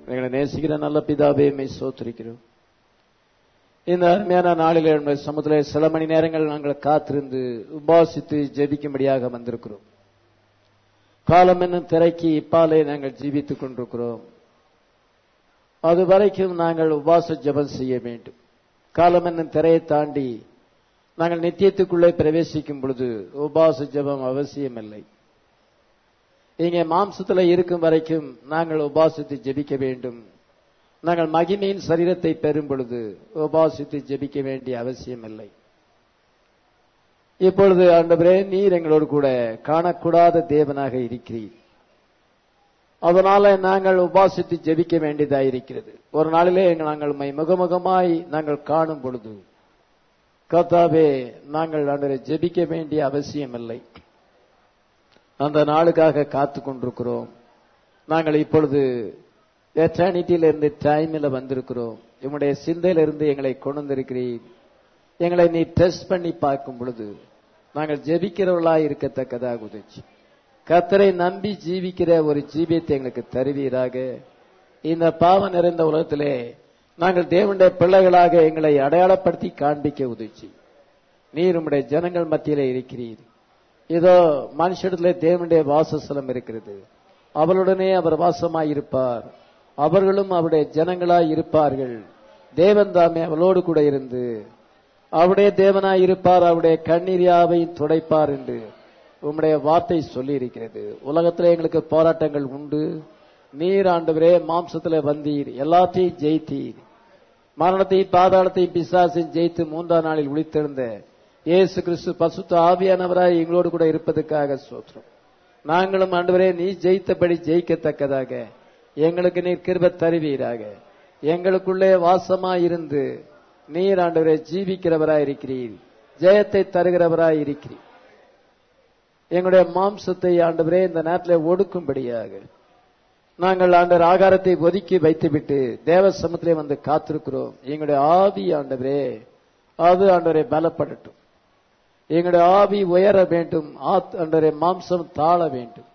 எங்களை நேசிக்கிற நல்ல பிதாவே மெய் சோத்திருக்கிறோம் இந்த அருமையான நாளில் நம்முடைய சமுதிர சில மணி நேரங்கள் நாங்கள் காத்திருந்து உபாசித்து ஜெபிக்கும்படியாக வந்திருக்கிறோம் காலம் என்னும் திரைக்கு இப்பாலே நாங்கள் ஜீவித்துக் கொண்டிருக்கிறோம் அது வரைக்கும் நாங்கள் உபாச ஜெபம் செய்ய வேண்டும் காலம் என்னும் திரையை தாண்டி நாங்கள் நித்தியத்துக்குள்ளே பிரவேசிக்கும் பொழுது உபாச ஜெபம் அவசியமில்லை இங்கே மாம்சத்தில் இருக்கும் வரைக்கும் நாங்கள் உபாசித்து ஜெபிக்க வேண்டும் நாங்கள் மகிமையின் சரீரத்தை பெறும் பொழுது உபாசித்து ஜெபிக்க வேண்டிய அவசியமில்லை இப்பொழுது ஆண்டவரே நீர் எங்களோடு கூட காணக்கூடாத தேவனாக இருக்கிறீர் அதனால நாங்கள் உபாசித்து ஜெபிக்க வேண்டியதாக இருக்கிறது ஒரு நாளிலே நாங்கள் உம்மை முகமுகமாய் நாங்கள் காணும் பொழுது கர்த்தாவே நாங்கள் ஆண்டவரை ஜெபிக்க வேண்டிய அவசியமில்லை அந்த நாளுக்காக காத்து கொண்டிருக்கிறோம் நாங்கள் இப்பொழுது எட்டர்னிட்டியிலிருந்து டைமில் வந்திருக்கிறோம் உம்முடைய சிந்தையிலிருந்து எங்களை கொண்டு வந்திருக்கிறீர் எங்களை நீ டெஸ்ட் பண்ணி பார்க்கும் பொழுது நாங்கள் ஜெபிக்கிறவர்களா இருக்கத்தக்கதாக உதவி கத்தரை நம்பி ஜீவிக்கிற ஒரு ஜீவியத்தை எங்களுக்கு தருவீராக இந்த பாவம் நிறைந்த உலகத்திலே நாங்கள் தேவனுடைய பிள்ளைகளாக எங்களை அடையாளப்படுத்தி காண்பிக்க உதவி நீர் உம்முடைய ஜனங்கள் மத்தியிலே இருக்கிறீர் இதோ மனுஷிடத்திலே தேவனுடைய வாசஸ்தலம் இருக்கிறது அவளுடனே அவர் வாசமாய் இருப்பார் அவர்களும் அவருடைய ஜனங்களாய் இருப்பார்கள் தேவன் தாமே அவளோடு கூட இருந்து அவருடைய தேவனாய் இருப்பார் அவருடைய கண்ணீரியாவையும் துடைப்பார் என்று உம்முடைய வார்த்தை சொல்லி இருக்கிறது உலகத்தில் எங்களுக்கு போராட்டங்கள் உண்டு நீர் ஆண்டவரே மாம்சத்துல வந்தீர் எல்லாத்தையும் ஜெயித்தீர் மரணத்தையும் பாதாளத்தையும் பிசாசையும் ஜெயித்து மூன்றாம் நாளில் உளித்திருந்த இயேசு கிறிஸ்து பசுத்த ஆவியானவராய் எங்களோடு கூட இருப்பதற்காக சோத்திரம் நாங்களும் ஆண்டவரே நீ ஜெயித்தபடி ஜெயிக்கத்தக்கதாக எங்களுக்கு நீர் கிருப தருவீராக எங்களுக்குள்ளே வாசமாய் இருந்து நீர் ஆண்டவரே ஜீவிக்கிறவராய் இருக்கிறீர் ஜெயத்தை தருகிறவராய் இருக்கிறீர் எங்களுடைய மாம்சத்தை ஆண்டவரே இந்த நேரத்தில் ஒடுக்கும்படியாக நாங்கள் ஆண்டவர் ஆகாரத்தை ஒதுக்கி வைத்துவிட்டு தேவ சமத்திலே வந்து காத்திருக்கிறோம் எங்களுடைய ஆவி ஆண்டவரே அது ஆண்டவரை பலப்படட்டும் எங்களுடைய ஆவி உயர வேண்டும் ஆண்டவரை மாம்சம் தாழ வேண்டும்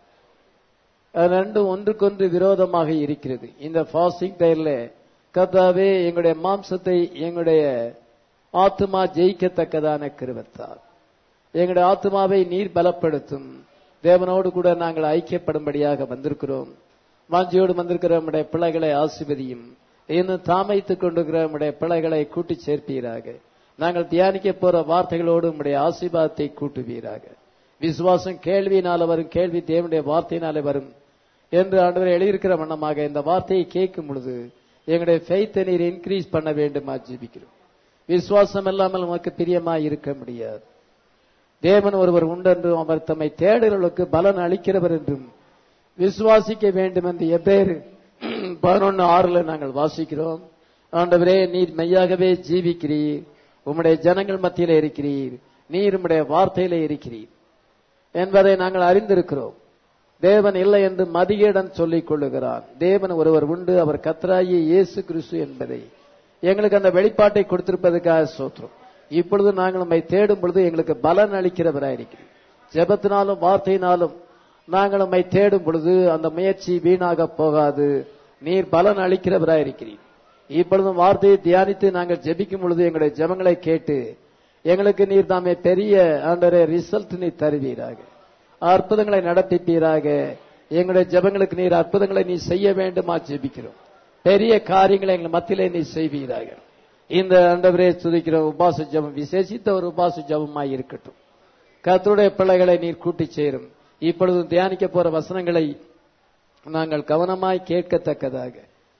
அது ரெண்டும் ஒன்றுக்கொன்று விரோதமாக இருக்கிறது இந்த ஃபாஸ்டிங் டயர்ல கர்த்தாவே எங்களுடைய மாம்சத்தை எங்களுடைய ஆத்மா ஜெயிக்கத்தக்கதான கிருவத்தார் எங்களுடைய ஆத்மாவை நீர் பலப்படுத்தும் தேவனோடு கூட நாங்கள் ஐக்கியப்படும்படியாக வந்திருக்கிறோம் வாஞ்சியோடு வந்திருக்கிற நம்முடைய பிள்ளைகளை ஆசிபதியும் இன்னும் தாமைத்துக் கொண்டிருக்கிற நம்முடைய பிள்ளைகளை கூட்டி சேர்ப்பீராக நாங்கள் தியானிக்க போற வார்த்தைகளோடு நம்முடைய ஆசீர்வாதத்தை கூட்டுவீராக விசுவாசம் கேள்வியினால வரும் கேள்வி தேவனுடைய வார்த்தையினாலே வரும் என்று ஆண்டவர் எழுதியிருக்கிற வண்ணமாக இந்த வார்த்தையை கேட்கும் பொழுது எங்களுடைய ஃபெய்த்தை நீர் இன்க்ரீஸ் பண்ண வேண்டுமா ஜீவிக்கிறோம் விசுவாசம் இல்லாமல் உமக்கு பிரியமா இருக்க முடியாது தேவன் ஒருவர் உண்டென்றும் அவர் தம்மை தேடுகளுக்கு பலன் அளிக்கிறவர் என்றும் விசுவாசிக்க வேண்டும் என்று எப்பேரு பதினொன்னு ஆறுல நாங்கள் வாசிக்கிறோம் ஆண்டவரே நீர் மெய்யாகவே ஜீவிக்கிறீர் உம்முடைய ஜனங்கள் மத்தியிலே இருக்கிறீர் நீர் உம்முடைய வார்த்தையிலே இருக்கிறீர் என்பதை நாங்கள் அறிந்திருக்கிறோம் தேவன் இல்லை என்று மதியேடன் சொல்லிக் கொள்ளுகிறான் தேவன் ஒருவர் உண்டு அவர் கத்ராயி இயேசு கிறிஸ்து என்பதை எங்களுக்கு அந்த வெளிப்பாட்டை கொடுத்திருப்பதற்காக சோத்திரம் இப்பொழுது நாங்கள் நம்மை தேடும் பொழுது எங்களுக்கு பலன் அளிக்கிறவராயிருக்கிறோம் ஜெபத்தினாலும் வார்த்தையினாலும் நாங்கள் நம்மை தேடும் பொழுது அந்த முயற்சி வீணாக போகாது நீர் பலன் அளிக்கிறவராயிருக்கிறீர் இப்பொழுதும் வார்த்தையை தியானித்து நாங்கள் ஜெபிக்கும் பொழுது எங்களுடைய ஜெபங்களை கேட்டு எங்களுக்கு நீர் தாமே பெரிய ஆண்டரே ரிசல்ட் நீ தருவீராக அற்புதங்களை நடத்திப்பீராக எங்களுடைய ஜெபங்களுக்கு நீர் அற்புதங்களை நீ செய்ய வேண்டுமா ஜெபிக்கிறோம் பெரிய காரியங்களை எங்கள் மத்தியிலே நீ செய்வீராக இந்த ஆண்டவரே துதிக்கிற உபாச ஜபம் விசேஷித்த ஒரு உபாச ஜபமாய் இருக்கட்டும் கத்தருடைய பிள்ளைகளை நீர் கூட்டி சேரும் இப்பொழுது தியானிக்க போற வசனங்களை நாங்கள் கவனமாய் கேட்கத்தக்கதாக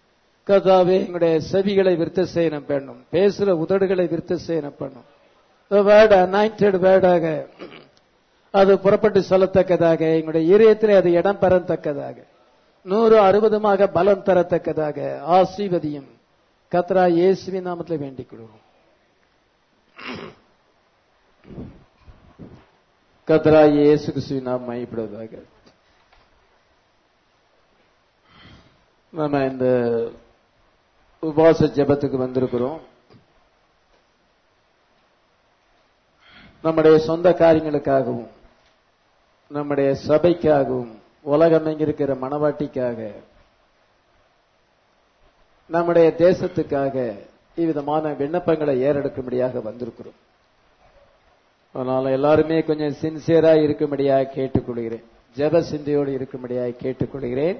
கதாவே எங்களுடைய செவிகளை விருத்த செய்யணும் பண்ணும் பேசுற உதடுகளை விருத்த செய்யணும் பண்ணும் வேர்டு அனாயிண்டட் வேர்டாக அது புறப்பட்டு சொல்லத்தக்கதாக எங்களுடைய இதயத்திலே அது இடம் பெறத்தக்கதாக நூறு அறுபதுமாக பலம் தரத்தக்கதாக ஆசீர்வதியும் கத்ரா இயேசுவின் நாமத்தில் வேண்டிக் கொள்வோம் கத்ரா இயேசு கிறிஸ்துவின் நாம் மையப்படுவதாக நம்ம இந்த உபவாச ஜெபத்துக்கு வந்திருக்கிறோம் நம்முடைய சொந்த காரியங்களுக்காகவும் நம்முடைய சபைக்காகவும் உலகம் எங்கிருக்கிற மனவாட்டிக்காக நம்முடைய தேசத்துக்காக இவ்விதமான விண்ணப்பங்களை ஏறெடுக்கும்படியாக வந்திருக்கிறோம் அதனால எல்லாருமே கொஞ்சம் சின்சியரா இருக்கும்படியாக கேட்டுக்கொள்கிறேன் ஜெப சிந்தையோடு இருக்கும்படியாக கேட்டுக்கொள்கிறேன்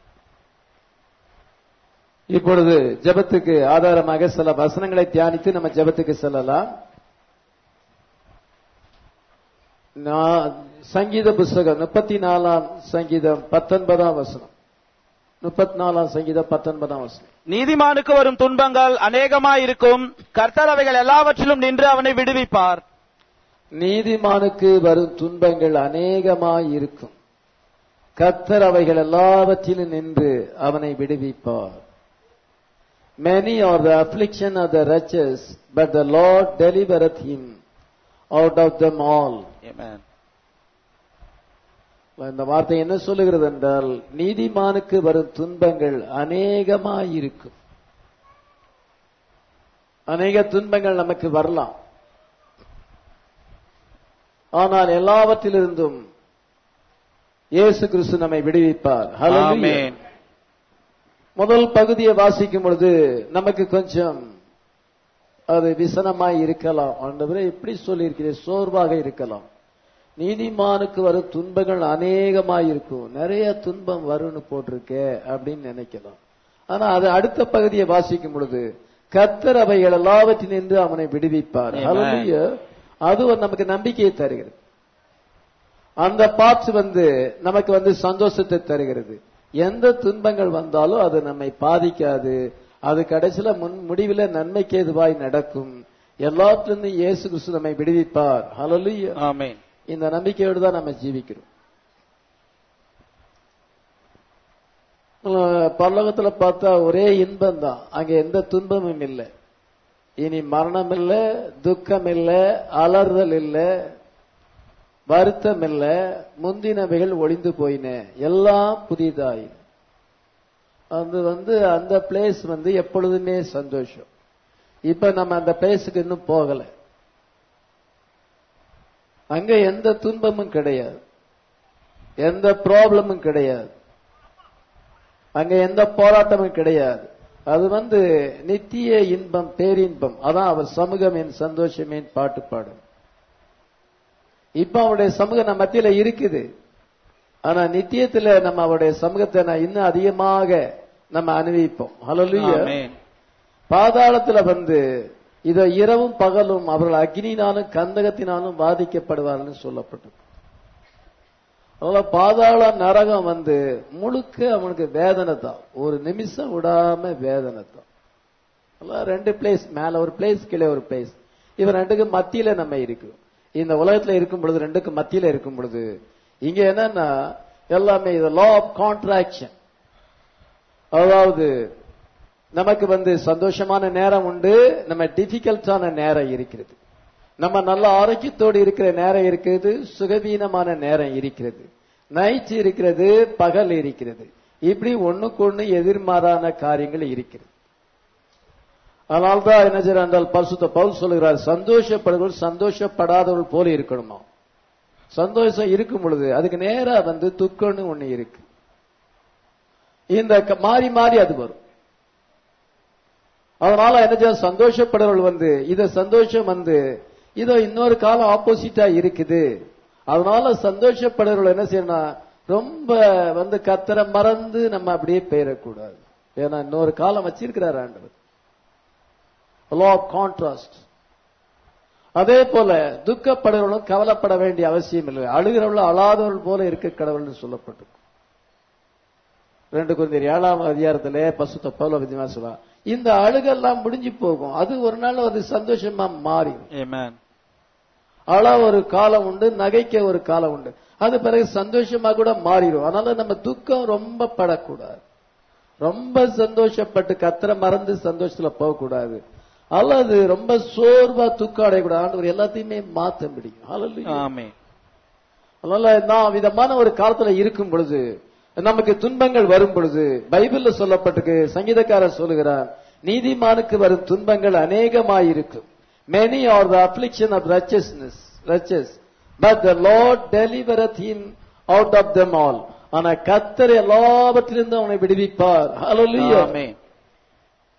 இப்பொழுது ஜெபத்துக்கு ஆதாரமாக சில வசனங்களை தியானித்து நம்ம ஜெபத்துக்கு செல்லலாம் நான் சங்கீத புஸ்தகம் முப்பத்தி நாலாம் சங்கீதம் பத்தொன்பதாம் வசனம் முப்பத்தி நாலாம் சங்கீதம் பத்தொன்பதாம் வசனம் நீதிமானுக்கு வரும் துன்பங்கள் அநேகமாயிருக்கும் கர்த்தர் அவைகள் எல்லாவற்றிலும் நின்று அவனை விடுவிப்பார் நீதிமானுக்கு வரும் துன்பங்கள் அநேகமாய் இருக்கும் கர்த்தர் அவைகள் எல்லாவற்றிலும் நின்று அவனை விடுவிப்பார் Many are the affliction of the righteous, but the Lord delivereth him out of them all. Amen. இந்த வார்த்தை என்ன சொல்லுகிறது என்றால் நீதிமானுக்கு வரும் துன்பங்கள் அநேகமாயிருக்கும் அநேக துன்பங்கள் நமக்கு வரலாம் ஆனால் எல்லாவற்றிலிருந்தும் இயேசு கிறிஸ்து நம்மை விடுவிப்பார் Hallelujah. Amen. முதல் பகுதியை வாசிக்கும் பொழுது நமக்கு கொஞ்சம் அது விசனமாய் இருக்கலாம் ஆண்டவரே எப்படி சொல்லியிருக்கிறேன் சோர்வாக இருக்கலாம் நீதிமானுக்கு வரும் துன்பங்கள் அநேகமாய் இருக்கும் நிறைய துன்பம் வரும்னு போட்டிருக்கே அப்படின்னு நினைக்கலாம் ஆனா அது அடுத்த பகுதியை வாசிக்கும் பொழுது கர்த்தர் அவைகள் எல்லாவற்றினின்று அவனை விடுவிப்பார் Amen. Hallelujah. அது ஒரு நமக்கு நம்பிக்கையை தருகிறது அந்த பார்ட்ஸ் வந்து நமக்கு வந்து சந்தோஷத்தை தருகிறது எந்த துன்பங்கள் வந்தாலும் அது நம்மை பாதிக்காது அது கடைசியில முன் முடிவில் நன்மைக்கு எதுவாய் நடக்கும் எல்லாத்திலிருந்து இயேசு கிறிஸ்து நம்மை விடுவிப்பார் ஹalleluya Amen. இந்த நம்பிக்கையோடு தான் நம்ம ஜீவிக்கிறோம் அஹ் பரலோகத்துல பார்த்தா ஒரே இன்பம் தான் அங்க எந்த துன்பமும் இல்லை இனி மரணம் இல்லை துக்கம் இல்லை அலறுதல் இல்லை வருத்தம் இல்லை முந்தினவைகள் ஒளிந்து போயின எல்லாம் புதிதாய் அது வந்து அந்த பிளேஸ் வந்து எப்பொழுதுமே சந்தோஷம் இப்ப நம்ம அந்த பிளேஸுக்கு இன்னும் போகல அங்க எந்த துன்பமும் கிடையாது எந்த ப்ராப்ளமும் கிடையாது அங்க எந்த போராட்டமும் கிடையாது அது வந்து நித்திய இன்பம் பேரின்பம் அதான் அவர் சமூகம் என் சந்தோஷம் என் பாட்டு பாடும் இப்ப அவருடைய சமூகம் நம்ம மத்தியில இருக்குது ஆனா நித்தியத்துல நம்ம அவருடைய சமூகத்தை நான் இன்னும் அதிகமாக நம்ம அனுபவிப்போம் ஹalleluya Amen. பாதாளத்துல வந்து இத இரவும் பகலும் அவர்கள் அக்னினாலும் கந்தகத்தினாலும் பாதிக்கப்படுவார்கள் சொல்லப்பட்டது அதனால பாதாள நரகம் வந்து முழுக்க அவனுக்கு வேதனை தான் ஒரு நிமிஷம் விடாம வேதனை தான் அதெல்லாம் ரெண்டு பிளேஸ் மேல ஒரு பிளேஸ் கீழே ஒரு பிளேஸ் இவன் ரெண்டுக்கு மத்தியில நம்ம இருக்கிறோம் இந்த உலகத்துல இருக்கும் பொழுது ரெண்டுக்கு மத்தியில இருக்கும் பொழுது இங்க என்னன்னா எல்லாமே இது லா ஆஃப் கான்ட்ராக்ஷன் அதாவது நமக்கு வந்து சந்தோஷமான நேரம் உண்டு நம்ம டிஃபிகல்ட்டான நேரம் இருக்கிறது நம்ம நல்ல ஆரோக்கியத்தோடு இருக்கிற நேரம் இருக்கிறது சுகவீனமான நேரம் இருக்கிறது நைட் இருக்கிறது பகல் இருக்கிறது இப்படி ஒண்ணுக்கு ஒண்ணு எதிர்மாறான காரியங்கள் இருக்கிறது அதனால்தான் என்ன செய்யறார் என்றால் பரிசுத்த பவுல் சொல்லுகிறார் சந்தோஷப்படுகிறவர்கள் சந்தோஷப்படாதவர்கள் போல இருக்கணுமா சந்தோஷம் இருக்கும் பொழுது அதுக்கு நேரா வந்து துக்கம்னு ஒண்ணு இருக்கு இந்த க- மாறி மாறி அது வரும் அதனால என்ன செய்ய சந்தோஷப்படுறவர்கள் வந்து இத சந்தோஷம் வந்து இதோ இன்னொரு காலம் ஆப்போசிட்டா இருக்குது அதனால சந்தோஷப்படுறவர்கள் என்ன செய்யணும் ரொம்ப வந்து கத்தரை மறந்து நம்ம அப்படியே பெயரக்கூடாது ஏன்னா இன்னொரு காலம் வச்சிருக்கிறார் ஆண்டவர் லா ஆஃப் கான்ட்ராஸ்ட் அதே போல துக்கப்படுறவர்களும் கவலைப்பட வேண்டிய அவசியம் இல்லை அழுகிறவர்களும் அழாதவர்கள் போல இருக்க கடவுள்னு சொல்லப்பட்டு ரெண்டு குழந்தை ஏழாம் அதிகாரத்திலே பசுத்த பௌல விதிமா சொல்லுவா இந்த அழுகெல்லாம் முடிஞ்சு போகும் அது ஒரு நாள் அது சந்தோஷமா மாறிடும் Amen. அழ ஒரு காலம் உண்டு நகைக்க ஒரு காலம் உண்டு அது பிறகு சந்தோஷமா கூட மாறிடும் அதனால நம்ம துக்கம் ரொம்ப படக்கூடாது ரொம்ப சந்தோஷப்பட்டு கத்திர மறந்து சந்தோஷத்துல போகக்கூடாது அல்லது ரொம்ப சோர்வா துக்கம் அடையக்கூடாது ஆண்டவர் எல்லாத்தையுமே மாத்த முடியும் Hallelujah. Amen. அதனால நான் விதமான ஒரு காலத்துல இருக்கும் பொழுது நமக்கு துன்பங்கள் வரும் பொழுது பைபிள்ல சொல்லப்பட்டிருக்கு சங்கீதக்காரர் சொல்லுகிறார் நீதிமானுக்கு வரும் துன்பங்கள் அநேகமாயிருக்கும் many are the affliction of righteousness righteous but the lord delivereth him out of them all ஆனா கத்தர் எல்லாவற்றிலிருந்தும் அவனை விடுவிப்பார் Hallelujah. Amen.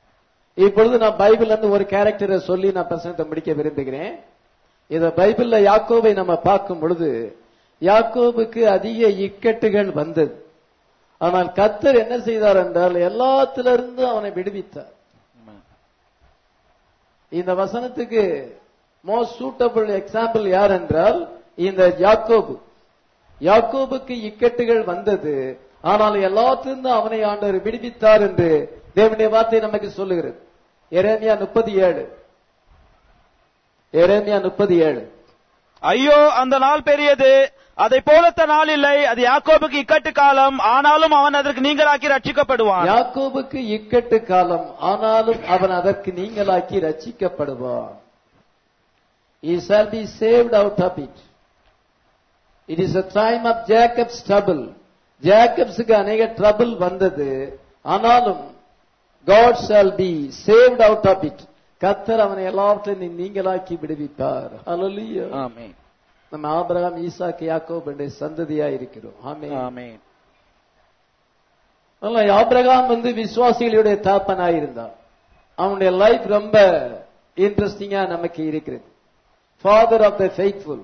இப்பொழுது நான் பைபிள்ல இருந்து ஒரு கேரக்டரை சொல்லி நான் பிரசனத்தை முடிக்க விரும்புகிறேன் இத பைபிள்ல யாக்கோபை நம்ம பார்க்கும் பொழுது யாக்கோபுக்கு அதிக இக்கட்டுகள் வந்தது ஆனால் கத்தர் என்ன செய்தார் என்றால் எல்லாத்திலிருந்து அவனை விடுவித்தார் இந்த வசனத்துக்கு மோஸ்ட் சூட்டபிள் எக்ஸாம்பிள் யார் என்றால் இந்த யாக்கோபு யாக்கோபுக்கு இக்கட்டுகள் வந்தது ஆனால் எல்லாத்திலிருந்து அவனை ஆண்டவர் விடுவித்தார் என்று தேவனுடைய வார்த்தை நமக்கு சொல்லுகிறது எரேமியா முப்பது ஏழு எரேமியா முப்பது ஏழு ஐயோ அந்த நாள் பெரியது அதை போலத்த நாள் இல்லை அது யாக்கோபுக்கு இக்கட்டு காலம் ஆனாலும் அவன் அதற்கு நீங்களாக்கி ரட்சிக்கப்படுவான் யாக்கோபுக்கு இக்கட்டு காலம் ஆனாலும் அவன் அதற்கு நீங்களாக்கி ரட்சிக்கப்படுவான் he shall be saved out of it it is a time of jacob's trouble ஜேக்கப்ஸுக்கு அநேக ட்ரபிள் வந்தது ஆனாலும் God shall be saved out of it கத்தர் அவனை எல்லாவற்றையும் நீங்களாக்கி விடுவிப்பார் ஹalleluya ஆமென் நம்ம ஆபிரகாம் ஈசாக்கு யாக்கோப் என்ற சந்ததியா இருக்கிறோம் ஆமென் ஆமென் அதனால ஆபிரகாம் வந்து விசுவாசிகளுடைய தாப்பனாயிருந்தான் அவனுடைய லைஃப் ரொம்ப இன்ட்ரெஸ்டிங்கா நமக்கு இருக்கிறது ஃபாதர் ஆஃப் த ஃபெய்த்ஃபுல்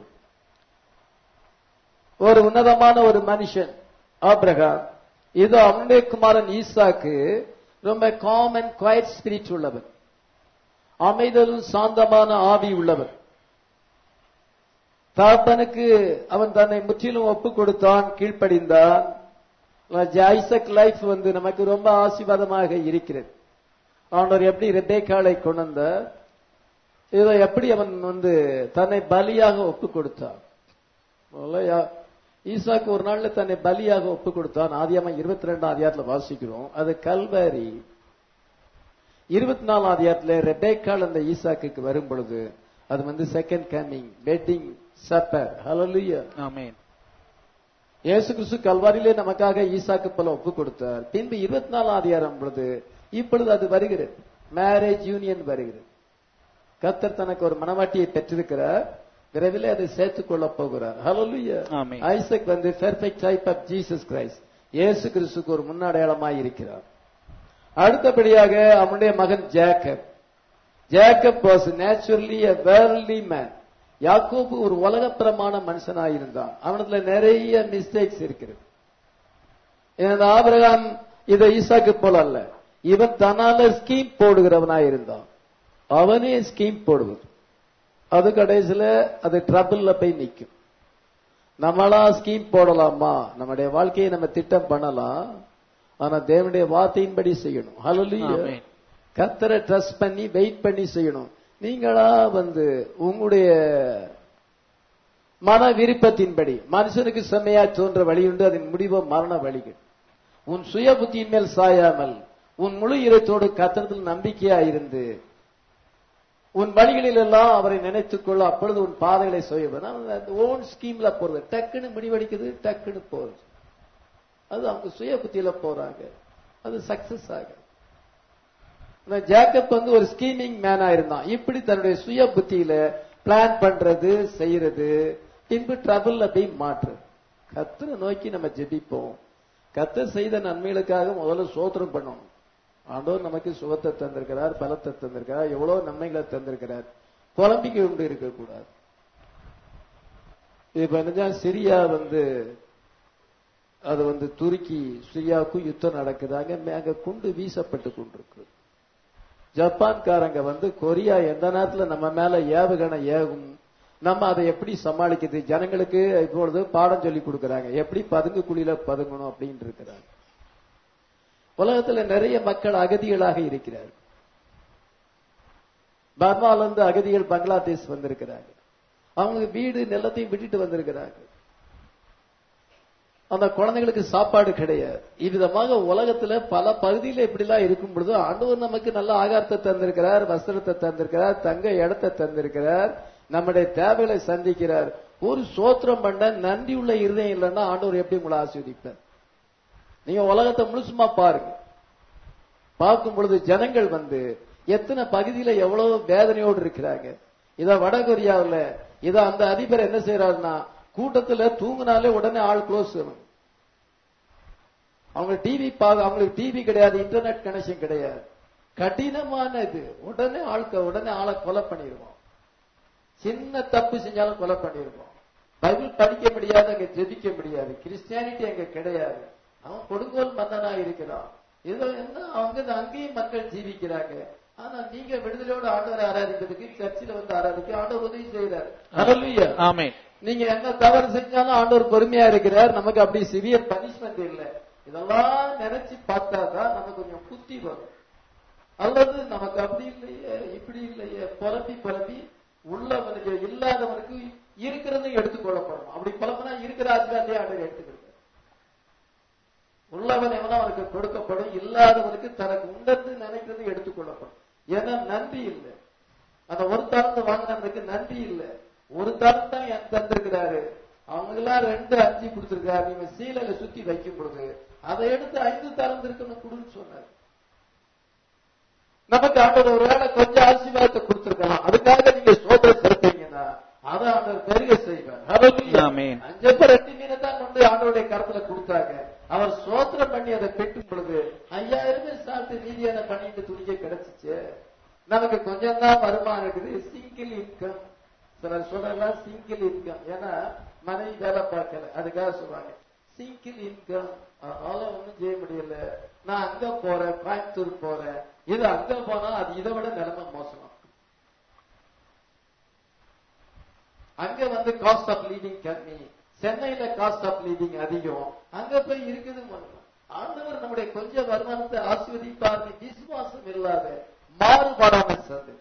ஒரு உன்னதமான ஒரு மனுஷன் ஆபிரகாம் இது அவனுடைய குமாரன் ஈசாக்கு ரொம்ப காமன் குவைட் ஸ்பிரிட் உள்ளவர் அமைதலும் சாந்தமான ஆவி உள்ளவர் தாப்பனுக்கு அவன் தன்னை முற்றிலும் ஒப்பு கொடுத்தான் கீழ்ப்படிந்தான் ஐசக் லைஃப் வந்து நமக்கு ரொம்ப ஆசீர்வாதமாக இருக்கிறது அவனவர் எப்படி ரெபேக்காலை கொண்டு வந்தார் இதை எப்படி அவன் வந்து தன்னை பலியாக ஒப்பு கொடுத்தான் முதல்ல யா- ஈசாக்கு ஒரு நாள்ல தன்னை பலியாக ஒப்பு கொடுத்தான் ஆதியாம இருபத்தி ரெண்டாம் அதிகாரத்துல வாசிக்கிறோம் அது கல்வாரி இருபத்தி நாலாம் அதிகாரத்துல ரெபேக்கால் அந்த ஈசாக்குக்கு வரும் பொழுது அது வந்து second coming wedding supper hallelujah ஆமென் இயேசு கிறிஸ்து கல்வாரியிலே நமக்காக ஈசாக்கு போல ஒப்பு கொடுத்தார் பின்பு இருபத்தி நாலாம் அதிகாரம் பொழுது இப்பொழுது அது வருகிறது மேரேஜ் யூனியன் வருகிறது கத்தர் தனக்கு ஒரு மனவாட்டியை பெற்றிருக்கிறார் விரைவில் அதை சேர்த்துக் கொள்ள போகிறார் ஹalleluya ஆமென். ஐசக் வந்து perfect type of Jesus Christ இயேசு கிறிஸ்துக்கு ஒரு முன்னடையாளமாய் இருக்கிறார் அடுத்தபடியாக அவனுடைய மகன் Jacob Jacob was naturally a worldly man யாக்கோபு ஒரு உலகப்பிரமான மனுஷனாயிருந்தான் அவனத்துல நிறைய மிஸ்டேக்ஸ் இருக்கிறது இந்த ஆபிரகாம் இதை ஈசாக்கு போல அல்ல இவன் தன்னால ஸ்கீம் போடுகிறவனாயிருந்தான் அவனே ஸ்கீம் போடுவது அது கடைசியில அது ட்ரபிள்ல போய் நிக்கும் நம்மளா ஸ்கீம் போடலாமா நம்முடைய வாழ்க்கையை நம்ம திட்டம் பண்ணலாம் ஆனா தேவனுடைய வார்த்தையின்படி செய்யணும் ஹalleluya ஆமென். கத்தரை ட்ரஸ்ட் பண்ணி வெயிட் பண்ணி செய்யணும் நீங்களா வந்து உங்களுடைய மன விருப்பத்தின்படி மனுஷனுக்கு செம்மையா தோன்ற வழி உண்டு அதன் முடிவோ மரண வழிகள் உன் சுய புத்தியின் மேல் சாயாமல் உன் முழு இறைத்தோடு கத்தனத்தில் நம்பிக்கையா இருந்து உன் வழிகளில் எல்லாம் அவரை நினைத்துக் கொள்ள அப்பொழுது உன் பாதைகளை செய்வது ஓன் ஸ்கீம்ல போறது டக்குன்னு முடிவெடுக்குது டக்குன்னு போறது அது அவங்க சுய புத்தியில போறாங்க அது சக்சஸ் ஆகுது இந்த ஜேக்கப் வந்து ஒரு ஸ்கீமிங் மேனா இருந்தான் இப்படி தன்னுடைய சுய புத்தியில பிளான் பண்றது செய்யறது பின்பு ட்ரபிள்ல போய் மாற்றுறது கத்தரை நோக்கி நம்ம ஜெபிப்போம் கத்தர் செய்த நன்மைகளுக்காக முதல்ல சோத்திரம் பண்ணணும் ஆண்டவர் நமக்கு சுகத்தை தந்திருக்கிறார் பலத்தை தந்திருக்கிறார் எவ்வளவு நன்மைகளை தந்திருக்கிறார் புலம்பிக்கை உண்டு இருக்கக்கூடாது இப்ப என்னஞ்சா சிரியா வந்து அது வந்து துருக்கி சிரியாவுக்கும் யுத்தம் நடக்குது அங்க அங்க குண்டு வீசப்பட்டு கொண்டிருக்கு ஜப்பான்காரங்க வந்து கொரியா எந்த நேரத்துல நம்ம மேல ஏவுகணை ஏகும் நம்ம அதை எப்படி சமாளிக்கிறது ஜனங்களுக்கு இப்பொழுது பாடம் சொல்லி கொடுக்கறாங்க எப்படி பதுங்கு குழியில பதுங்கணும் அப்படின்னு இருக்கிறாங்க உலகத்துல நிறைய மக்கள் அகதிகளாக இருக்கிறார்கள் பர்மால இருந்து அகதிகள் பங்களாதேஷ் வந்திருக்கிறாங்க அவங்களுக்கு வீடு நிலத்தையும் விட்டுட்டு வந்திருக்கிறாங்க அந்த குழந்தைகளுக்கு சாப்பாடு கிடையாது இவ்விதமாக உலகத்துல பல பகுதியில இப்படிலாம் இருக்கும் பொழுது ஆண்டவர் நமக்கு நல்ல ஆகாரத்தை தந்திருக்கிறார் வஸ்திரத்தை தந்திருக்கிறார் தங்க இடத்தை தந்திருக்கிறார் நம்முடைய தேவைகளை சந்திக்கிறார் ஒரு சோத்திரம் பண்ண நன்றி உள்ள இருதயம் இல்லைன்னா ஆண்டவர் எப்படி உங்களை ஆஸ்வதிப்பார் நீங்க உலகத்தை முழுசுமா பாருங்க பார்க்கும் பொழுது ஜனங்கள் வந்து எத்தனை பகுதியில எவ்வளவு வேதனையோடு இருக்கிறாங்க இத வடகொரியாவுல இத அந்த அதிபர் என்ன செய்யறாருன்னா கூட்டத்துல தூங்கினாலே உடனே ஆள் க்ளோஸ் அவங்க டிவி பார்க்க அவங்களுக்கு டிவி கிடையாது இன்டர்நெட் கனெக்ஷன் கிடையாது கடினமானது உடனே ஆளுக்க உடனே ஆளை கொலை பண்ணிடுவோம் சின்ன தப்பு செஞ்சாலும் கொலை பண்ணிடுவோம் பைபிள் படிக்க முடியாது அங்க ஜெபிக்க முடியாது கிறிஸ்டியானிட்டி அங்க கிடையாது அவன் கொடுங்கோல் மன்னனா இருக்கிறான் இதுல என்ன அவங்க அங்கேயும் மக்கள் ஜீவிக்கிறாங்க ஆனா நீங்க விடுதலையோட ஆண்டவரை ஆராதிப்பதற்கு சர்ச்சில் வந்து ஆராதிக்க ஆண்டவர் உதவி செய்யறாரு Hallelujah. ஆமென் நீங்க என்ன தவறு செஞ்சாலும் ஆண்டவர் பொறுமையா இருக்கிறார் நமக்கு அப்படி சிவியர் பனிஷ்மெண்ட் இல்ல இதெல்லாம் நினைச்சு பார்த்தா தான் நமக்கு கொஞ்சம் புத்தி வரும் அல்லது நமக்கு அப்படி இல்லையே இப்படி இல்லையே புலம்பி புலம்பி உள்ளவனுக்கு இல்லாதவனுக்கு இருக்கிறதையும் எடுத்துக்கொள்ளப்படும் அப்படி புலம்புனா இருக்கிற அதிகாரியே ஆண்டவர் எடுத்துக்கிறது உள்ளவன் எவனோ அவனுக்கு கொடுக்கப்படும் இல்லாதவனுக்கு தனக்கு உண்டது நினைக்கிறது எடுத்துக்கொள்ளப்படும் ஏன்னா நன்றி இல்லை அந்த ஒரு தரத்தை வாங்கினதுக்கு நன்றி இல்லை ஒரு தரம் தான் எனக்கு தந்திருக்கிறாரு அவங்க எல்லாம் ரெண்டு அஞ்சு கொடுத்திருக்காரு நீங்க சீலையில சுத்தி வைக்கும் பொழுது அதை எடுத்து ஐந்து தரம் இருக்கணும் கொடுன்னு சொன்னாரு நமக்கு ஆண்டவர் ஒருவேளை கொஞ்சம் ஆசீர்வாதத்தை கொடுத்திருக்கலாம் அதுக்காக நீங்க சோதனை செலுத்தீங்கன்னா அதை ஆண்டவர் பெருக செய்வார் Hallelujah. ஆமென். அஞ்சப்ப ரெண்டு மீனை தான் கொண்டு ஆண்டவருடைய கருத்துல கொடுத்தாங்க அவர் சோத்திரம் பண்ணி அதை பெட்டும் பொழுது ஐயாயிரம் பேர் சாப்பிட்டு மீதியான பண்ணிட்டு துணிக்க கிடைச்சிச்சு நமக்கு கொஞ்சம் தான் வருமானம் இருக்குது சிங்கிள் இன்கம் சிலர் சொல்லலாம் சிங்கிள் இன்கம் ஏன்னா மனைவி வேலை பார்க்கல அதுக்காக சொல்றாங்க சிங்கிள் இன்கம் அதனால ஒண்ணும் செய்ய முடியல நான் அங்க போறேன் கோயம்புத்தூர் போறேன் இது அங்க போனா அது இதை விட நிலைமை மோசமா அங்க வந்து காஸ்ட் ஆஃப் லீவிங் கம்மி சென்னையில காஸ்ட் ஆஃப் லீவிங் அதிகம் அங்க போய் இருக்குது பண்ணணும். ஆண்டவர் நம்முடைய கொஞ்சம் வருமானத்தை ஆஸ்வதிப்பார்னு விசுவாசம் இல்லாத மாறுபாடான சந்தை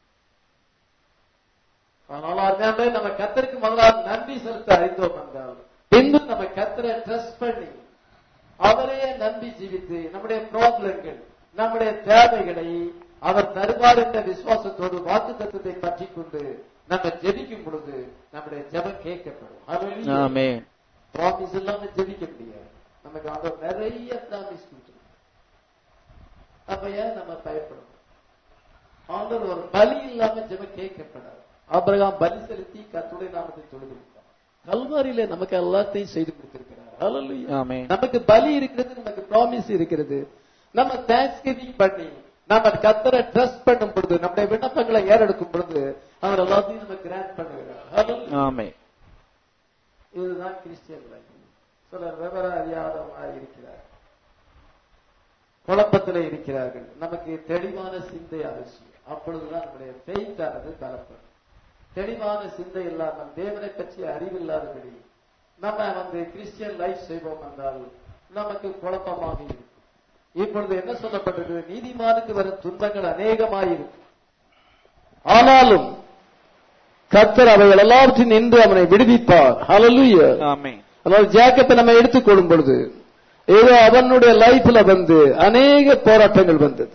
அதனால அருமையானவர்களே, நம்ம கத்தருக்கு முதலாவது நன்றி செலுத்த அறிந்தோம் என்றால் பின்பு நம்ம கத்தரை ட்ரஸ்ட் பண்ணி அவரையே நம்பி ஜீவித்து நம்முடைய ப்ராப்ளங்கள் நம்முடைய தேவைகளை அவர் தருவார் என்ற விசுவாசத்தோடு வாக்கு தத்துவத்தை பற்றி கொண்டு நம்ம ஜெபிக்கும் பொழுது நம்முடைய ஜெபம் கேட்கப்படும் ஆமென் ப்ராமிஸ் இல்லாம ஜெபிக்க முடியாது நமக்கு ஆண்டவர் நிறைய ப்ராமிஸ் கொடுத்துருக்கார் அப்ப ஏன் நம்ம பயப்படணும் ஆண்டவர் ஒரு பலி இல்லாம ஜெபம் கேட்கப்படாது ஆபிரகாம் பலி செலுத்தி கத்துடைய நாமத்தை தொழுதிருக்கார் கல்வாரியில நமக்கு எல்லாத்தையும் செய்து கொடுத்திருக்கிறார் Hallelujah. ஆமென் நமக்கு பலி இருக்கிறது நமக்கு ப்ராமிஸ் இருக்கிறது நம்ம தேங்க்ஸ் கிவிங் பண்ணி நம்ம கத்தரை ட்ரஸ்ட் பண்ணும் பொழுது நம்முடைய விண்ணப்பங்களை ஏறெடுக்கும் பொழுது அவர் எல்லாத்தையும் நம்ம கிராண்ட் பண்ணுகிறார் Hallelujah. ஆமென் இதுதான் கிறிஸ்டியன் லைஃப் சிலர் விவரம் அறியாதவராக இருக்கிறார் குழப்பத்தில் இருக்கிறார்கள் நமக்கு தெளிவான சிந்தை அவசியம் அப்பொழுதுதான் நம்முடைய ஃபெய்த் ஆனது பலப்படும் தெளிவான சிந்தை இல்லாமல் தேவனை பற்றி அறிவில்லாதபடி நம்ம வந்து கிறிஸ்டியன் லைஃப் செய்வோம் என்றால் நமக்கு குழப்பமாக இருக்கும் இப்பொழுது என்ன சொல்லப்பட்டது நீதிமானுக்கு வரும் துன்பங்கள் அநேகமாயிருக்கும் ஆனாலும் கர்த்தர் அவைகள் எல்லாவற்றின் நின்று அவனை விடுவிப்பார் ஹalleluya ஆமென் அதாவது ஜாக்கத்தை நம்ம எடுத்துக்கொள்ளும் பொழுது ஏதோ அவனுடைய லைஃப்ல வந்து அநேக போராட்டங்கள் வந்தது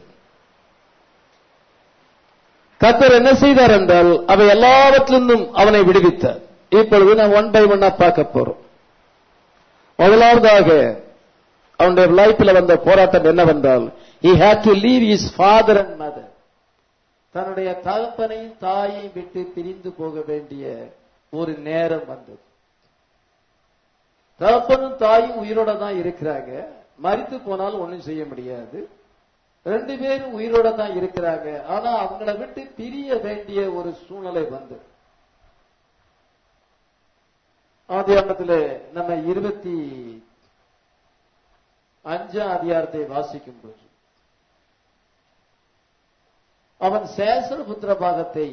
கர்த்தர் என்ன செய்தார் என்றால் அவை எல்லாவற்றிலிருந்தும் அவனை விடுவித்தார் இப்பொழுது நான் ஒன் பை ஒன்னா பார்க்க போறோம் முதலாவதாக அவனுடைய லைஃப்ல வந்த போராட்டம் என்னவென்றால் he had to leave his father and mother தன்னுடைய தகப்பனையும் தாயையும் விட்டு பிரிந்து போக வேண்டிய ஒரு நேரம் வந்தது தகப்பனும் தாயும் உயிரோட தான் இருக்கிறாங்க மரித்து போனாலும் ஒண்ணும் செய்ய முடியாது ரெண்டு பேரும் உயிரோட தான் இருக்கிறாங்க ஆனா அவங்கள விட்டு பிரிய வேண்டிய ஒரு சூழ்நிலை வந்தது ஆதியாமத்தில் நம்ம இருபத்தி அஞ்சாம் அதிகாரத்தை வாசிக்கும் போது அவன் சேசரபுத்திர பாகத்தை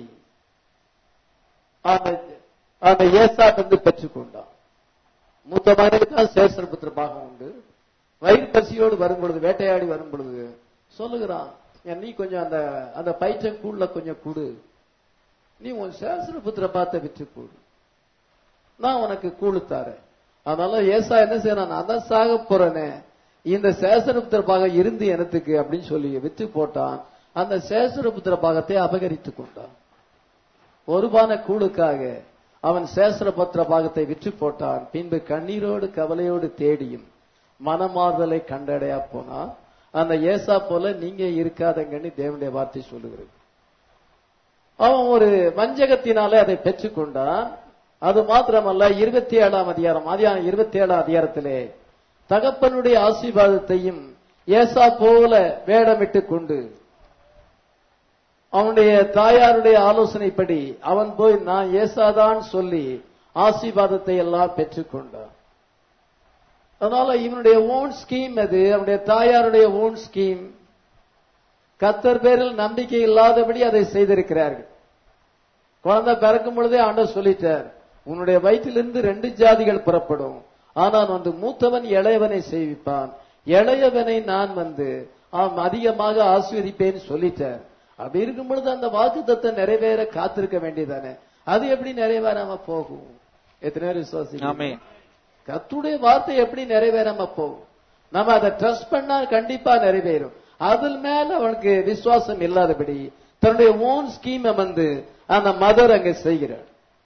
அந்த அந்த ஏசாட்டிருந்து பெற்றுக்கொண்டான் மூத்த மகனுக்கு தான் சேசரபுத்திர பாகம் உண்டு வயிறு பசியோடு வரும் பொழுது வேட்டையாடி வரும் பொழுது சொல்லுகிறான் "என் நீ கொஞ்சம் அந்த அந்த பயிற்சம் கூழ்ல கொஞ்சம் கூடு நீ உன் சேசரபுத்திர பாகத்தை விற்று கூடு நான் உனக்கு கூழு தாரேன் அதனால ஏசா என்ன செய்யறான் நான் தான் சாக போறேனே இந்த சேசரபுத்திர பாகம் இருந்து எனத்துக்கு அப்படின்னு சொல்லி வித்து போட்டான் அந்த சேசரபுத்திர பாகத்தை அபகரித்துக் கொண்டான் ஒரு பான கூழுக்காக அவன் சேசரபுத்திர பாகத்தை விற்று போட்டான் பின்பு கண்ணீரோடு கவலையோடு தேடியும் மனமாறுதலை கண்டடையா போனான் அந்த ஏசா போல நீங்க இருக்காதங்கன்னு தேவனுடைய வார்த்தை சொல்லுகிறது அவன் ஒரு வஞ்சகத்தினாலே அதை பெற்றுக்கொண்டான் அது மாத்திரமல்ல இருபத்தி ஏழாம் அதிகாரம் அதிகாரம் இருபத்தி ஏழாம் அதிகாரத்திலே தகப்பனுடைய ஆசீர்வாதத்தையும் ஏசா போல வேடமிட்டு கொண்டு அவனுடைய தாயாருடைய ஆலோசனைப்படி அவன் போய் நான் ஏசாதான் சொல்லி ஆசீர்வாதத்தை எல்லாம் பெற்றுக்கொண்டான் அதனால இவனுடைய ஓன் ஸ்கீம் அது அவனுடைய தாயாருடைய ஓன் ஸ்கீம் கத்தர் பேரில் நம்பிக்கை இல்லாதபடி அதை செய்திருக்கிறார்கள் குழந்தை பிறக்கும் பொழுதே ஆண்டவர் சொல்லிட்டார் உன்னுடைய வயிற்றிலிருந்து ரெண்டு ஜாதிகள் புறப்படும் ஆனால் வந்து மூத்தவன் இளையவனை செய்விப்பான் இளையவனை நான் வந்து அவன் அதிகமாக ஆசீர்வதிப்பேன்னு சொல்லிட்டார் அப்படி இருக்கும் பொழுது அந்த வாக்குத்தத்தை நிறைவேற காத்திருக்க வேண்டியதானே அது எப்படி நிறைவேறாம போகும் எத்தனை பேர் விசுவாசிக்கிறீங்க? ஆமென். கத்துடைய வார்த்தை எப்படி நிறைவேறாம போகும் நம்ம அதை ட்ரஸ்ட் பண்ணா கண்டிப்பா நிறைவேறும் அதில் மேல அவனுக்கு விசுவாசம் இல்லாதபடி தன்னுடைய ஓன் ஸ்கீமை வந்து அந்த மதர் அங்க செய்கிறார்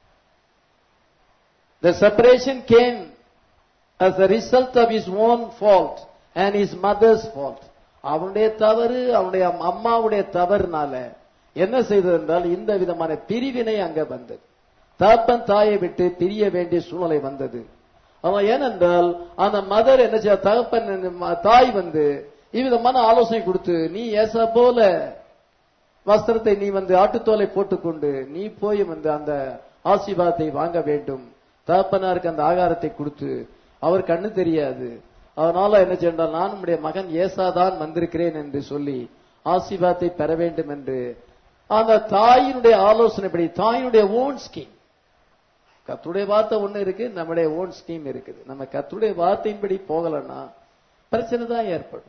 The separation came as a result of his own fault and his mother's fault. அவனுடைய தவறு அவனுடைய அம்மாவுடைய தவறுனால என்ன செய்தது என்றால் இந்த விதமான பிரிவினை அங்க வந்தது தகப்பன் தாயை விட்டு பிரிய வேண்டிய சூழ்நிலை வந்தது அவன் ஏனென்றால் அந்த மதர் என்ன செய்ய தகப்பன் ம- தாய் வந்து இவ்விதமான ஆலோசனை கொடுத்து நீ ஏசா போல வஸ்திரத்தை நீ வந்து ஆட்டுத்தோலை போட்டுக்கொண்டு நீ போய் வந்து அந்த ஆசீர்வாதத்தை வாங்க வேண்டும் தகப்பனாருக்கு அந்த ஆகாரத்தை கொடுத்து அவர் கண்ணு தெரியாது அதனால என்ன செய்தால் நான் உம்முடைய மகன் ஏசாதான் வந்திருக்கிறேன் என்று சொல்லி ஆசீர்வாதத்தை பெற வேண்டும் என்று அந்த தாயினுடைய ஆலோசனைப்படி தாயினுடைய ஓன் ஸ்கீம் கத்துடைய வார்த்தை ஒண்ணு இருக்கு நம்முடைய ஓன் ஸ்கீம் இருக்குது நம்ம கத்துடைய வார்த்தையின்படி போகலன்னா பிரச்சனை தான் ஏற்படும்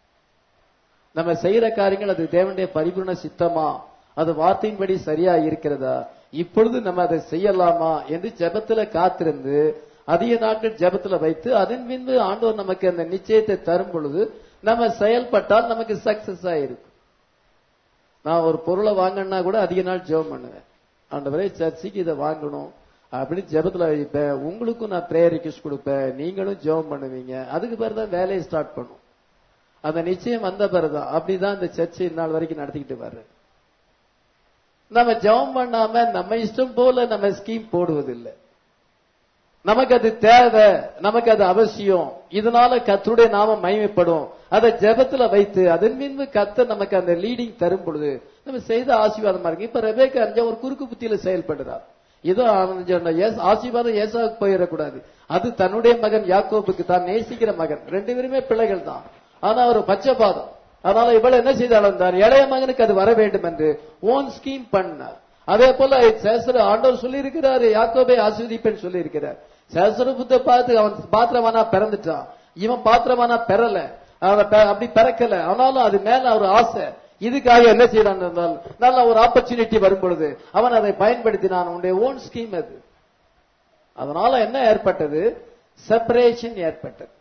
நம்ம செய்யற காரியங்கள் அது தேவனுடைய பரிபூர்ண சித்தமா அது வார்த்தையின்படி சரியா இருக்கிறதா இப்பொழுது நம்ம அதை செய்யலாமா என்று ஜெபத்துல காத்திருந்து அதிக நாட்கள் ஜெபத்துல வைத்து அதன் பின்பு ஆண்டவர் நமக்கு அந்த நிச்சயத்தை தரும் பொழுது நம்ம செயல்பட்டால் நமக்கு சக்சஸ் ஆயிருக்கும் நான் ஒரு பொருளை வாங்கினா கூட அதிக நாள் ஜெபம் பண்ணுவேன் ஆண்டவரே சர்ச்சுக்கு இதை வாங்கணும் அப்படின்னு ஜெபத்துல வைப்பேன் உங்களுக்கும் நான் ப்ரேயர் ரிக்வஸ்ட் கொடுப்பேன் நீங்களும் ஜெபம் பண்ணுவீங்க அதுக்கு பிறகு தான் வேலையை ஸ்டார்ட் பண்ணும் அந்த நிச்சயம் வந்த பிறகுதான் அப்படிதான் இந்த சர்ச்சை நாள் வரைக்கும் நடத்திக்கிட்டு வர்றேன் நம்ம ஜெபம் பண்ணாம நம்ம இஷ்டம் போல நம்ம ஸ்கீம் போடுவதில்லை நமக்கு அது தேவை நமக்கு அது அவசியம் இதனால கத்தருடைய நாம மகிமைப்படும் அதை ஜெபத்துல வைத்து அதன் பின்பு கத்த நமக்கு அந்த லீடிங் தரும் பொழுது நம்ம செய்த ஆசீர்வாதமா இருக்கு இப்ப ரெபேக்கா அறிஞ்சா ஒரு குறுக்கு புத்தியில செயல்படுறார் இதோ அவன் சொன்ன, "ஏஸ்- ஆசீர்வாதம் ஏசாவுக்கு போயிடக்கூடாது அது தன்னுடைய மகன் யாக்கோபுக்கு தான் நேசிக்கிற மகன் ரெண்டு பேருமே பிள்ளைகள் தான் ஆனா ஒரு பச்சைபாதம் அதனால இவள் என்ன செய்தாள் என்றால் இளைய மகனுக்கு அது வர வேண்டும் என்று ஓன் ஸ்கீம் பண்ணார் அதே போல சேசர ஆண்டவர் சொல்லி இருக்கிறாரு யாக்கோபை ஆஸ்வதிப்பேன் சொல்லி இருக்கிறார் சேசரபுத்த பார்த்து அவன் பாத்திரமானா பிறந்துட்டான் இவன் பாத்திரமானா பெறல அவன் பெ- அப்படி பிறக்கல ஆனாலும் அது மேல ஒரு ஆசை இதுக்காக என்ன செய்யறான் என்றால் நல்ல ஒரு ஆப்பர்ச்சுனிட்டி வரும் பொழுது அவன் அதை பயன்படுத்தினான் உன்னுடைய ஓன் ஸ்கீம் அது அதனால என்ன ஏற்பட்டது செப்பரேஷன் ஏற்பட்டது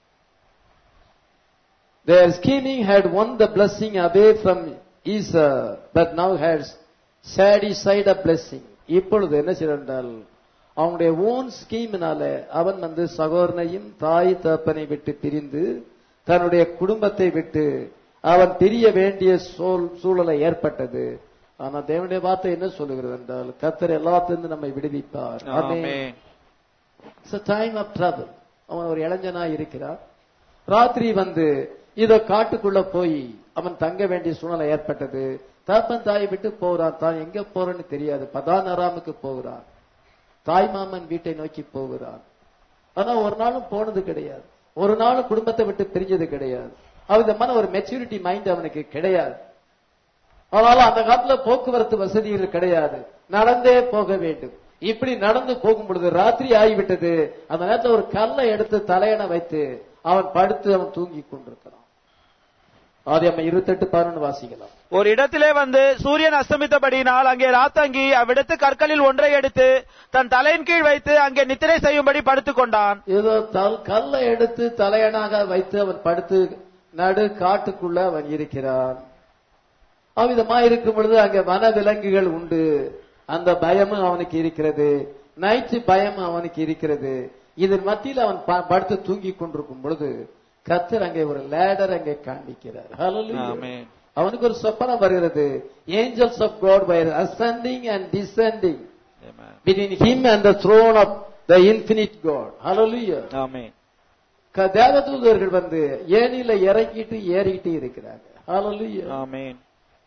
Their scheming had won the blessing away from Esau, but now has satisfied a blessing. இப்பொழுது என்ன செய்தால் அவனுடைய ஓன் ஸ்கீமினால அவன் வந்து சகோதரனையும் தாய் தகப்பனை விட்டு பிரிந்து தன்னுடைய குடும்பத்தை விட்டு அவன் பிரிய வேண்டிய சூழ்- சூழலை ஏற்பட்டது ஆனா தேவனுடைய வார்த்தை என்ன சொல்லுகிறது என்றால் கத்தர் எல்லாத்திலிருந்து நம்மை விடுவிப்பார் ஆமென். ஆமென். It's a time of trouble அவன் ஒரு இளைஞனா இருக்கிறான் ராத்திரி வந்து இதோ காட்டுக்குள்ள போய் அவன் தங்க வேண்டிய சூழ்நிலை ஏற்பட்டது தகப்பன் தாயை விட்டு போகிறான் தான் எங்க போறன்னு தெரியாது பதான் அராமுக்கு போகிறான் தாய் மாமன் வீட்டை நோக்கி போகிறான் ஆனா ஒரு நாளும் போனது கிடையாது ஒரு நாளும் குடும்பத்தை விட்டு பிரிஞ்சது கிடையாது அவ்விதமான ஒரு மெச்சூரிட்டி மைண்ட் அவனுக்கு கிடையாது ஆனாலும் அந்த காலத்துல போக்குவரத்து வசதிகள் கிடையாது நடந்தே போக வேண்டும் இப்படி நடந்து போகும் பொழுது ராத்திரி ஆகிவிட்டது அந்த நேரத்துல ஒரு கல்லை எடுத்து தலையணை வைத்து அவன் படுத்து அவன் தூங்கி கொண்டிருக்கிறான் ஆதி நம்ம இருபத்தெட்டு பதினொன்று வாசிக்கலாம் ஒரு இடத்திலே வந்து சூரியன் அஸ்தமித்தபடியினால் அங்கே ராத்தங்கி அவ்விடத்து கற்களில் ஒன்றை எடுத்து தன் தலையின் கீழ் வைத்து அங்கே நித்திரை செய்யும்படி படுத்துக் கொண்டான் ஏதோ தல் கல்லை எடுத்து தலையணாக வைத்து அவன் படுத்து நடு காட்டுக்குள்ள அவன் இருக்கிறான் அவ்விதமா இருக்கும் பொழுது அங்க வன விலங்குகள் உண்டு அந்த பயமும் அவனுக்கு இருக்கிறது நைட்டு பயம் அவனுக்கு இருக்கிறது இதன் மத்தியில் அவன் ப- படுத்து தூங்கி கொண்டிருக்கும் பொழுது கத்தர் அங்கே ஒரு லேடர் அங்கே காண்பிக்கிறார் Hallelujah. ஆமென். அவனுக்கு ஒரு சொப்பனம் வருகிறது angels of God were ascending and descending between him and the throne of the infinite God. Hallelujah. ஆமென். க- தேவதூதர்கள் வந்து ஏனில இறங்கிட்டு ஏறிக்கிட்டு இருக்கிறாங்க Hallelujah. ஆமென்.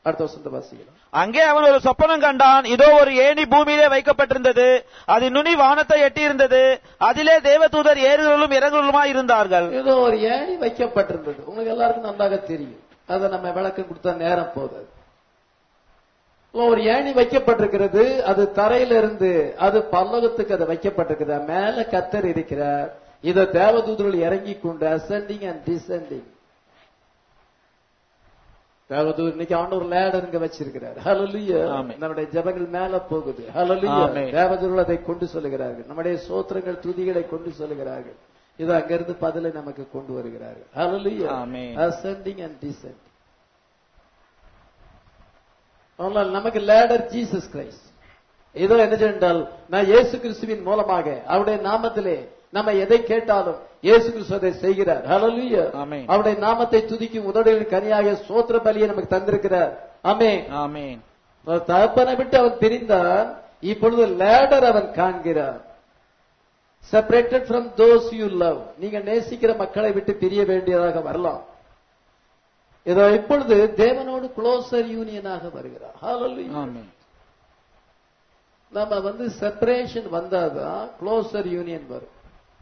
அடுத்த வசந்த வாசிக்கலாம் அங்கே அவன் ஒரு சொப்பனம் கண்டான் இதோ ஒரு ஏணி பூமியிலே வைக்கப்பட்டிருந்தது அது நுனி வானத்தை எட்டியிருந்தது அதிலே தேவதூதர் ஏறுகளும் இறங்குகளுமாய் இருந்தார்கள் ஏதோ ஒரு ஏணி வைக்கப்பட்டிருந்தது உங்களுக்கு எல்லாருக்கும் நன்றாக தெரியும் அதை நம்ம விளக்கம் கொடுத்த நேரம் போதாது ஒரு ஏணி வைக்கப்பட்டிருக்கிறது அது தரையில இருந்து அது பல்லவத்துக்கு அது வைக்கப்பட்டிருக்கிறது மேல கத்தர் இருக்கிறார் இத தேவதூதர்கள் இறங்கி கொண்டு அசெண்டிங் அண்ட் டிசெண்டிங் தேவதூர் இன்னைக்கு ஆண்டவர் லேடர் இங்க வச்சிருக்கிறார் ஹalleluya ஆமென். நம்முடைய ஜெபங்கள் மேல போகுது ஹalleluya ஆமென். தேவதூர்கள் அதை கொண்டு சொல்லுகிறார்கள் நம்முடைய சோத்திரங்கள் துதிகளை கொண்டு சொல்லுகிறார்கள் இது அங்கிருந்து பதிலை நமக்கு கொண்டு வருகிறார்கள் ஹalleluya ஆமென். ascending and descending ஆனால் நமக்கு லேடர் ஜீசஸ் கிரைஸ்ட் இதோ என்ன என்றால் நான் இயேசு கிறிஸ்துவின் மூலமாக அவருடைய நாமத்திலே நம்ம எதை கேட்டாலும் இயேசு கிறிஸ்து அதை செய்கிறார் ஹalleluya ஆமென். அவருடைய நாமத்தை துதிக்கும் உதடுகளின் கனியாக சோத்திர பலியை நமக்கு தந்திருக்கிறார் ஆமே ஆமீன் தகப்பனை விட்டு அவன் பிரிந்தான் இப்பொழுது லேடர் அவன் காண்கிறார் separated from those you love நீங்க நேசிக்கிற மக்களை விட்டு பிரிய வேண்டியதாக வரலாம் இதோ இப்பொழுது தேவனோடு க்ளோசர் யூனியனாக வருகிறார் Hallelujah. ஆமீன் நம்ம வந்து செப்பரேஷன் வந்தாதான் க்ளோசர் யூனியன் வரும்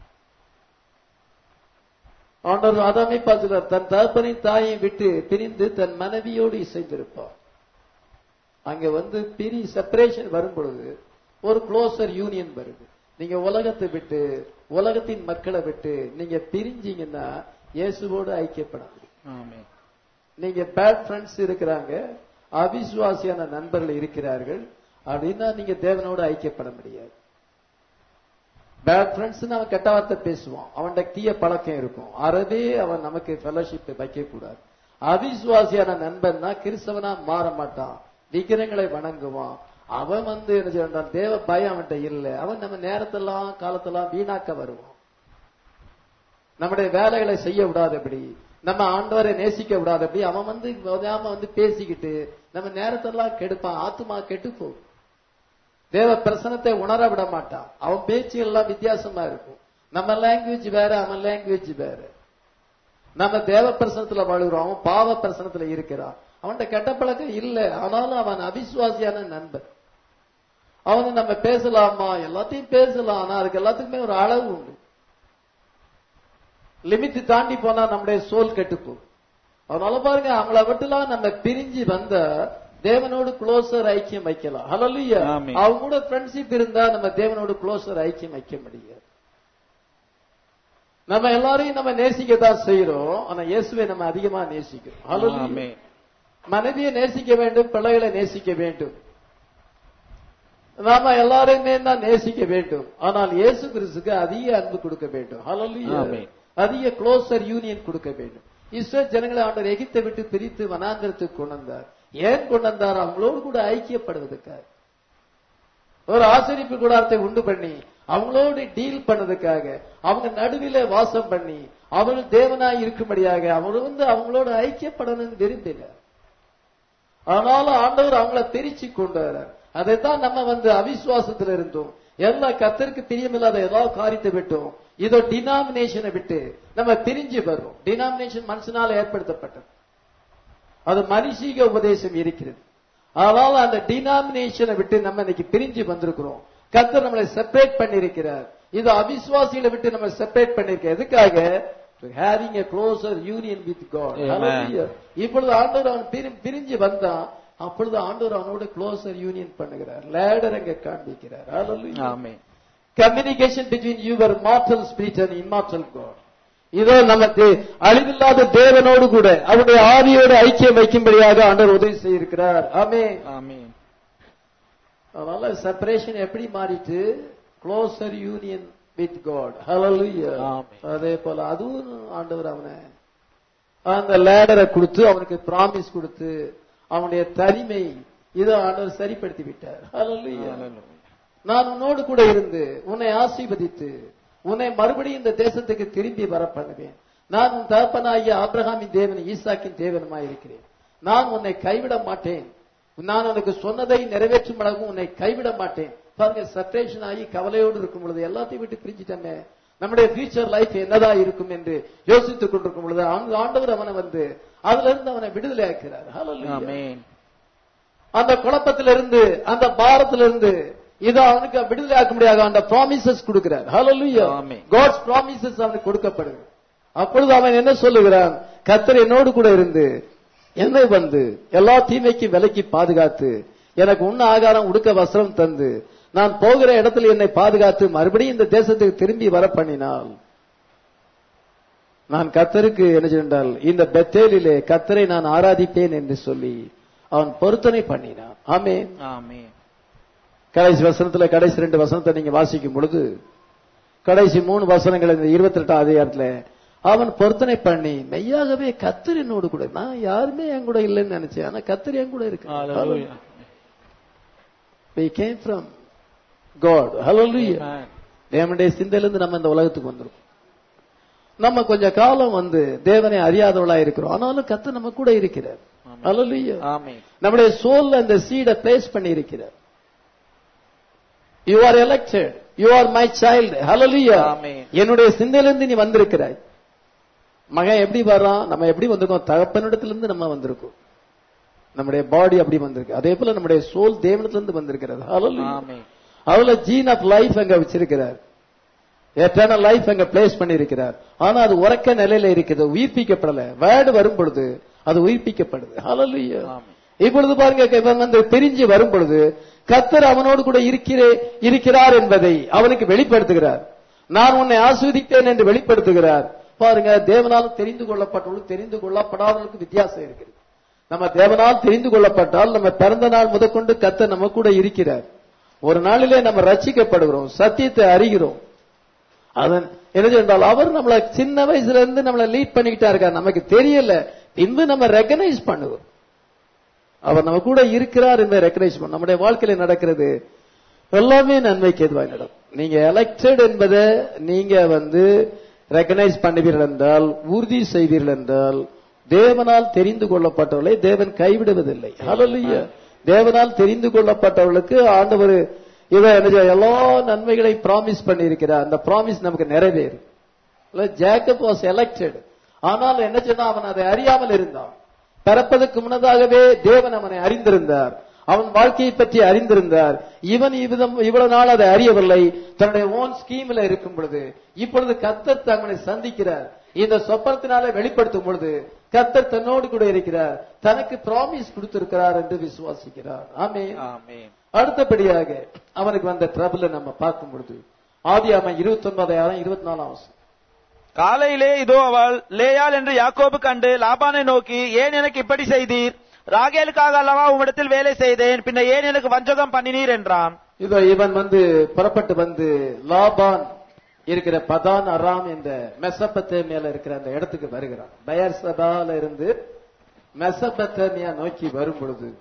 ஆண்டவர் அதாமே பார்க்கிறார் தன் தகப்பனின் தாயை விட்டு பிரிந்து தன் மனைவியோடு இசைந்திருப்பார் அங்க வந்து பிரி செப்பரேஷன் வரும் பொழுது ஒரு க்ளோசர் யூனியன் வருது நீங்க உலகத்தை விட்டு உலகத்தின் மக்களை விட்டு நீங்க பிரிஞ்சீங்கன்னா இயேசுவோடு ஐக்கியப்பட முடியும் ஆமீன் நீங்க பேட் ஃப்ரெண்ட்ஸ் இருக்கிறாங்க அவிசுவாசியான நண்பர்கள் இருக்கிறார்கள் அப்படின்னா நீங்க தேவனோடு ஐக்கியப்பட முடியாது பேட் ஃப்ரெண்ட்ஸ் அவன் கெட்ட வார்த்தை பேசுவான் அவன்கிட்ட தீய பழக்கம் இருக்கும் அறவே அவன் நமக்கு ஃபெலோஷிப் வைக்க கூடாது அவிசுவாசியான நண்பன்னா கிறிஸ்தவனா மாற மாட்டான் விக்கிரங்களை வணங்குவான் அவன் வந்து என்ன சொல்றான் தேவ பயம் அவன்கிட்ட இல்ல அவன் நம்ம நேரத்தெல்லாம் காலத்தெல்லாம் வீணாக்க வருவான் நம்முடைய வேலைகளை செய்ய விடாதபடி நம்ம ஆண்டவரை நேசிக்க விடாதபடி அவன் வந்து விடாம வந்து பேசிக்கிட்டு நம்ம நேரத்தெல்லாம் கெடுப்பான் ஆத்துமா கெட்டு போகும் தேவ பிரசனத்தை உணர விட மாட்டான் அவன் பேச்சு எல்லாம் வித்தியாசமா இருக்கும் நம்ம லாங்குவேஜ் வேற அவன் லாங்குவேஜ் வேற நம்ம தேவ பிரசனத்துல வாழுகிறோம் அவன் பாவ பிரசனத்துல இருக்கிறான் அவன்கிட்ட கெட்ட பழக்கம் இல்ல ஆனாலும் அவன் அவிசுவாசியான நண்பன் அவனை நம்ம பேசலாமா எல்லாத்தையும் பேசலாம் ஆனா அதுக்கு எல்லாத்துக்குமே ஒரு அளவு உண்டு லிமிட் தாண்டி போனா நம்முடைய சோல் கெட்டுப்போம் அதனால பாருங்க அவங்கள விட்டுலாம் நம்ம பிரிஞ்சு வந்த தேவனோடு க்ளோசர் ஐக்கியம் வைக்கலாம் ஹalleluya ஆமென். அவங்க கூட ஃப்ரெண்ட்ஷிப் இருந்தா நம்ம தேவனோடு க்ளோசர் ஐக்கியம் வைக்க முடியாது நம்ம எல்லாரையும் நம்ம நேசிக்க தான் செய்யறோம் ஆனா இயேசுவை நம்ம அதிகமா நேசிக்கிறோம் ஹalleluya ஆமீன் மனைவியை நேசிக்க வேண்டும் பிள்ளைகளை நேசிக்க வேண்டும் நாம எல்லாரையுமே தான் நேசிக்க வேண்டும் ஆனால் இயேசு கிறிஸ்துக்கு அதிக அன்பு கொடுக்க வேண்டும் ஹalleluya ஆமென். அதிக க்ளோசர் யூனியன் கொடுக்க வேண்டும் இஸ்ரேல் ஜனங்களை ஆண்டவர் எகிப்தை விட்டு பிரித்து வனாந்திரத்துக்கு கொண்டு வந்தார் ஏன் கொண்டு வந்தார் அவங்களோடு கூட ஐக்கியப்படுவதற்காக ஒரு ஆசிரிப்பு கூடாரத்தை உண்டு பண்ணி அவங்களோடு டீல் பண்ணதுக்காக அவங்க நடுவில வாசம் பண்ணி அவர்கள் தேவனாய் இருக்கும்படியாக அவர் வந்து அவங்களோட ஐக்கியப்படணும்னு விரும்பினார் ஆனாலும் ஆண்டவர் அவங்கள பிரிச்சு கொண்டு வரார் அதைத்தான் நம்ம வந்து அவிசுவாசத்துல இருந்தோம் எல்லா கத்தருக்கு பிரியமில்லாத ஏதாவது காரியத்தை விட்டோம் இதோ டினாமினேஷனை விட்டு நம்ம பிரிஞ்சு வர்றோம் டினாமினேஷன் மனுஷனால ஏற்படுத்தப்பட்டது அது மனுஷீக உபதேசம் இருக்கிறது ஆனால் அந்த டினாமினேஷனை விட்டு நம்ம இன்னைக்கு பிரிஞ்சு வந்திருக்கிறோம் கர்த்தர் நம்மளை செப்பரேட் பண்ணியிருக்கிறார் இது அவிசுவாசிகளை விட்டு நம்ம செப்பரேட் பண்ணிருக்க எதுக்காக having a closer union with God Amen. Hallelujah. இப்பொழுது ஆண்டவர் அவன் பிரி- பிரிஞ்சு வந்தான் அப்பொழுது ஆண்டவர் அவனோட க்ளோசர் யூனியன் பண்ணுகிறார் லேடர் அங்க காண்பிக்கிறார் Hallelujah. ஆமீன் communication between your mortal spirit and immortal God இதோ நமக்கு அழிவில்லாத தேவனோடு கூட அவருடைய ஆவியோடு ஐக்கியம் வைக்கும்படியாக ஆண்டவர் உதவி செய்திருக்கிறார் ஆமே ஆமீன் அதனால செப்பரேஷன் எப்படி மாறிட்டு closer union with God hallelujah ஆமென். அதே போல அதுவும் ஆண்டவர் அவனை அந்த லேடரை கொடுத்து அவனுக்கு பிராமிஸ் கொடுத்து அவனுடைய தனிமை இதை ஆண்டவர் சரிப்படுத்தி விட்டார் ஹalleluya நான் உன்னோடு கூட இருந்து உன்னை ஆசீர்வதித்து உன்னை மறுபடியும் இந்த தேசத்துக்கு திரும்பி வர பண்ணுவேன் நான் உன் தகப்பனாகிய ஆபிரகாமின் தேவன் ஈசாக்கின் தேவனுமாய் இருக்கிறேன் நான் உன்னை கைவிட மாட்டேன் நான் உனக்கு சொன்னதை நிறைவேற்றும் அளவும் உன்னை கைவிட மாட்டேன் பாருங்க செப்பரேஷன் ஆகி கவலையோடு இருக்கும் பொழுது எல்லாத்தையும் விட்டு பிரிஞ்சிட்டமே நம்முடைய ஃபியூச்சர் லைஃப் என்னதா இருக்கும் என்று யோசித்துக் கொண்டிருக்கும் பொழுது ஆண்டு- ஆண்டவர் அவனை வந்து அதுல இருந்து அவனை விடுதலை ஆக்கிறார் Hallelujah. ஆமீன் அந்த குழப்பத்திலிருந்து அந்த பாரத்திலிருந்து இதை அவனுக்கு விடுதலை ஆக்க முடியாது அந்த ப்ராமிசஸ் கொடுக்கிறார் ஹalleluya ஆமென். காட்ஸ் ப்ராமிசஸ் அவனுக்கு கொடுக்கப்படுது அப்பொழுது அவன் என்ன சொல்லுகிறான் கர்த்தர் என்னோடு கூட இருந்து என்னை வந்து எல்லா தீமைக்கும் விலக்கி பாதுகாத்து எனக்கு உண்ண ஆகாரம் உடுக்க வஸ்திரம் தந்து நான் போகிற இடத்துல என்னை பாதுகாத்து மறுபடியும் இந்த தேசத்துக்கு திரும்பி வர பண்ணினால் நான் கத்தருக்கு என்ன சொன்னால் இந்த பெத்தேலிலே கத்தரை நான் ஆராதிப்பேன் என்று சொல்லி அவன் பொருத்தனை பண்ணினான் ஆமே ஆமென் கடைசி வசனத்துல கடைசி ரெண்டு வசனத்தை நீங்க வாசிக்கும் பொழுது கடைசி மூணு வசனங்கள் இந்த இருபத்தி எட்டாம் அதிகாரத்துல அவன் பொருத்தனை பண்ணி மெய்யாகவே கத்தர் என்னோடு கூட நான் யாருமே என் கூட இல்லைன்னு நினைச்சேன் ஆனா கத்தர் என் கூட இருக்கு Hallelujah. we came from god hallelujah Amen. தேவனுடைய சிந்தையிலிருந்து நம்ம இந்த உலகத்துக்கு வந்துரும் நம்ம கொஞ்ச காலம் வந்து தேவனை அறியாதவளா இருக்கிறோம் ஆனாலும் கத்த நம்ம கூட இருக்கிறார் ஆமென். hallelujah ஆமென் நம்முடைய சோல்ல அந்த சீடை பிளேஸ் பண்ணி இருக்கிறார் you are elected you are my child hallelujah ஆமென். என்னுடைய சிந்தையிலிருந்து நீ வந்திருக்கிறாய் மகன் எப்படி வர்றான் நம்ம எப்படி வந்திருக்கோம் தகப்பனிடத்திலிருந்து நம்ம வந்திருக்கோம் நம்முடைய பாடி அப்படி வந்திருக்கு அதே போல நம்முடைய சோல் தேவனிடத்திலிருந்து வந்திருக்கிறது ஹalleluya ஆமென் அதுல ஜீன் ஆஃப் லைஃப் அங்க வச்சிருக்கிறார் எட்டர்னல் லைஃப் அங்க பிளேஸ் பண்ணியிருக்கிறார் ஆனா அது உறக்க நிலையில இருக்குது உயிர்ப்பிக்கப்படல வேர்டு வரும் பொழுது அது உயிர்ப்பிக்கப்படுது ஹalleluya ஆமென். இப்பொழுது பாருங்க இவன் வந்து பிரிஞ்சு வரும் பொழுது கத்தர் அவனோடு கூட இருக்கிறே இருக்கிறார் என்பதை அவனுக்கு வெளிப்படுத்துகிறார் நான் உன்னை ஆஸ்வதிப்பேன் என்று வெளிப்படுத்துகிறார் பாருங்க தேவனால் தெரிந்து கொள்ளப்பட்டவர்களும் தெரிந்து கொள்ளப்படாதவர்களுக்கு வித்தியாசம் இருக்குது நம்ம தேவனால் தெரிந்து கொள்ளப்பட்டால் நம்ம பிறந்த நாள் முதற்கொண்டு கத்தர் நம்ம கூட இருக்கிறார் ஒரு நாளிலே நம்ம ரட்சிக்கப்படுகிறோம் சத்தியத்தை அறிகிறோம் அதன் என்ன என்றால் அவர் நம்மள சின்ன வயசுல இருந்து நம்மள லீட் பண்ணிக்கிட்டா இருக்கார் நமக்கு தெரியல பின்பு நம்ம ரெகனைஸ் பண்ணுவோம் அவர் நம்ம கூட இருக்கிறார் என்பதை ரெகனைஸ் பண்ண நம்முடைய வாழ்க்கையில நடக்கிறது எல்லாமே நன்மைக்கு எதுவாக நடக்கும் நீங்க எலெக்டட் என்பதை நீங்க வந்து ரெகனைஸ் பண்ணுவீர்கள் என்றால் உறுதி செய்வீர்கள் என்றால் தேவனால் தெரிந்து கொள்ளப்பட்டவர்களை தேவன் கைவிடுவதில்லை ஹalleluya தேவனால் தெரிந்து கொள்ளப்பட்டவர்களுக்கு ஆண்டவர் இவன் என்ன செய்ய- எல்லா நன்மைகளை ப்ராமிஸ் பண்ணி இருக்கிறார் அந்த ப்ராமிஸ் நமக்கு நிறைவேறும் ஜேக்கப் வாஸ் எலெக்டட் ஆனால் என்ன சொன்னா அவன் அதை அறியாமல் இருந்தான் பிறப்பதற்கு முன்னதாகவே தேவன் அவனை அறிந்திருந்தார் அவன் வாழ்க்கையை பற்றி அறிந்திருந்தார் இவன் இவ்விதம் இவ்வளவு நாள் அதை அறியவில்லை தன்னுடைய ஓன் ஸ்கீம்ல இருக்கும் பொழுது இப்பொழுது கத்தர் தங்களை சந்திக்கிறார் இந்த சொப்பனத்தினாலே வெளிப்படுத்தும் பொழுது கத்தர் தன்னோடு கூட இருக்கிறார் தனக்கு ப்ராமிஸ் கொடுத்திருக்கிறார் என்று விசுவாசிக்கிறார் ஆமே ஆமென் அடுத்தபடியாக அவனுக்கு வந்த ட்ரபிள நம்ம பார்க்கும் பொழுது ஆதி அவன் இருபத்தி ஒன்பதாயிரம் இருபத்தி நாலாம் வருஷம் காலையிலே இதோ அவள் லேயாள் என்று யாக்கோபு கண்டு லாபானை நோக்கி ஏன் எனக்கு இப்படி செய்தீர் ராகேலுக்காக அல்லவா உம்மிடத்தில் வேலை செய்தேன் பின்ன ஏன் எனக்கு வஞ்சகம் பண்ணினீர் என்றான் இதோ இவன் வந்து புறப்பட்டு வந்து லாபான் இருக்கிற பதான் அராம் என்ற மெசபத்தேமியால இருக்கிற அந்த இடத்துக்கு வருகிறான் பயர் சபால இருந்து மெசபத்தேமியா நோக்கி வரும் பொழுது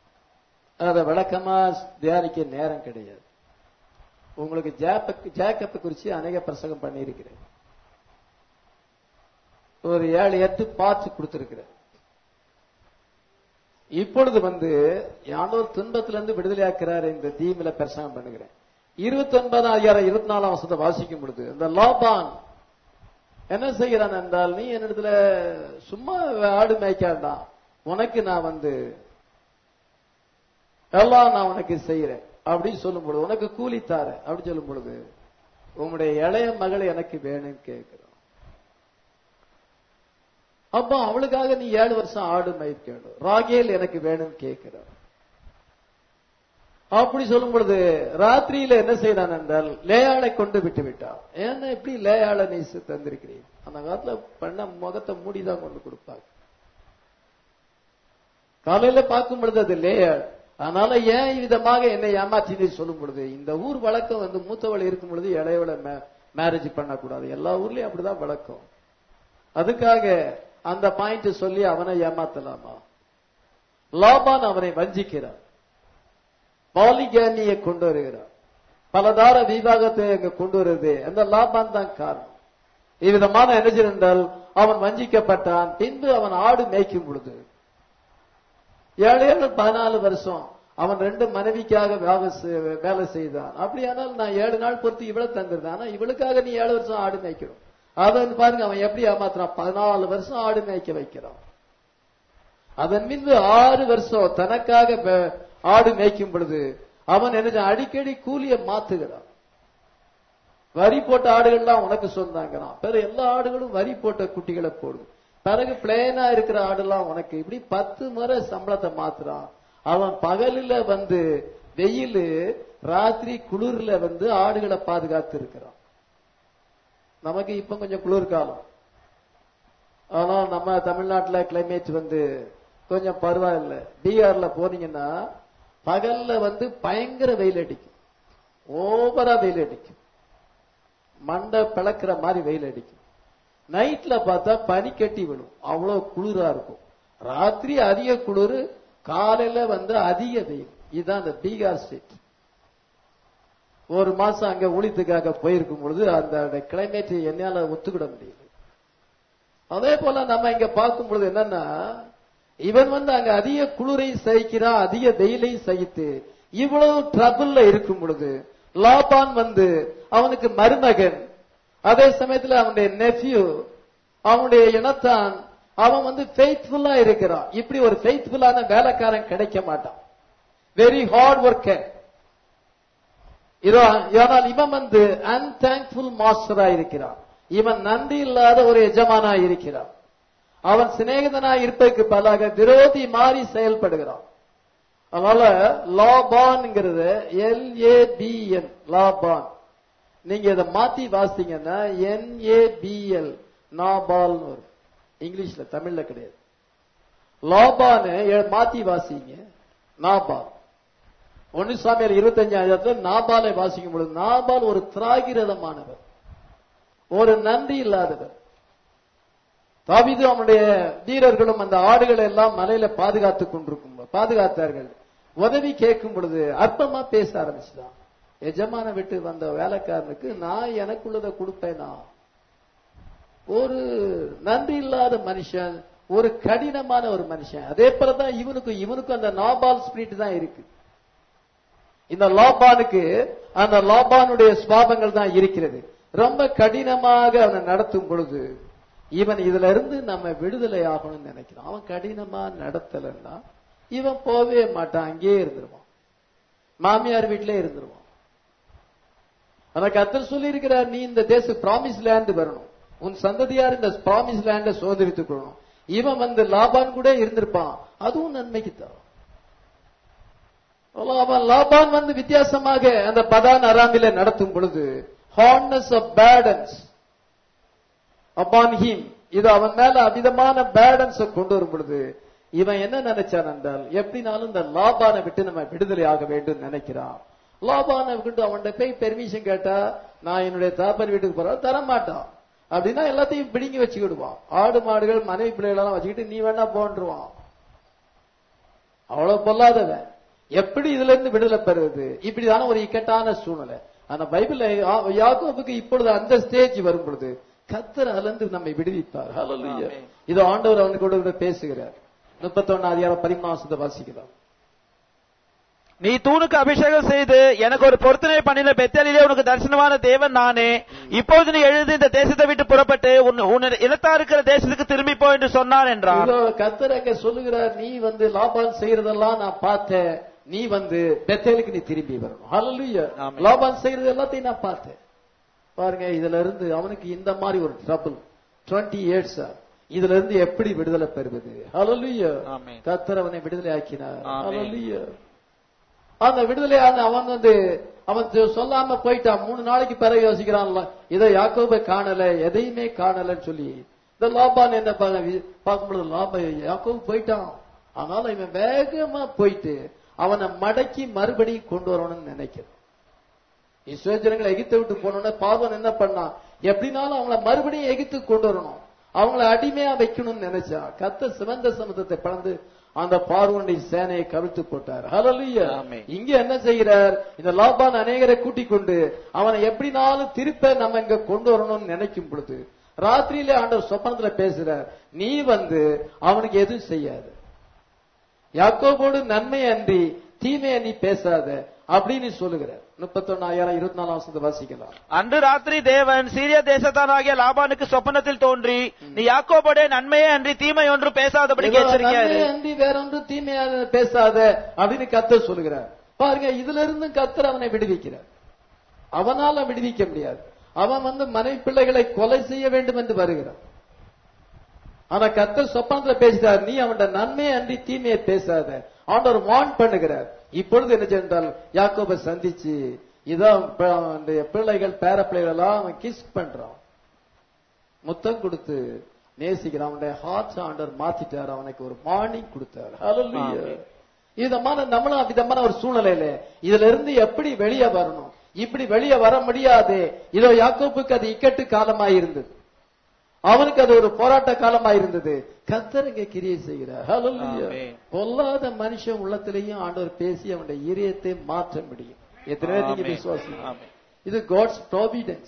அதை விளக்கமா தியானிக்க நேரம் கிடையாது உங்களுக்கு ஜேப்பக் ஜேக்கப்பை குறித்து அநேக பிரசங்கம் பண்ணியிருக்கிறேன் ஒரு ஏழு எட்டு பார்த்து கொடுத்திருக்கிறேன் இப்பொழுது வந்து ஆண்டவர் துன்பத்திலிருந்து விடுதலையாக்குறார் இந்த தீமில பிரசங்கம் பண்ணுகிறேன் இருபத்தி ஒன்பதாம் அதிகாரம் இருபத்தி நாலாம் வருஷத்தை வாசிக்கும் பொழுது இந்த லாபான் என்ன செய்கிறான் என்றால் நீ என்னிடத்துல சும்மா ஆடு மேய்க்காண்டாம் உனக்கு நான் வந்து எல்லாம் நான் உனக்கு செய்யறேன் அப்படின்னு சொல்லும் பொழுது உனக்கு கூலி தாரேன் அப்படின்னு சொல்லும் பொழுது உங்களுடைய இளைய மகள் எனக்கு வேணும்னு கேட்கிறோம் அப்போ அவளுக்காக நீ ஏழு வருஷம் ஆடு மேய்க்கணும் ராகேல் எனக்கு வேணும்னு கேட்கிறார் அப்படி சொல்லும் பொழுது ராத்திரியில என்ன செய்தான் என்றால் லேயாளை கொண்டு விட்டு விட்டான் ஏன்னா எப்படி லேயாளை நீ சு- தந்திருக்கிறீர் அந்த காலத்துல பண்ண முகத்தை மூடிதான் கொண்டு கொடுப்பாங்க காலையில பார்க்கும் பொழுது அது லேயாள் அதனால ஏன் விதமாக என்னை ஏமாற்றி சொல்லும் பொழுது இந்த ஊர் வழக்கம் வந்து மூத்தவள் இருக்கும் பொழுது இளையவளை மேரேஜ் பண்ணக்கூடாது எல்லா ஊர்லயும் அப்படிதான் வழக்கம் அதுக்காக அந்த பாயிண்ட் சொல்லி அவனை ஏமாத்தலாமா லாபான் அவனை வஞ்சிக்கிறான் பாலிகானியை கொண்டு வருகிறான் பலதார விவாகத்தை அங்க கொண்டு வருது அந்த லாபான் தான் காரணம் இவ்விதமான என்ன என்றால் அவன் வஞ்சிக்கப்பட்டான் பின்பு அவன் ஆடு மேய்க்கும் பொழுது ஏழு ஏழு பதினாலு வருஷம் அவன் ரெண்டு மனைவிக்காக வேலை செய்- வேலை செய்தான் அப்படியானால் நான் ஏழு நாள் பொறுத்து இவளை தந்திருந்தேன் ஆனா இவளுக்காக நீ ஏழு வருஷம் ஆடு மேய்க்கணும் அதை வந்து பாருங்க அவன் எப்படி ஏமாத்துறான் பதினாலு வருஷம் ஆடு மேய்க்க வைக்கிறான் அதன் மீது ஆறு வருஷம் தனக்காக வே- ஆடு மேய்க்கும் பொழுது அவன் என்ன செய்றான்? அடிக்கடி கூலிய மாத்துகிறான் வரி போட்ட ஆடுகள்லாம் உனக்கு சொந்தாங்கிறான் பிறகு எல்லா ஆடுகளும் வரி போட்ட குட்டிகளை போடுது பிறகு பிளேனா இருக்கிற ஆடுலாம் உனக்கு இப்படி பத்து முறை சம்பளத்தை மாத்துறான் அவன் பகலில வந்து வெயில் ராத்திரி குளிர்ல வந்து ஆடுகளை பாதுகாத்து இருக்கிறான் நமக்கு இப்ப கொஞ்சம் குளிர் காலம் ஆனா நம்ம தமிழ்நாட்டுல கிளைமேட் வந்து கொஞ்சம் பரவாயில்ல பீகார்ல போனீங்கன்னா பகல்ல வந்து பயங்கர வெயில் அடிக்கும் ஓவரா வெயில் அடிக்கும் மண்டை பிளக்கிற மாதிரி வெயில் அடிக்கும் நைட்ல பார்த்தா பனி கட்டி விடும் அவ்வளவு குளிரா இருக்கும் ராத்திரி அதிக குளிர் காலையில வந்து அதிக வெயில் இதுதான் அந்த பீகார் ஸ்டேட் ஒரு மாசம் அங்க ஊழியத்துக்காக போயிருக்கும் பொழுது அந்த கிளைமேட் என்னால ஒத்துக்கிட முடியல அதே போல நம்ம இங்க பார்க்கும் பொழுது என்னன்னா இவன் வந்து அங்க அதிக குளிரை சகிக்கிறான் அதிக வெயிலை சகித்து இவ்வளவு ட்ரபிள்ல இருக்கும் பொழுது லாபான் வந்து அவனுக்கு மருமகன் அதே சமயத்துல அவனுடைய நெஃப்யூ அவனுடைய இனத்தான் அவன் வந்து ஃபெய்த்ஃபுல்லா இருக்கிறான் இப்படி ஒரு ஃபெய்த்ஃபுல்லான வேலைக்காரன் கிடைக்க மாட்டான் வெரி ஹார்ட் ஒர்க்கர் இதோ ஆனால் இவன் வந்து அன்தேங்க்ஃபுல் மாஸ்டரா இருக்கிறான் இவன் நன்றி இல்லாத ஒரு எஜமானா இருக்கிறான் அவன் சிநேகிதனா இருப்பதற்கு பதிலாக விரோதி மாறி செயல்படுகிறான் அதனால லாபான்ங்கிறது எல்ஏபிஎன் லாபான் நீங்க இதை மாத்தி வாசிங்கன்னா என்ஏபிஎல் நாபால் வரும் இங்கிலீஷ்ல தமிழ்ல கிடையாது லாபான்னு எ- மாத்தி வாசிங்க நாபால் ஒன்னு சாமியார் இருபத்தஞ்சாயிரத்துல நாபாலை வாசிக்கும் பொழுது நாபால் ஒரு திராகிரதமானவர் ஒரு நன்றி இல்லாதவர் தாவீது அவனுடைய வீரர்களும் அந்த ஆடுகளை எல்லாம் மலையில பாதுகாத்துக் கொண்டிருக்கும் பாதுகாத்தார்கள் உதவி கேட்கும் பொழுது அற்பமா பேச ஆரம்பிச்சுதான் எஜமான விட்டு வந்த வேலைக்காரனுக்கு நான் எனக்குள்ளதை கொடுப்பேனா ஒரு நன்றி இல்லாத மனுஷன் ஒரு கடினமான ஒரு மனுஷன் அதே போலதான் இவனுக்கும் இவனுக்கும் அந்த நாபால் ஸ்பிரிட் தான் இருக்கு இந்த லாபானுக்கு அந்த லாபானுடைய சுவாபங்கள் தான் இருக்கிறது ரொம்ப கடினமாக அவனை நடத்தும் பொழுது இவன் இதுல இருந்து நம்ம விடுதலை ஆகணும்னு நினைக்கிறான் அவன் கடினமா நடத்தலைன்னா இவன் போகவே மாட்டான் அங்கேயே இருந்துருவான் மாமியார் வீட்டிலே இருந்துருவான் ஆனா கத்தர் சொல்லி இருக்கிறார் நீ இந்த தேச ப்ராமிஸ் லேண்ட் வரணும் உன் சந்ததியார் இந்த ப்ராமிஸ் லேண்ட சோதரித்துக் கொள்ளணும் இவன் வந்து லாபான் கூட இருந்திருப்பான் அதுவும் நன்மைக்கு தரும் அவன் லாபான் வந்து வித்தியாசமாக அந்த பதான் அராமில நடத்தும் பொழுது harness of patience upon him இது அவன் மேல அமிதமான பேடன்ஸ் கொண்டு வரும் பொழுது இவன் என்ன நினைச்சான் என்றால் எப்படினாலும் இந்த லாபானை விட்டு நம்ம விடுதலை ஆக வேண்டும் நினைக்கிறான் லாபானை விட்டு அவன்கிட்ட போய் பெர்மிஷன் கேட்டா நான் என்னுடைய தாப்பன் வீட்டுக்கு போறேன் தர மாட்டான் அப்படின்னா எல்லாத்தையும் பிடுங்கி வச்சுக்கிடுவான் ஆடு மாடுகள் மனைவி பிள்ளைகளெல்லாம் வச்சுக்கிட்டு நீ வேணா போன்றுவான் அவ்வளவு பொல்லாதவன் எப்படி இதுல இருந்து விடுதலை பெறுவது இப்படிதான ஒரு இக்கட்டான சூழ்நிலை ஆனா பைபிள்ல யா- யாக்கோபுக்கு இப்பொழுது அந்த ஸ்டேஜ் வரும் பொழுது கத்தர் அதுல இருந்து நம்மை விடுவிப்பார் ஹalleluya ஆமென். இது ஆண்டவர் அவனுக்கு கூட கூட பேசுகிறார் முப்பத்தொன்னு அதிகாரம் பதிமாசத்தை வாசிக்கலாம் நீ தூணுக்கு அபிஷேகம் செய்து எனக்கு ஒரு பொருத்தனை பண்ணின பெத்தலிலே உனக்கு தரிசனமான தேவன் நானே இப்போது நீ எழுதி இந்த தேசத்தை விட்டு புறப்பட்டு உன் உன் இனத்தா இருக்கிற தேசத்துக்கு திரும்பி போ என்று சொன்னான் என்றார் இதோ கத்தர் அங்க சொல்லுகிறார் நீ வந்து லாபான் செய்யறதெல்லாம் நான் பார்த்தேன் நீ வந்து பெத்தேலுக்கு நீ திரும்பி வரணும் ஹalleluya ஆமென். லாபான் செய்யறது எல்லாத்தையும் நான் பார்த்தேன் பாருங்க இதுல இருந்து அவனுக்கு இந்த மாதிரி ஒரு ட்ரபிள் 20 இயர்ஸ் இதுல இருந்து எப்படி விடுதலை பெறுவது ஹalleluya ஆமென். கத்தர் அவனை விடுதலை ஆக்கினார் ஆமென். ஹalleluya அந்த விடுதலையான அவன் வந்து அவன் சொ- சொல்லாம போயிட்டான் மூணு நாளைக்கு பிறகு யோசிக்கிறான்ல இதை யாக்கோபை காணல எதையுமே காணலன்னு சொல்லி இந்த லாபான் என்ன பார்க்க- பார்க்கும்பொழுது லாப யாக்கோபு போயிட்டான் அதனால இவன் வேகமா போயிட்டு அவனை மடக்கி மறுபடியும் கொண்டு வரணும்னு நினைக்கிறான் இஸ்ரேஜனங்களை எகிப்தை விட்டு போனோட பாவன் என்ன பண்ணான் எப்படினாலும் அவங்கள மறுபடியும் எகிப்து கொண்டு வரணும் அவங்கள அடிமையா வைக்கணும்னு நினைச்சான் கத்த சிவந்த சமுத்திரத்தை பிளந்து அந்த பார்வனுடைய சேனையை கவிழ்த்து போட்டார் ஹalleluya ஆமென். இங்க என்ன செய்கிறார் இந்த லாபான் அநேகரை கூட்டிக் கொண்டு அவனை எப்படினாலும் திருப்ப நம்ம இங்க கொண்டு வரணும்னு நினைக்கும் பொழுது ராத்திரியில ஆண்டவர் சொப்பனத்துல பேசுறார் நீ வந்து அவனுக்கு எதுவும் செய்யாது யாக்கோபோடு நன்மை அன்றி தீமையை நீ பேசாத அப்படின்னு சொல்லுகிறார் முப்பத்தொன்னாயிரம் இருபத்தி நாலாம் வருஷத்தை வாசிக்கலாம் அன்று ராத்திரி தேவன் சீரிய தேசத்தானாகிய லாபானுக்கு சொப்பனத்தில் தோன்றி நீ யாக்கோபுடைய நன்மையே அன்றி தீமை ஒன்று பேசாதபடிக்கு எச்சரிக்கையாரு நன்மை அன்றி வேற ஒன்று தீமையாக பேசாத அப்படின்னு கத்தர் சொல்லுகிறார் பாருங்க இதுல இருந்து கத்தர் அவனை விடுவிக்கிறார் அவனால விடுவிக்க முடியாது அவன் வந்து மனைவி பிள்ளைகளை கொலை செய்ய வேண்டும் என்று வருகிறான் ஆனா கத்தர் சொப்பனத்துல பேசிட்டார் நீ அவன் நன்மையை அன்றி தீமையை பேசாத ஆண்டவர் வான் பண்ணுகிறார் இப்பொழுது என்ன சென்றால் யாக்கோபை சந்திச்சு இதான் ப- அவனுடைய பிள்ளைகள் பேர பிள்ளைகள் எல்லாம் அவன் கிஸ் பண்றான் முத்தம் கொடுத்து நேசிக்கிறான் அவனுடைய ஹார்ட் ஆண்டவர் மாத்திட்டார் அவனுக்கு ஒரு மார்னிங் கொடுத்தார் Hallelujah. ஆமென். இதமான நம்மளும் விதமான ஒரு சூழ்நிலையில இதுல இருந்து எப்படி வெளியே வரணும் இப்படி வெளியே வர முடியாது இதோ யாக்கோப்புக்கு அது இக்கட்டு காலமாய் இருந்தது அவனுக்கு அது ஒரு போராட்ட காலமாய் இருந்தது கத்தர் இங்க கிரியை செய்கிறார் Hallelujah. ஆமென். பொல்லாத மனுஷன் உள்ளத்திலையும் ஆண்டவர் பேசி அவனுடைய இதயத்தை மாற்ற முடியும் எத்தனை பேர் நீங்க ஆமென். விசுவாசி ஆமென். இது God's providence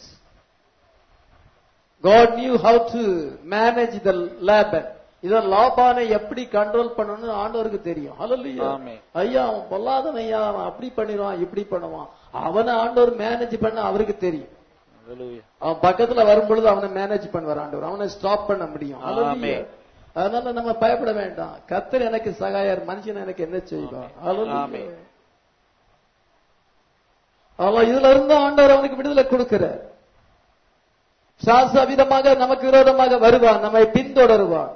God knew how to manage the Laban இத லாபானை எப்படி கண்ட்ரோல் பண்ணணும்னு ஆண்டவருக்கு தெரியும் ஹalleluya ஆமென். ஐயா அவன் பொல்லாதவன் ஐயா அவன் அப்படி பண்ணிடுவான் இப்படி பண்ணுவான் அவனை ஆண்டவர் மேனேஜ் பண்ண அவருக்கு தெரியும் Hallelujah. அவன் பக்கத்துல வரும்பொழுது அவனை மேனேஜ் பண்ணுவார் ஆண்டவர் அவனை ஸ்டாப் பண்ண முடியும் Hallelujah. ஆமென். அதனால நம்ம பயப்பட வேண்டாம் கத்தர் எனக்கு சகாயர் மனுஷன் எனக்கு என்ன செய்வான் Hallelujah. ஆமென். அவன் இதுல இருந்து ஆண்டவர் அவனுக்கு விடுதலை கொடுக்கிறார் சாச விதமாக நமக்கு விரோதமாக வருவான் நம்மை பின்தொடருவான்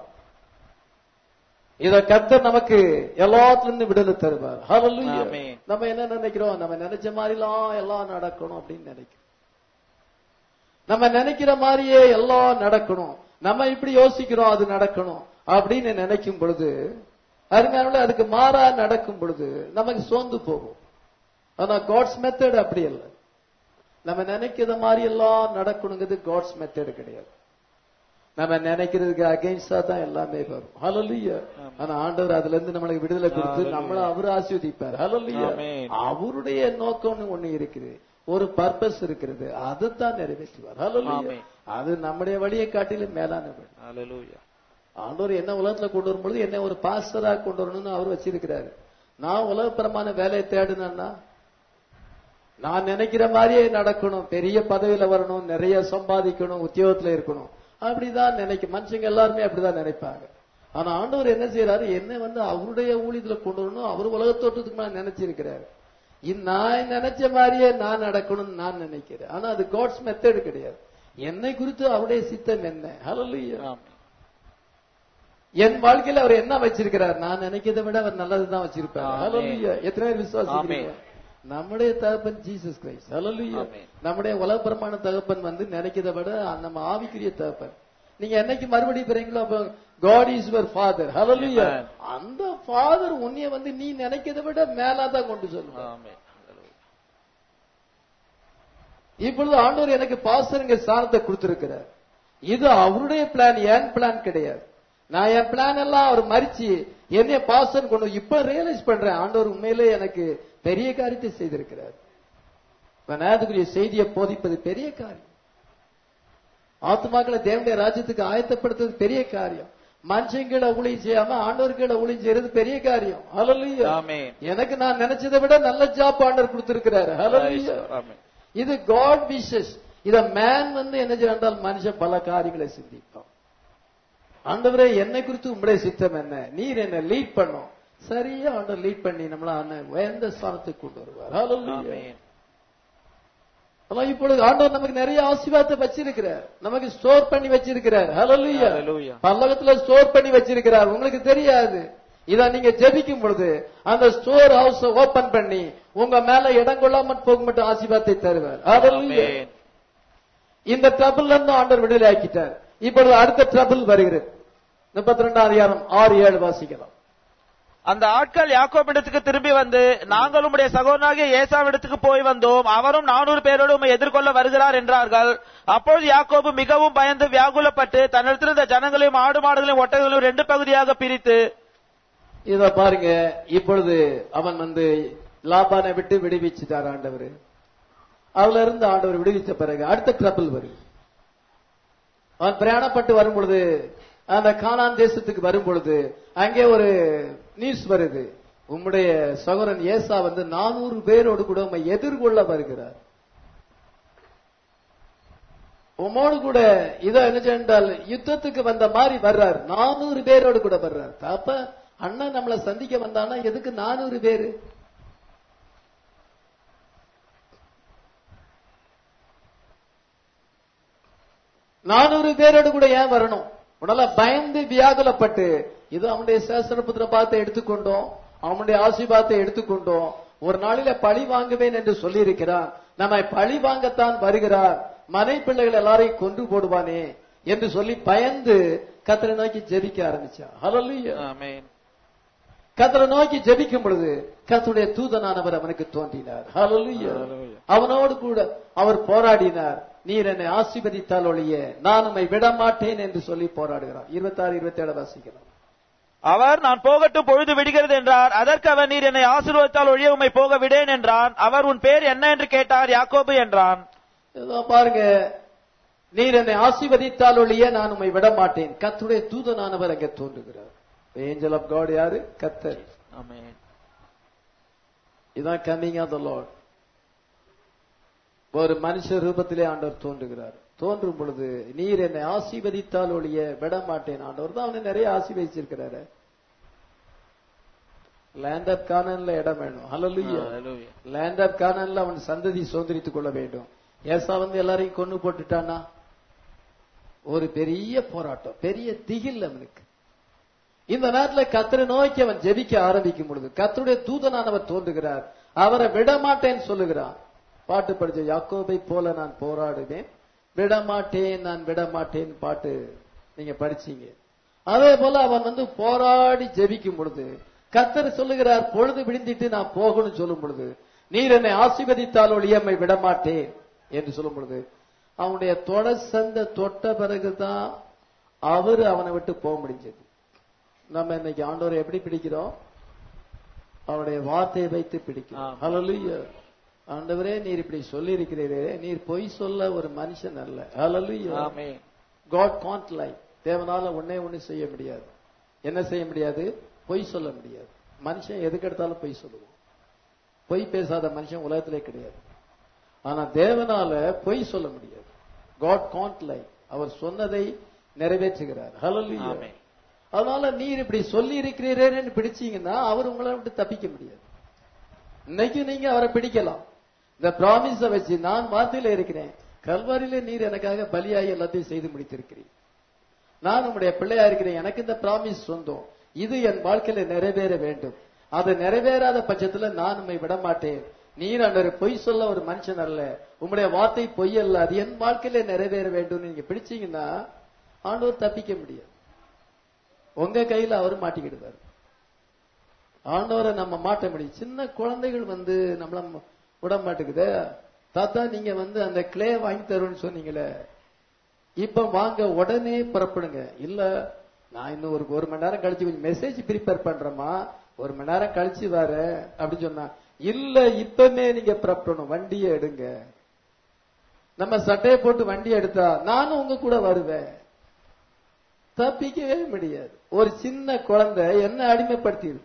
இத கர்த்தர் நமக்கு எல்லாத்திலிருந்து விடுதலை தருவார் Hallelujah. ஆமென். நம்ம என்ன நினைக்கிறோம் நம்ம நினைச்ச மாதிரிலாம் எல்லாம் நடக்கணும் அப்படின்னு நினைக்கிறோம் நம்ம நினைக்கிற மாதிரியே எல்லாம் நடக்கணும் நம்ம இப்படி யோசிக்கிறோம் அது நடக்கணும் அப்படின்னு நினைக்கும் பொழுது அருமையான அதுக்கு மாறா நடக்கும் பொழுது நமக்கு சோர்ந்து போகும் ஆனா காட்ஸ் மெத்தட் அப்படி அல்ல நம்ம நினைக்கிற மாதிரி எல்லாம் நடக்கணுங்கிறது காட்ஸ் மெத்தட் கிடையாது நம்ம நினைக்கிறதுக்கு அகைன்ஸ்டா தான் எல்லாமே வரும் ஹalleluya ஆனா ஆண்டவர் அதுல இருந்து நம்மளுக்கு விடுதலை கொடுத்து Hallelujah. நம்மள அவர் ஆசீர்வதிப்பார் ஹalleluya Amen. அவருடைய நோக்கம்னு ஒண்ணு இருக்குது ஒரு பர்பஸ் இருக்கிறது அதுதான் நிறைவேற்றுவார் ஹalleluya Amen. அது நம்முடைய வழியை காட்டிலும் மேலான வழி Hallelujah. ஆண்டவர் என்ன உலகத்துல கொண்டு வரும்பொழுது என்ன ஒரு பாஸ்டரா கொண்டு வரணும்னு அவர் வச்சிருக்கிறாரு நான் உலகப்பரமான வேலையை தேடினேன்னா நான் நினைக்கிற மாதிரியே நடக்கணும் பெரிய பதவியில வரணும் நிறைய சம்பாதிக்கணும் உத்தியோகத்துல இருக்கணும் அப்படிதான் நினைக்க மனுஷங்க எல்லாருமே அப்படிதான் நினைப்பாங்க ஆனா ஆண்டவர் என்ன செய்யறாரு என்ன வந்து அவருடைய ஊழியத்துல கொண்டு வரணும் அவர் உலகத்தோட்டத்துக்கு மேல நினைச்சிருக்கிறாரு இ- நான் நினைச்ச மாதிரியே நான் நடக்கணும்னு நான் நினைக்கிறேன் ஆனா அது காட்ஸ் மெத்தட் கிடையாது என்னை குறித்து அவருடைய சித்தம் என்ன ஹalleluya ஆமென். என் வாழ்க்கையில அவர் என்ன வச்சிருக்கிறார் நான் நினைக்கிறதை விட அவர் நல்லதுதான் வச்சிருப்பார் ஆமென். ஹalleluya எத்தனை பேர் விசுவாசிக்கிறீங்க ஆமென். நம்முடைய தகப்பன் ஜீசஸ் கிரைஸ்ட் ஹalleluya ஆமென். நம்முடைய உலகபரமான தகப்பன் வந்து நினைக்கிறதை விட நம்ம ஆவிக்குரிய தகப்பன் நீங்க என்னைக்கு மறுபடியும் பெறீங்களோ அப்ப God is your father hallelujah Amen. அந்த ஃபாதர் உன்னைய வந்து நீ நினைக்கிறதை விட மேலாதான் கொண்டு சொல்லுவார் ஆமென். Hallelujah. இப்பொழுது ஆண்டவர் எனக்கு பாஸ்டருங்க ஸ்தானத்தை கொடுத்திருக்கிறார் இது அவருடைய பிளான் என் பிளான் கிடையாது நான் என் பிளான் எல்லாம் அவர் மறிச்சு என்னைய பாஸ்டர் கொண்டு வந்து- இப்ப ரியலைஸ் பண்றேன் ஆண்டவர் உண்மையிலே எனக்கு பெரிய காரியத்தை செய்திருக்கிறார் இப்ப நேரத்துக்குரிய செய்தியை போதிப்பது பெரிய காரியம் ஆத்மாக்களை தேவனுடைய ராஜ்யத்துக்கு ஆயத்தப்படுத்துறது பெரிய காரியம் மனுஷங்களை ஊழியம் செய்யாம ஆண்டவர்களை ஊழியம் செய்யறது பெரிய காரியம் ஹalleluya ஆமென். எனக்கு நான் நினைச்சதை விட நல்ல ஜாப் ஆண்டவர் கொடுத்திருக்கிறாரு ஹalleluya ஆமென். இது காட் விஷஸ் இத மேன் வந்து என்ன செய்யறால் மனுஷன் பல காரியங்களை சிந்திப்பான் ஆண்டவரே என்னை குறித்து உங்களுடைய சித்தம் என்ன நீர் என்ன லீட் பண்ணும் சரியா ஆண்டவர் லீட் பண்ணி நம்மள அண்ணன் உயர்ந்த ஸ்தானத்துக்கு கொண்டு வருவார் Hallelujah. ஆமென். ஆனா இப்பொழுது ஆண்டவர் நமக்கு நிறைய ஆசீர்வாதத்தை வச்சிருக்கிறார் நமக்கு ஸ்டோர் பண்ணி வச்சிருக்கிறார் ஹalleluya Hallelujah. பல்லவத்துல ஸ்டோர் பண்ணி வச்சிருக்கிறார் உங்களுக்கு தெரியாது இத நீங்க ஜெபிக்கும் பொழுது அந்த ஸ்டோர் ஹவுஸ் ஓபன் பண்ணி உங்க மேல இடம் கொள்ளாம போக மட்டும் ஆசீர்வாதத்தை தருவார் Hallelujah. ஆமென். இந்த ட்ரபிள்ல இருந்து ஆண்டவர் விடுதலை ஆக்கிட்டார் இப்பொழுது அடுத்த ட்ரபிள் வருகிறது முப்பத்தி ரெண்டாம் அதிகாரம் ஆறு ஏழு வாசிக்கலாம் அந்த ஆட்கள் யாக்கோபிடத்துக்கு திரும்பி வந்து நாங்கள் உம்முடைய சகோதரனாகிய ஏசாவிடத்துக்கு போய் வந்தோம் அவரும் நானூறு பேரோடு உம்மை எதிர்கொள்ள வருகிறார் என்றார்கள் அப்பொழுது யாக்கோபு மிகவும் பயந்து வியாகுலப்பட்டு தன்னிடத்தில் இருந்த ஜனங்களையும் ஆடு மாடுகளையும் ஒட்டகங்களையும் ரெண்டு பகுதியாக பிரித்து இத பாருங்க இப்பொழுது அவன் வந்து லாபானை விட்டு விடுவிச்சுட்டார் ஆண்டவர் அதுல இருந்து ஆண்டவர் விடுவிச்ச பிறகு அடுத்த ட்ரபிள் வருது அவன் பிரயாணப்பட்டு வரும் பொழுது அந்த கானான் தேசத்துக்கு வரும் பொழுது அங்கே ஒரு நியூஸ் வருது உம்முடைய சகோதரன் ஏசா வந்து நானூறு பேரோடு கூட உம்மை எதிர்கொள்ள வருகிறார் உம்மோடு கூட இதோ என்ன சென்றால் யுத்தத்துக்கு வந்த மாதிரி வர்றார் நானூறு பேரோடு கூட வர்றார் அப்ப அண்ணன் நம்மளை சந்திக்க வந்தானா எதுக்கு நானூறு பேரு நானூறு பேரோடு கூட ஏன் வரணும் உடல பயந்து வியாகுலப்பட்டு இது அவனுடைய சேசனபுத்திர பாத்தை எடுத்துக்கொண்டோம் அவனுடைய ஆசீர்வாதத்தை எடுத்துக்கொண்டோம் ஒரு நாளில பழி வாங்குவேன் என்று சொல்லியிருக்கிறான் நம்மை பழி வாங்கத்தான் வருகிறார் மனை பிள்ளைகள் எல்லாரையும் கொன்று போடுவானே என்று சொல்லி பயந்து கத்தரை நோக்கி ஜெபிக்க ஆரம்பிச்சான் ஹalleluya ஆமென் கத்தரை நோக்கி ஜெபிக்கும் பொழுது கத்தருடைய தூதனானவர் அவனுக்கு தோன்றினார் ஹalleluya Hallelujah. அவனோடு கூட அவர் போராடினார் நீர் என்னை ஆசீர்வதித்தால் ஒழிய நான் உம்மை விட மாட்டேன் என்று சொல்லி போராடுகிறார் இருபத்தாறு இருபத்தி ஏழு வாசிக்கலாம் அவர் நான் போகட்டும் பொழுது விடுகிறது என்றார் அதற்கு அவர் நீர் என்னை ஆசீர்வதித்தால் ஒழிய உம்மை போக விடேன் என்றான் அவர் உன் பேர் என்ன என்று கேட்டார் யாக்கோபு என்றான் இதோ பாருங்க நீர் என்னை ஆசீர்வதித்தால் ஒழிய நான் உம்மை விட மாட்டேன் கத்துடைய தூதனானவர் அங்கே தோன்றுகிறார் ஏஞ்சல் ஆஃப் காட் யாரு கத்தர் ஆமென் இதான் கம்மிங் ஆஃப் த லார்ட் ஒரு மனுஷ ரூபத்திலே ஆண்டவர் தோன்றுகிறார் தோன்றும் பொழுது நீர் என்னை ஆசீர்வதித்தால் ஒழிய விட மாட்டேன் ஆண்டவர் தான் அவனை நிறைய ஆசீர்வதிச்சிருக்கிறாரு லேண்ட் ஆஃப் கானன்ல இடம் வேணும் ஹalleluya Hallelujah. லேண்ட் ஆஃப் கானன்ல அவன் சந்ததி சுதந்திரித்துக் கொள்ள வேண்டும் ஏசா வந்து எல்லாரையும் கொன்னு போட்டுட்டானா ஒரு பெரிய போராட்டம் பெரிய திகில் அவனுக்கு இந்த நேரத்துல கத்தரை நோக்கி அவன் ஜெபிக்க ஆரம்பிக்கும் பொழுது கத்தருடைய தூதனானவர் தோன்றுகிறார் அவரை விட மாட்டேன்னு சொல்லுகிறான் பாட்டு படிச்ச யாக்கோபை போல நான் போராடுவேன் விட மாட்டேன் நான் விட மாட்டேன் பாட்டு நீங்க படிச்சீங்க அதே போல அவன் வந்து போராடி ஜெபிக்கும் பொழுது கத்தர் சொல்லுகிறார் பொழுது விடிந்திட்டு நான் போகணும்னு சொல்லும் பொழுது நீர் என்னை ஆசீர்வதித்தால் ஒழியம்மை விட மாட்டேன் என்று சொல்லும் பொழுது அவனுடைய தொட சந்த தொட்ட பிறகுதான் அவரு அவனை விட்டு போக முடிஞ்சது நம்ம இன்னைக்கு ஆண்டவரை எப்படி பிடிக்கிறோம் அவருடைய வார்த்தையை வைத்து பிடிக்கிறோம் ஆம். ஹalleluya ஆண்டவரே நீர் இப்படி சொல்லி இருக்கிறீரே நீர் பொய் சொல்ல ஒரு மனுஷன் அல்ல ஹalleluya ஆமென் காட் காண்ட் லை தேவனால ஒன்னே ஒண்ணு செய்ய முடியாது என்ன செய்ய முடியாது பொய் சொல்ல முடியாது மனுஷன் எதுக்கு எடுத்தாலும் பொய் சொல்லுவான் பொய் பேசாத மனுஷன் உலகத்திலே கிடையாது ஆனா தேவனால பொய் சொல்ல முடியாது காட் காண்ட் லை அவர் சொன்னதை நிறைவேற்றுகிறார் ஹalleluya ஆமென். அதனால நீர் இப்படி சொல்லி இருக்கிறீரேன்னு பிடிச்சீங்கன்னா அவர் உங்களை விட்டு தப்பிக்க முடியாது இன்னைக்கு நீங்க அவரை பிடிக்கலாம் இந்த பிராமிஸ வச்சு நான் வார்த்தையில இருக்கிறேன் கல்வாரியில நீர் எனக்காக பலியாகி எல்லாத்தையும் செய்து முடித்திருக்கிறீர் நான் உங்களுடைய பிள்ளையா இருக்கிறேன் எனக்கு இந்த பிராமிஸ் சொந்தம் இது என் வாழ்க்கையில நிறைவேற வேண்டும் அது நிறைவேறாத பட்சத்துல நான் உண்மை விட மாட்டேன் நீர் அன்றர் பொய் சொல்ல ஒரு மனுஷன் அல்ல உம்முடைய வார்த்தை பொய் அல்ல அது என் வாழ்க்கையில நிறைவேற வேண்டும் நீங்க பிடிச்சீங்கன்னா ஆண்டவர் தப்பிக்க முடியாது உங்க கையில அவர் மாட்டிக்கிடுவார் ஆண்டவரை நம்ம மாட்ட முடியும் சின்ன குழந்தைகள் வந்து நம்மள ம- விட மாட்டேங்குதே தாத்தா நீங்க வந்து அந்த கிளே வாங்கி தருவேன்னு சொன்னீங்களே இப்ப வாங்க உடனே புறப்படுங்க இல்ல நான் இன்னும் ஒரு ஒரு மணி நேரம் கழிச்சு கொஞ்சம் மெசேஜ் ப்ரிப்பேர் பண்றேமா ஒரு மணி நேரம் கழிச்சு வரேன் அப்படின்னு சொன்னா இல்ல இப்பமே நீங்க புறப்படணும் வண்டியை எடுங்க நம்ம சட்டையை போட்டு வண்டி எடுத்தா நானும் உங்க கூட வருவேன் தப்பிக்கவே முடியாது ஒரு சின்ன குழந்தை என்ன அடிமைப்படுத்திடுது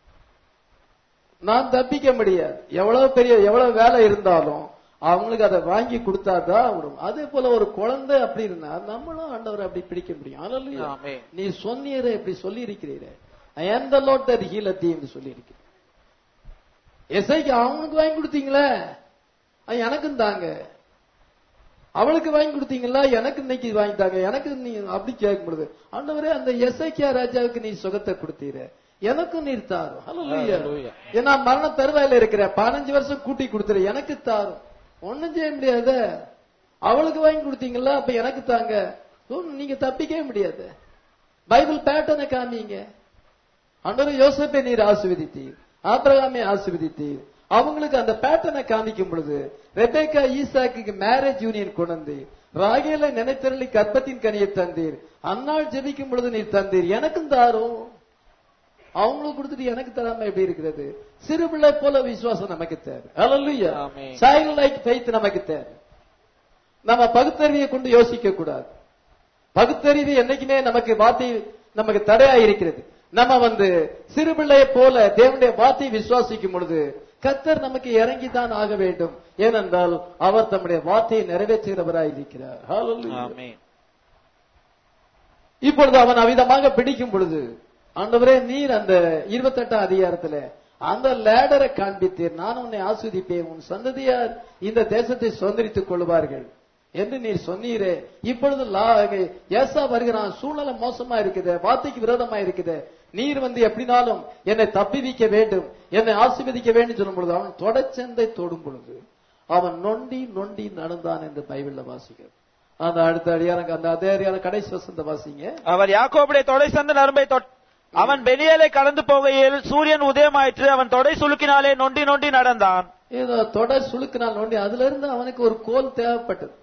நான் தப்பிக்க முடியாது எவ்வளவு பெரிய எவ்வளவு வேலை இருந்தாலும் அவங்களுக்கு அதை வாங்கி கொடுத்தாதான் வரும் அதே போல ஒரு குழந்தை அப்படி இருந்தா நம்மளும் ஆண்டவரை அப்படி பிடிக்க முடியும் அல்லேலூயா. ஆமென். நீ சொன்னீரே இப்படி சொல்லி இருக்கிறீரே எந்த லோட் தட் ஹீலத்தி என்று சொல்லி இருக்கிறேன் எஸ்ஐக்கு அவனுக்கு வாங்கி கொடுத்தீங்களே அது எனக்கும் தாங்க அவளுக்கு வாங்கி கொடுத்தீங்களா எனக்கு இன்னைக்கு வாங்கி தாங்க எனக்கு நீ அப்படி கேட்கும் பொழுது ஆண்டவரே அந்த எஸ்ஐக்கியா ராஜாவுக்கு நீ சுகத்தை கொடுத்தீர எனக்கும் நீர் தாரும் ஹalleluya. Hallelujah. ஏன்னா மரண தருவாயில இருக்கிற பதினஞ்சு வருஷம் கூட்டி கொடுத்துரு எனக்கு தாரும் ஒண்ணும் செய்ய முடியாது அவளுக்கு வாங்கி கொடுத்தீங்களா அப்ப எனக்கு தாங்க ஓ, நீங்க தப்பிக்கவே முடியாது பைபிள் பேட்டர்னை காமிங்க ஆண்டவர் யோசப்பை நீர் ஆசிர்வதித்தீர் ஆபிரகாமை ஆசிர்வதித்தீர் அவங்களுக்கு அந்த பேட்டர்னை காமிக்கும் பொழுது ரெபேக்கா ஈசாக்கு மேரேஜ் யூனியன் கொண்டு வந்தீர் ராகேலை நினைத்தரளி கற்பத்தின் கனியை தந்தீர் அந்நாள் ஜெபிக்கும் பொழுது நீர் தந்தீர் எனக்கும் தாரும் அவங்களுக்கு கொடுத்துட்டு எனக்கு தராம எப்படி இருக்கிறது சிறு பிள்ளை போல விசுவாசம் நமக்கு தேவை ஹalleluya ஆமென். சைல்ட் லைக் ஃபெய்த் நமக்கு தேவை நம்ம பகுத்தறிவை கொண்டு யோசிக்க கூடாது பகுத்தறிவு என்னைக்குமே நமக்கு வார்த்தை நமக்கு தடையா இருக்கிறது நம்ம வந்து சிறுபிள்ளையை போல தேவனுடைய வார்த்தையை விசுவாசிக்கும் பொழுது கத்தர் நமக்கு இறங்கித்தான் ஆக வேண்டும் ஏனென்றால் அவர் தம்முடைய வார்த்தையை நிறைவேற்றுகிறவராய் இருக்கிறார் Hallelujah. ஆமென் இப்பொழுது அவன் அவிதமாக பிடிக்கும் பொழுது ஆண்டவரே நீர் அந்த இருபத்தெட்டாம் அதிகாரத்துல அந்த லேடரை காண்பித்தீர் நான் உன்னை ஆஸ்வதிப்பேன் உன் சந்ததியார் இந்த தேசத்தை சுதந்திரித்துக் கொள்வார்கள் என்று நீர் சொன்னீரே இப்பொழுது லா- ஏசா வருகிறான் சூழ்நிலை மோசமா இருக்குது வார்த்தைக்கு விரோதமா இருக்குது நீர் வந்து எப்படினாலும் என்னை தப்பிவிக்க வேண்டும் என்னை ஆசீர்வதிக்க வேண்டும் சொல்லும் பொழுது அவன் தொடச்சந்தை தொடும் பொழுது அவன் நொண்டி நொண்டி நடந்தான் என்று பைபிள்ல வாசிக்கிறது அந்த அடுத்த அடியாரம் அந்த அதே அடியாரம் கடைசி வசந்த வாசிங்க அவர் யாக்கோபுடைய தொடை சந்த நரம்பை தொட் அவன் பெனியலை கடந்து போகையில் சூரியன் உதயமாயிற்று அவன் தொடை சுளுக்கினாலே நொண்டி நொண்டி நடந்தான் ஏதோ தொடை சுளுக்கினால் நோண்டி அதுல இருந்து அவனுக்கு ஒரு கோல் தேவைப்பட்டது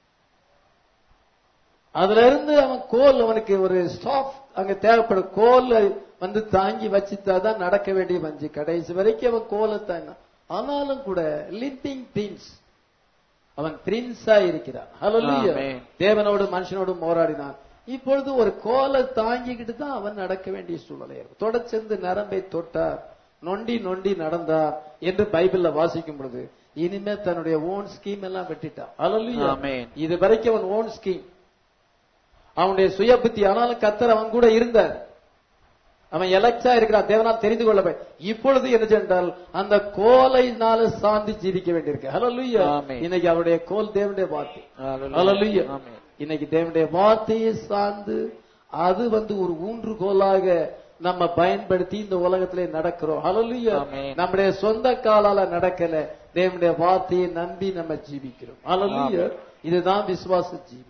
அதுல இருந்து அவன் கோல் அவனுக்கு ஒரு ஸ்டாப் அங்க தேவைப்படும் கோல் வந்து தாங்கி வச்சுட்டாதான் நடக்க வேண்டிய வஞ்சி கடைசி வரைக்கும் அவன் கோலை தாங்க ஆனாலும் கூட லிம்பிங் பிரின்ஸ் அவன் பிரின்ஸா இருக்கிறான் ஹalleluya ஆமென். தேவனோடு மனுஷனோடு போராடினான் இப்பொழுது ஒரு கோலை தாங்கிக்கிட்டு தான் அவன் நடக்க வேண்டிய சூழ்நிலை இருக்கும் தொடச்செந்து நரம்பை தொட்டார் நொண்டி நொண்டி நடந்தார் என்று பைபிள்ல வாசிக்கும் பொழுது இனிமே தன்னுடைய ஓன் ஸ்கீம் எல்லாம் வெட்டிட்டான் ஹalleluya ஆமென். இது வரைக்கும் அவன் ஓன் ஸ்கீம் அவனுடைய சுய புத்தி ஆனாலும் கத்தர் அவன் கூட இருந்தார் அவன் எலக்டா இருக்கிறான் தேவனால் தெரிந்து கொள்ள இப்பொழுது என்ன சென்றால் அந்த கோலைனால சாந்தி ஜீவிக்க வேண்டியிருக்கு ஹalleluya ஆமென். இன்னைக்கு அவருடைய கோல் தேவனுடைய வார்த்தை Hallelujah. ஹalleluya ஆமென். இன்னைக்கு தேவனுடைய வார்த்தையை சார்ந்து அது வந்து ஒரு ஊன்றுகோலாக நம்ம பயன்படுத்தி இந்த உலகத்திலே நடக்கிறோம் ஹalleluya ஆமென். நம்முடைய சொந்த காலால நடக்கல தேவனுடைய வார்த்தையை நம்பி நம்ம ஜீவிக்கிறோம் ஹalleluya இதுதான் விசுவாச ஜீவி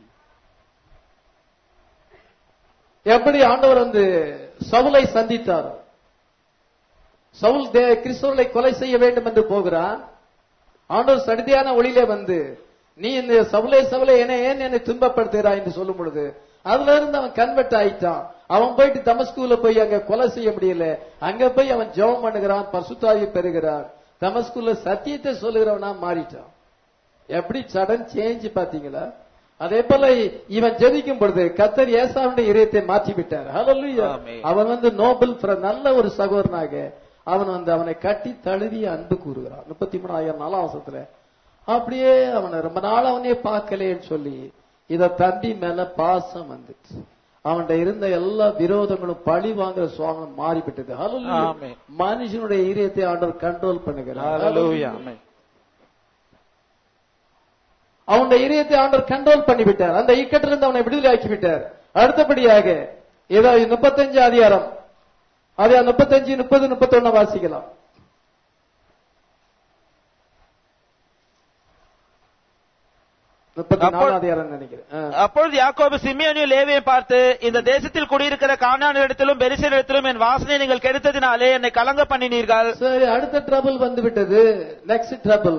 எப்படி ஆண்டவர் வந்து சவுலை சந்தித்தார் சவுல் தே கிறிஸ்தவர்களை கொலை செய்ய வேண்டும் என்று போகிறான் ஆண்டவர் சடிதியான ஒளியிலே வந்து நீ இந்த சவுலே சவுலே என ஏன் என்னை துன்பப்படுத்துகிறாய் என்று சொல்லும் பொழுது அதுல இருந்து அவன் கன்வெர்ட் ஆயிட்டான் அவன் போயிட்டு தமஸ்கூல போய் அங்க கொலை செய்ய முடியல அங்க போய் அவன் ஜெபம் பண்ணுகிறான் பசுத்தாவி பெறுகிறான் தமஸ்கூல சத்தியத்தை சொல்லுகிறவனா மாறிட்டான் எப்படி சடன் சேஞ்ச் பாத்தீங்களா அதே போல இவன் ஜெபிக்கும் பொழுது கத்தர் ஏசாவுடைய இதயத்தை மாற்றி விட்டார் ஹalleluya ஆமென். அவன் வந்து நோபல் ஃப்ர- நல்ல ஒரு சகோதரனாக அவன் வந்து அவனை கட்டி தழுவி அன்பு கூறுகிறான் முப்பத்தி மூணாயிரம் நாலாம் வருஷத்துல அப்படியே அவனை ரொம்ப நாள் அவனே பார்க்கலேன்னு சொல்லி இத தம்பி மேல பாசம் வந்துச்சு அவன்கிட்ட இருந்த எல்லா விரோதங்களும் பழி வாங்குற சுவாமம் மாறிவிட்டது ஹalleluya ஆமென். மனுஷனுடைய இதயத்தை ஆண்டவர் கண்ட்ரோல் பண்ணுகிறார் Hallelujah. ஆமென். அவனுடைய இதயத்தை ஆண்டவர் கண்ட்ரோல் பண்ணிவிட்டார் அந்த இக்கட்டிலிருந்து அவனை விடுதலை ஆக்கி விட்டார் அடுத்தபடியாக ஏதோ முப்பத்தஞ்சு அதிகாரம் அதே முப்பத்தஞ்சு முப்பது முப்பத்தொன்னு வாசிக்கலாம் முப்பத்தி அப்போ- நாலு அதிகாரம் நினைக்கிறேன் ஆ. அப்பொழுது யாக்கோபு சிமியோனையும் லேவியையும் பார்த்து இந்த தேசத்தில் குடியிருக்கிற கானானிடத்திலும் பெரிசரிடத்திலும் என் வாசனை நீங்கள் கெடுத்ததினாலே என்னை கலங்க பண்ணினீர்கள் சரி அடுத்த ட்ரபிள் வந்து விட்டது நெக்ஸ்ட் ட்ரபிள்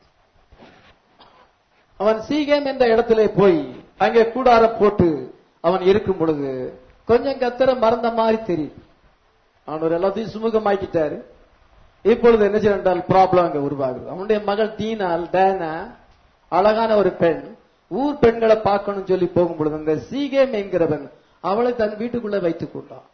அவன் சீகேம் என்ற இடத்திலே போய் அங்கே கூடாரம் போட்டு அவன் இருக்கும் பொழுது கொஞ்சம் கத்தர மறந்த மாதிரி தெரியுது அவன் எல்லாத்தையும் சுமூகமாக்கிட்டாரு இப்பொழுது என்ன செய்யறால் ப்ராப்ளம் அங்க உருவாகுது அவனுடைய மகள் தீனால் டேனா அழகான ஒரு பெண் ஊர் பெண்களை பார்க்கணும்னு சொல்லி போகும் பொழுது அந்த சீகேம் என்கிறவன் அவளை தன் வீட்டுக்குள்ள வைத்துக் கொண்டான்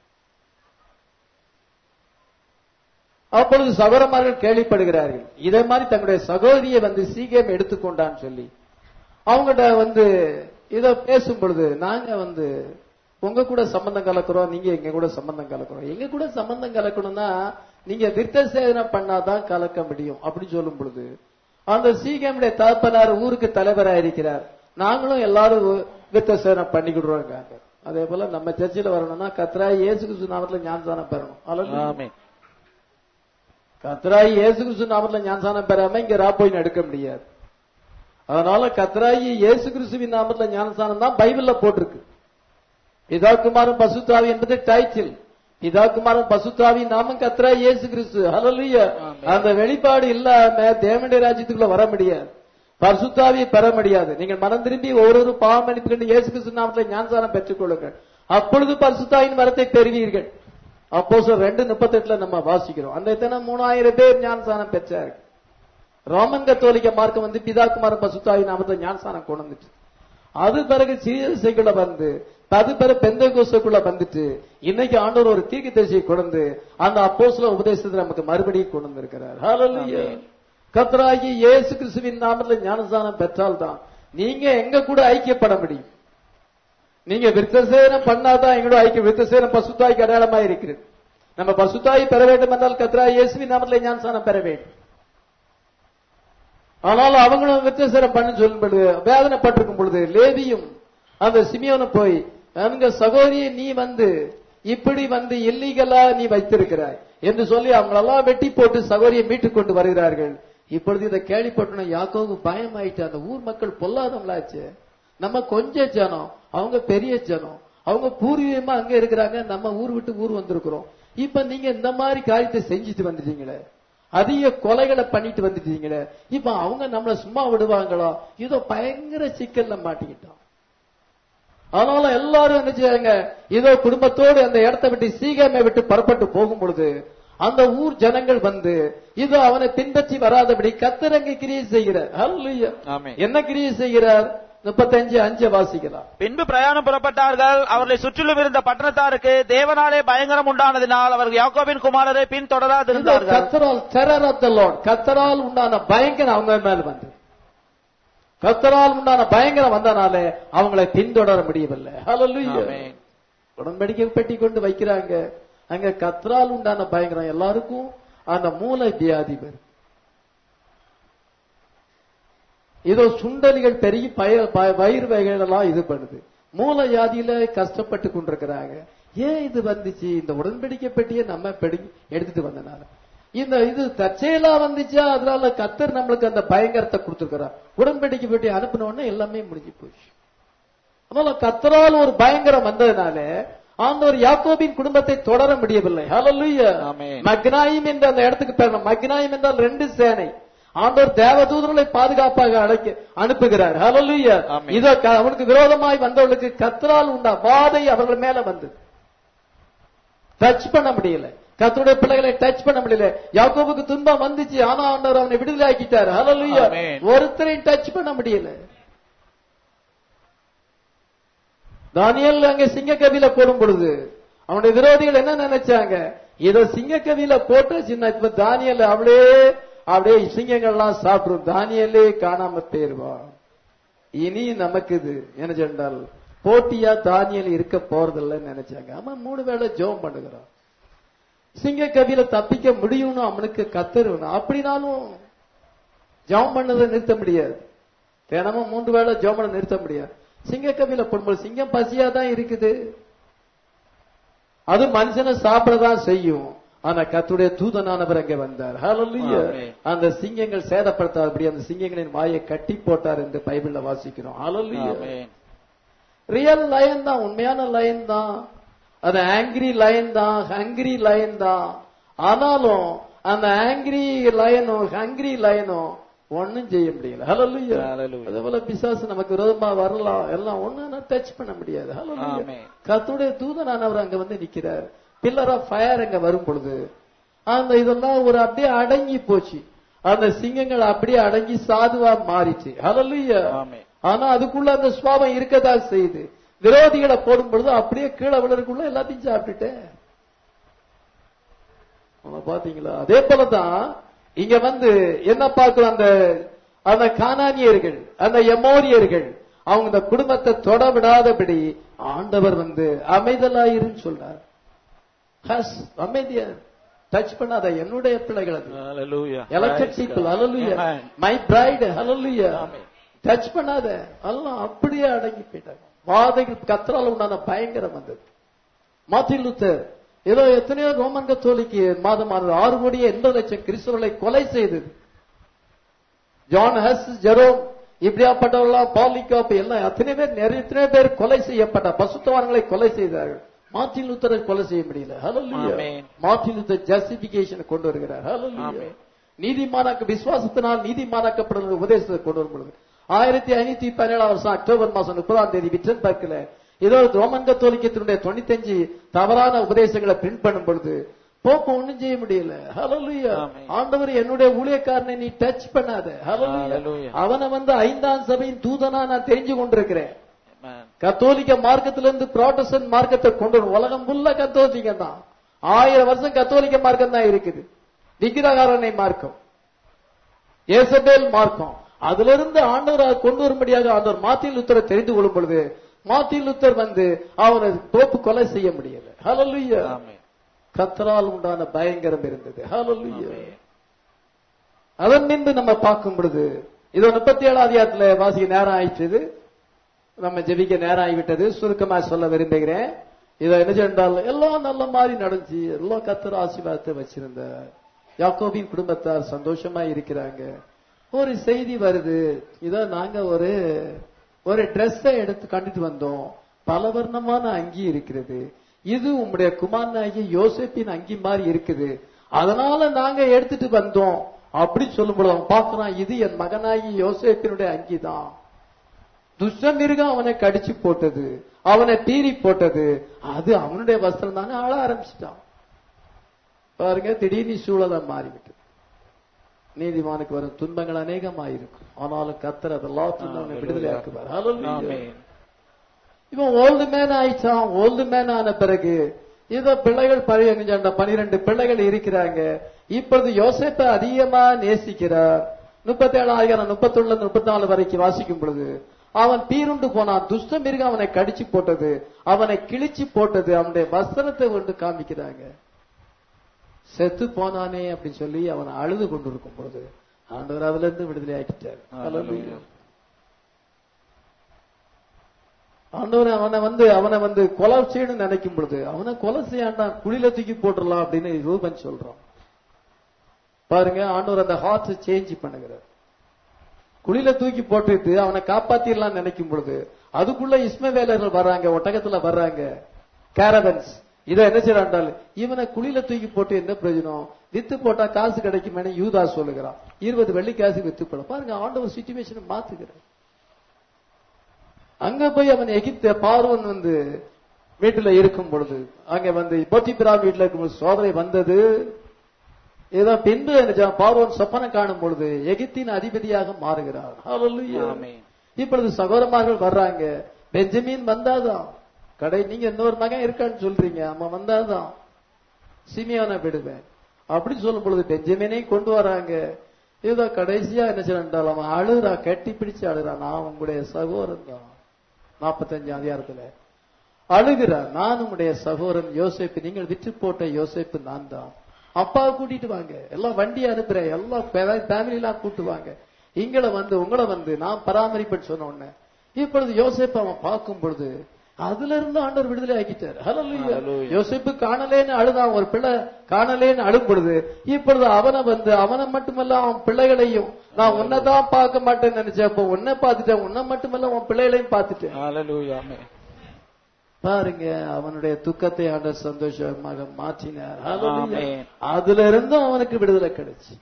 அப்பொழுது சகோதரமார்கள் கேள்விப்படுகிறார்கள் இதே மாதிரி தங்களுடைய சகோதரியை வந்து சீக்கிரம் எடுத்துக்கொண்டான்னு சொல்லி அவங்ககிட்ட வந்து இத பேசும் பொழுது நாங்க வந்து உங்க கூட சம்பந்தம் கலக்குறோம் நீங்க எங்க கூட சம்பந்தம் கலக்குறோம் எங்க கூட சம்பந்தம் கலக்கணும்னா நீங்க விருத்த சேதனை பண்ணாதான் கலக்க முடியும் அப்படி சொல்லும் பொழுது அந்த சீக்கிரமுடைய தகப்பனார் ஊருக்கு தலைவரா இருக்கிறார் நாங்களும் எல்லாரும் விருத்த சேதனை பண்ணிக்கிடுறோங்க அதே போல நம்ம சர்ச்சில் வரணும்னா கத்ராய் இயேசு கிறிஸ்து நாமத்துல ஞானதானம் பெறணும் அல்ல ஆமென். கத்ராயி இயேசு கிறிஸ்து நாமத்துல ஞானசானம் பெறாம இங்க ராப்போயின் எடுக்க முடியாது அதனால கத்ராயி இயேசு கிறிஸ்துவின் நாமத்துல ஞானசானம் தான் பைபிள்ல போட்டிருக்கு பிதாக்குமாரன் பசுத்தாவி என்பது டைட்டில் பிதாக்குமாரன் பசுத்தாவி நாமம் கத்ராயி இயேசு கிறிஸ்து ஹalleluya ஆமென். அந்த வெளிப்பாடு இல்லாம தேவனுடைய ராஜ்யத்துக்குள்ள வர முடியாது பரிசுத்தாவியை பெற முடியாது நீங்கள் மனம் திரும்பி ஒவ்வொரு பாவம் மன்னிப்பு இயேசு கிறிஸ்து நாமத்துல ஞானசானம் பெற்றுக் கொள்ளுங்கள் அப்பொழுது பரிசுத்தாவின் வரத்தை பெறுவீர்கள் அப்போ ரெண்டு முப்பத்தெட்டுல நம்ம வாசிக்கிறோம் அந்த தினம் மூணாயிரம் பேர் ஞானசானம் பெற்றார்கள் ரோமன் கத்தோலிக்க மார்க்கம் வந்து பிதாக்குமாரன் பசுத்தாவி நாமத்துல ஞானசானம் கொண்டு வந்துச்சு அது பிறகு சீரசைக்குள்ள வந்து அது பிறகு பெந்தகோசுக்குள்ள வந்துட்டு இன்னைக்கு ஆண்டவர் ஒரு தீர்க்க தரிசியை கொண்டு அந்த அப்போஸ்தல உபதேசத்தை நமக்கு மறுபடியும் கொண்டு வந்திருக்கிறார் ஹalleluya கர்த்தராகி இயேசு கிறிஸ்துவின் நாமத்தில் ஞானஸ்தானம் பெற்றால்தான் நீங்க எங்க கூட ஐக்கியப்பட முடியும் நீங்க விருத்தசேனம் பண்ணாதான் எங்களோட ஐக்கிய விருத்தசேனம் பசுத்தாய்க்கு அடையாளமா இருக்கிறது நம்ம பசுத்தாய் பெற வேண்டும் என்றால் கத்ரா இயேசுவின் நாமத்தில் ஞானஸ்தானம் பெற வேண்டும் ஆனால் அவங்களும் விருத்தசேனம் பண்ண சொல்லும் பொழுது வேதனைப்பட்டிருக்கும் பொழுது லேவியும் அந்த சிமியோனும் போய் அங்க சகோதரியை நீ வந்து இப்படி வந்து இல்லீகலா நீ வைத்திருக்கிறாய் என்று சொல்லி அவங்களெல்லாம் வெட்டி போட்டு சகோதரியை மீட்டுக் கொண்டு வருகிறார்கள் இப்பொழுது இதை கேள்விப்பட்டன யாக்கோவுக்கு பயமாயிட்டு அந்த ஊர் மக்கள் பொல்லாதவங்களாச்சு நம்ம கொஞ்ச ஜனம் அவங்க பெரிய ஜனம் அவங்க பூர்வீகமா அங்க இருக்கிறாங்க நம்ம ஊர் விட்டு ஊர் வந்திருக்கிறோம் இப்ப நீங்க இந்த மாதிரி காரியத்தை செஞ்சுட்டு வந்துட்டீங்களே அதிக கொலைகளை பண்ணிட்டு வந்துட்டீங்களே இப்ப அவங்க நம்மள சும்மா விடுவாங்களா இதோ பயங்கர சிக்கல்ல மாட்டிக்கிட்டோம் அதனால எல்லாரும் என்ன செய்யாங்க இதோ குடும்பத்தோடு அந்த இடத்தை விட்டு சீக்கிரமே விட்டு புறப்பட்டு போகும் பொழுது அந்த ஊர் ஜனங்கள் வந்து இதோ அவனை பின்பற்றி வராதபடி கத்தரங்க கிரியை செய்கிறார் ஹல்லேலூயா. ஆமென். என்ன கிரியை செய்கிறார் முப்பத்தஞ்சு அஞ்சு வாசிக்கலாம் பின்பு பிரயாணம் புறப்பட்டார்கள் அவர்களை சுற்றிலும் இருந்த பட்டணத்தாருக்கு தேவனாலே பயங்கரம் உண்டானதினால் அவர்கள் யாக்கோபின் குமாரரை இதோ பின்தொடராதிருந்தார்கள் கத்தரால் terror of the Lord கத்தரால் உண்டான பயங்கரம் அவங்க மேல வந்து கத்தரால் உண்டான பயங்கரம் வந்தனாலே அவங்களை பின்தொடர முடியவில்லை ஹalleluya ஆமென். உடன்படிக்கை பெட்டி கொண்டு வைக்கிறாங்க அங்க கத்தரால் உண்டான பயங்கரம் எல்லாருக்கும் அந்த மூளை வியாதி வரும் இதோ சுண்டலிகள் பெருகி பய- ப- வயிறு வகைகள் எல்லாம் இது பண்ணுது மூல வியாதியில கஷ்டப்பட்டு கொண்டிருக்கிறாங்க ஏன் இது வந்துச்சு இந்த உடன்படிக்கை பெட்டியை நம்ம பெடி எடுத்துட்டு வந்தனால இந்த இது தற்செயலா வந்துச்சா அதனால கத்தர் நம்மளுக்கு அந்த பயங்கரத்தை கொடுத்திருக்கிறார் உடன்படிக்கை பெட்டி அனுப்பின உடனே எல்லாமே முடிஞ்சு போச்சு அதனால கத்தரால் ஒரு பயங்கரம் வந்ததுனால ஆண்டவர் யாக்கோபின் குடும்பத்தை தொடர முடியவில்லை ஹalleluya ஆமென். மக்னாயிம் என்ற அந்த இடத்துக்கு பெறணும் மக்னாயிம் என்றால் ரெண்டு சேனை ஆண்டவர் தேவதூதர்களை பாதுகாப்பாக அழைக்க அனுப்புகிறார் ஹalleluya ஆமென். இதோ க- அவனுக்கு விரோதமாய் வந்தவர்களுக்கு கத்தரால் உண்டா வாதை அவர்கள் மேல வந்தது டச் பண்ண முடியல கர்த்தருடைய பிள்ளைகளை டச் பண்ண முடியல யாக்கோபுக்கு துன்பம் வந்துச்சு ஆனா ஆண்டவர் அவனை விடுதலை ஆக்கிட்டார் ஹalleluya ஆமென். ஒருத்தரையும் டச் பண்ண முடியல தானியல் அங்க சிங்க கவியில போடும் பொழுது அவனுடைய விரோதிகள் என்ன நினைச்சாங்க இத சிங்க கவியில போட்டு சின்ன இப்ப தானியல் அப்படியே அப்படியே சிங்கங்கள்லாம் சாப்பிடும் தானியலே காணாம போயிருவா இனி நமக்கு இது என்ன சொன்னால் போட்டியா தானியல் இருக்க போறதில்லைன்னு நினைச்சாங்க ஆமா மூணு வேளை ஜெபம் பண்ணுகிறான் சிங்க கவியில தப்பிக்க முடியும்னு அவனுக்கு கத்தருவணும் அப்படினாலும் ஜெபம் பண்ணதை நிறுத்த முடியாது தினமும் மூன்று வேளை ஜெபம் பண்ண நிறுத்த முடியாது சிங்க கவியில போடும்போது சிங்கம் பசியா தான் இருக்குது அது மனுஷனை சாப்பிடதான் செய்யும் ஆனா கத்துடைய தூதனானவர் அங்கே வந்தார் ஹalleluya ஆமென். அந்த சிங்கங்கள் சேதப்படுத்தாதபடி அந்த சிங்கங்களின் வாயை கட்டி போட்டார் என்று பைபிள்ல வாசிக்கிறோம் ஹalleluya ஆமென். ரியல் லயன் தான் உண்மையான லயன் தான் அது ஆங்கிரி லயன் தான் ஹங்கிரி லயன் தான் ஆனாலும் அந்த ஆங்கிரி லயனும் ஹங்கிரி லயனும் ஒண்ணும் செய்ய முடியல ஹalleluya Hallelujah. அதே போல பிசாசு நமக்கு விரோதமா வரலாம் எல்லாம் ஒண்ணு டச் பண்ண முடியாது ஹalleluya ஆமென். கர்த்தருடைய தூதனானவர் அங்க வந்து நிக்கிறார் பில்லர் ஆஃப் ஃபயர் அங்க வரும் பொழுது அந்த இதெல்லாம் ஒரு அப்படியே அடங்கி போச்சு அந்த சிங்கங்கள் அப்படியே அடங்கி சாதுவா மாறிச்சு ஹalleluya ஆமென். ஆனா அதுக்குள்ள அந்த சுவாபம் இருக்கதா செய்யுது விரோதிகளை போடும் பொழுது அப்படியே கீழே விழறதுக்குள்ள எல்லாத்தையும் சாப்பிட்டுட்டேன் ஆமா, பாத்தீங்களா அதே போலதான் இங்க வந்து என்ன பார்க்கிறோம் அந்த அந்த கானானியர்கள் அந்த எமோரியர்கள் அவங்க இந்த குடும்பத்தை தொட விடாதபடி ஆண்டவர் வந்து அமைதலாயிருன்னு சொல்றார் ஹஸ் அமைதியா டச் பண்ணாத என்னுடைய பிள்ளைகள் அது Hallelujah. Electric Praise people God. Hallelujah Amen. My pride hallelujah Amen. Touch பண்ணாத எல்லாம் அப்படியே அடங்கி போயிட்டாங்க வாதைகள் கத்தரால உண்டான பயங்கரம் வந்தது மார்ட்டின் லூத்தர் ஏதோ எத்தனையோ ரோமன் கத்தோலிக்கு மாதம் மாதம் ஆறு கோடியே எண்பது லட்சம் கிறிஸ்தவர்களை கொலை செய்தது ஜான் ஹஸ் ஜெரோம் இப்படியாப்பட்டவர்களாம் பாலிகாப் எல்லாம் அத்தனை பேர் நிறைய எத்தனை பேர் கொலை செய்யப்பட்ட பசுத்தவான்களை கொலை செய்தார்கள் மார்ட்டின் லூத்தரை கொலை செய்ய முடியல hallelujah Amen. Martin Luther justification கொண்டு வருகிறார் ஹalleluya Amen. நீதிமானாக்க விசுவாசத்தினால் நீதிமானாக்கப்படுகிற உபதேசத்தை கொண்டு வரும் பொழுது ஆயிரத்தி ஐநூத்தி பதினேழாம் வருஷம் அக்டோபர் மாசம் முப்பதாம் தேதி விட்டன்பர்க்ல ஏதோ ரோமன் கத்தோலிக்கத்தினுடைய தொண்ணூத்தஞ்சு தவறான உபதேசங்களை பிரிண்ட் பண்ணும் பொழுது போப்ப ஒண்ணும் செய்ய முடியல ஹalleluya ஆமென். ஆண்டவர் என்னுடைய ஊழியக்காரனை நீ டச் பண்ணாத ஹalleluya Hallelujah. அவனை வந்து ஐந்தாம் சபையின் தூதனா நான் தெரிஞ்சு கொண்டிருக்கிறேன் கத்தோலிக்க மார்க்கத்திலிருந்து புரோட்டஸ்டன்ட் மார்க்கத்தை கொண்டு வரும். உலகம் ஃபுல்லா கத்தோலிக்க தான் ஆயிரம் வருஷம் கத்தோலிக்க மார்க்கம் தான் இருக்குது விக்கிரகாரணை மார்க்கம் ஏசபேல் மார்க்கம் அதிலிருந்து ஆண்டவர் கொண்டு வரும்படியாக ஆண்டவர் மார்ட்டின் லுத்தரை தெரிந்து கொள்ளும் பொழுது மார்ட்டின் லுத்தர் வந்து அவனை தோப்பு கொலை செய்ய முடியல ஹalleluya ஆமென். கத்தரால் உண்டான பயங்கரம் இருந்தது ஹalleluya அதன் பின்பு நம்ம பார்க்கும் பொழுது இதோ முப்பத்தி ஏழாம் அதிகாரத்துல வாசிக்க நேரம் ஆயிடுச்சு நம்ம ஜெபிக்க நேரம் ஆகிவிட்டது சுருக்கமா சொல்ல விரும்புகிறேன் இதை என்ன சென்றால் எல்லாம் நல்ல மாதிரி நடந்துச்சு எல்லாம் கத்தர் ஆசீர்வாதத்தை வச்சிருந்த யாக்கோபின் குடும்பத்தார் சந்தோஷமா இருக்கிறாங்க ஒரு செய்தி வருது இதோ நாங்க ஒரு ஒரு ட்ரெஸ்ஸை எடுத்து கண்டுட்டு வந்தோம் பலவர்ணமான அங்கி இருக்கிறது இது உம்முடைய குமாரனாகிய யோசேப்பின் அங்கி மாதிரி இருக்குது அதனால நாங்க எடுத்துட்டு வந்தோம் அப்படி சொல்லும்போது அவன் பார்க்கறான் இது என் மகனாகி யோசேப்பினுடைய அங்கி தான் துஷ்டமிருகம் அவனை கடிச்சு போட்டது அவனை பீறி போட்டது அது அவனுடைய வஸ்திரம் தானே ஆள ஆரம்பிச்சிட்டான் பாருங்க திடீர்னு சூழலை மாறிவிட்டது நீதிமானுக்கு வரும் துன்பங்கள் அநேகமாயிருக்கும் ஆனாலும் கத்தர் அதெல்லாம் துன்பங்களை விடுதலையாக்குவார் Hallelujah. ஆமென். இவன் ஓல்டு மேன் ஆயிட்டான் ஓல்டு மேன் ஆன பிறகு இதோ பிள்ளைகள் பழைய பனிரெண்டு பிள்ளைகள் இருக்கிறாங்க இப்பொழுது யோசேப்பை அதிகமா நேசிக்கிறார் முப்பத்தி ஏழாயிரம் முப்பத்தொன்னு முப்பத்தி நாலு வரைக்கும் வாசிக்கும் பொழுது அவன் பீருண்டு போனான் துஷ்ட மிருகம் அவனை கடிச்சு போட்டது அவனை கிழிச்சு போட்டது அவனுடைய வஸ்திரத்தை கொண்டு காமிக்கிறாங்க செத்து போனானே அப்படின்னு சொல்லி அவன் அழுது கொண்டிருக்கும் பொழுது ஆண்டவர் அதுல இருந்து விடுதலை ஆக்கிட்டார் Hallelujah. ஆண்டவர் அவனை வந்து அவனை வந்து கொலை செய்யணும்னு நினைக்கும் பொழுது அவனை கொலை செய்யாண்டான் குழியில தூக்கி போட்டுடலாம் அப்படின்னு ரூபன் சொல்றான் பாருங்க ஆண்டவர் அந்த ஹார்ட் சேஞ்ச் பண்ணுகிறார் குழியில தூக்கி போட்டுட்டு அவனை காப்பாத்திடலாம் நினைக்கும் பொழுது அதுக்குள்ள இஸ்மவேலர்கள் வர்றாங்க ஒட்டகத்துல வர்றாங்க கேரவன்ஸ் இதை என்ன செய்யறாண்டால் இவனை குழியில தூக்கி போட்டு என்ன பிரயோஜனம் வித்து போட்டா காசு கிடைக்குமே யூதா சொல்லுகிறான் இருபது வெள்ளி காசு வித்து போட பாருங்க ஆண்டவர் சுச்சுவேஷனை மாத்துகிறார் அங்க போய் அவன் எகிப்த பார்வன் வந்து வீட்டுல இருக்கும் பொழுது அங்க வந்து போத்திபிரா வீட்டுல இருக்கும் சோதனை வந்தது ஏதோ பின்பு என்ன பார்வன் சொப்பனை காணும் பொழுது எகிப்தின் அதிபதியாக மாறுகிறார் Hallelujah. ஆமென். இப்பொழுது சகோதரமார்கள் வர்றாங்க பெஞ்சமின் வந்தாதான் கடை நீங்க இன்னொரு மகன் இருக்கான்னு சொல்றீங்க அவன் வந்தாதான் சிமியோனை விடுவேன் அப்படி சொல்லும் பொழுது பெஞ்சமினை கொண்டு வராங்க ஏதோ கடைசியா என்ன செய்யறான் அவன் அழுறா கட்டி பிடிச்சு அழுறான் நான் உங்களுடைய சகோதரன் தான் நாற்பத்தஞ்சு அதிகாரத்துல அழுகிறார் நான் உங்களுடைய சகோதரன் யோசேப்பு நீங்கள் விற்று போட்ட யோசேப்பு நான் தான் அப்பாவை கூட்டிட்டு வாங்க எல்லாம் வண்டி அனுப்புறேன் எல்லாம் ஃபேமிலி எல்லாம் கூட்டு வாங்க இங்களை வந்து உங்களை வந்து நான் பராமரிப்பேன்னு சொன்ன உடனே இப்பொழுது யோசேப்பு அவன் பார்க்கும் பொழுது அதுல இருந்து ஆண்டவர் விடுதலை ஆக்கிட்டார் Hallelujah. Hallelujah. யோசேப்பு காணலேன்னு அழுதான் ஒரு பிள்ளை காணலேன்னு அழும் பொழுது இப்பொழுது அவனை வந்து அவனை மட்டுமல்ல அவன் பிள்ளைகளையும் நான் உன்னைதான் பார்க்க மாட்டேன்னு நினைச்சேன் அப்போ உன்னை பார்த்துட்டேன் உன்னை மட்டுமல்ல உன் பிள்ளைகளையும் பார்த்துட்டேன் Hallelujah. ஆமென். பாருங்க அவனுடைய துக்கத்தை ஆண்டவர் சந்தோஷமாக மாற்றினார் Hallelujah. ஆமென். அதுல இருந்தும் அவனுக்கு விடுதலை கிடைச்சு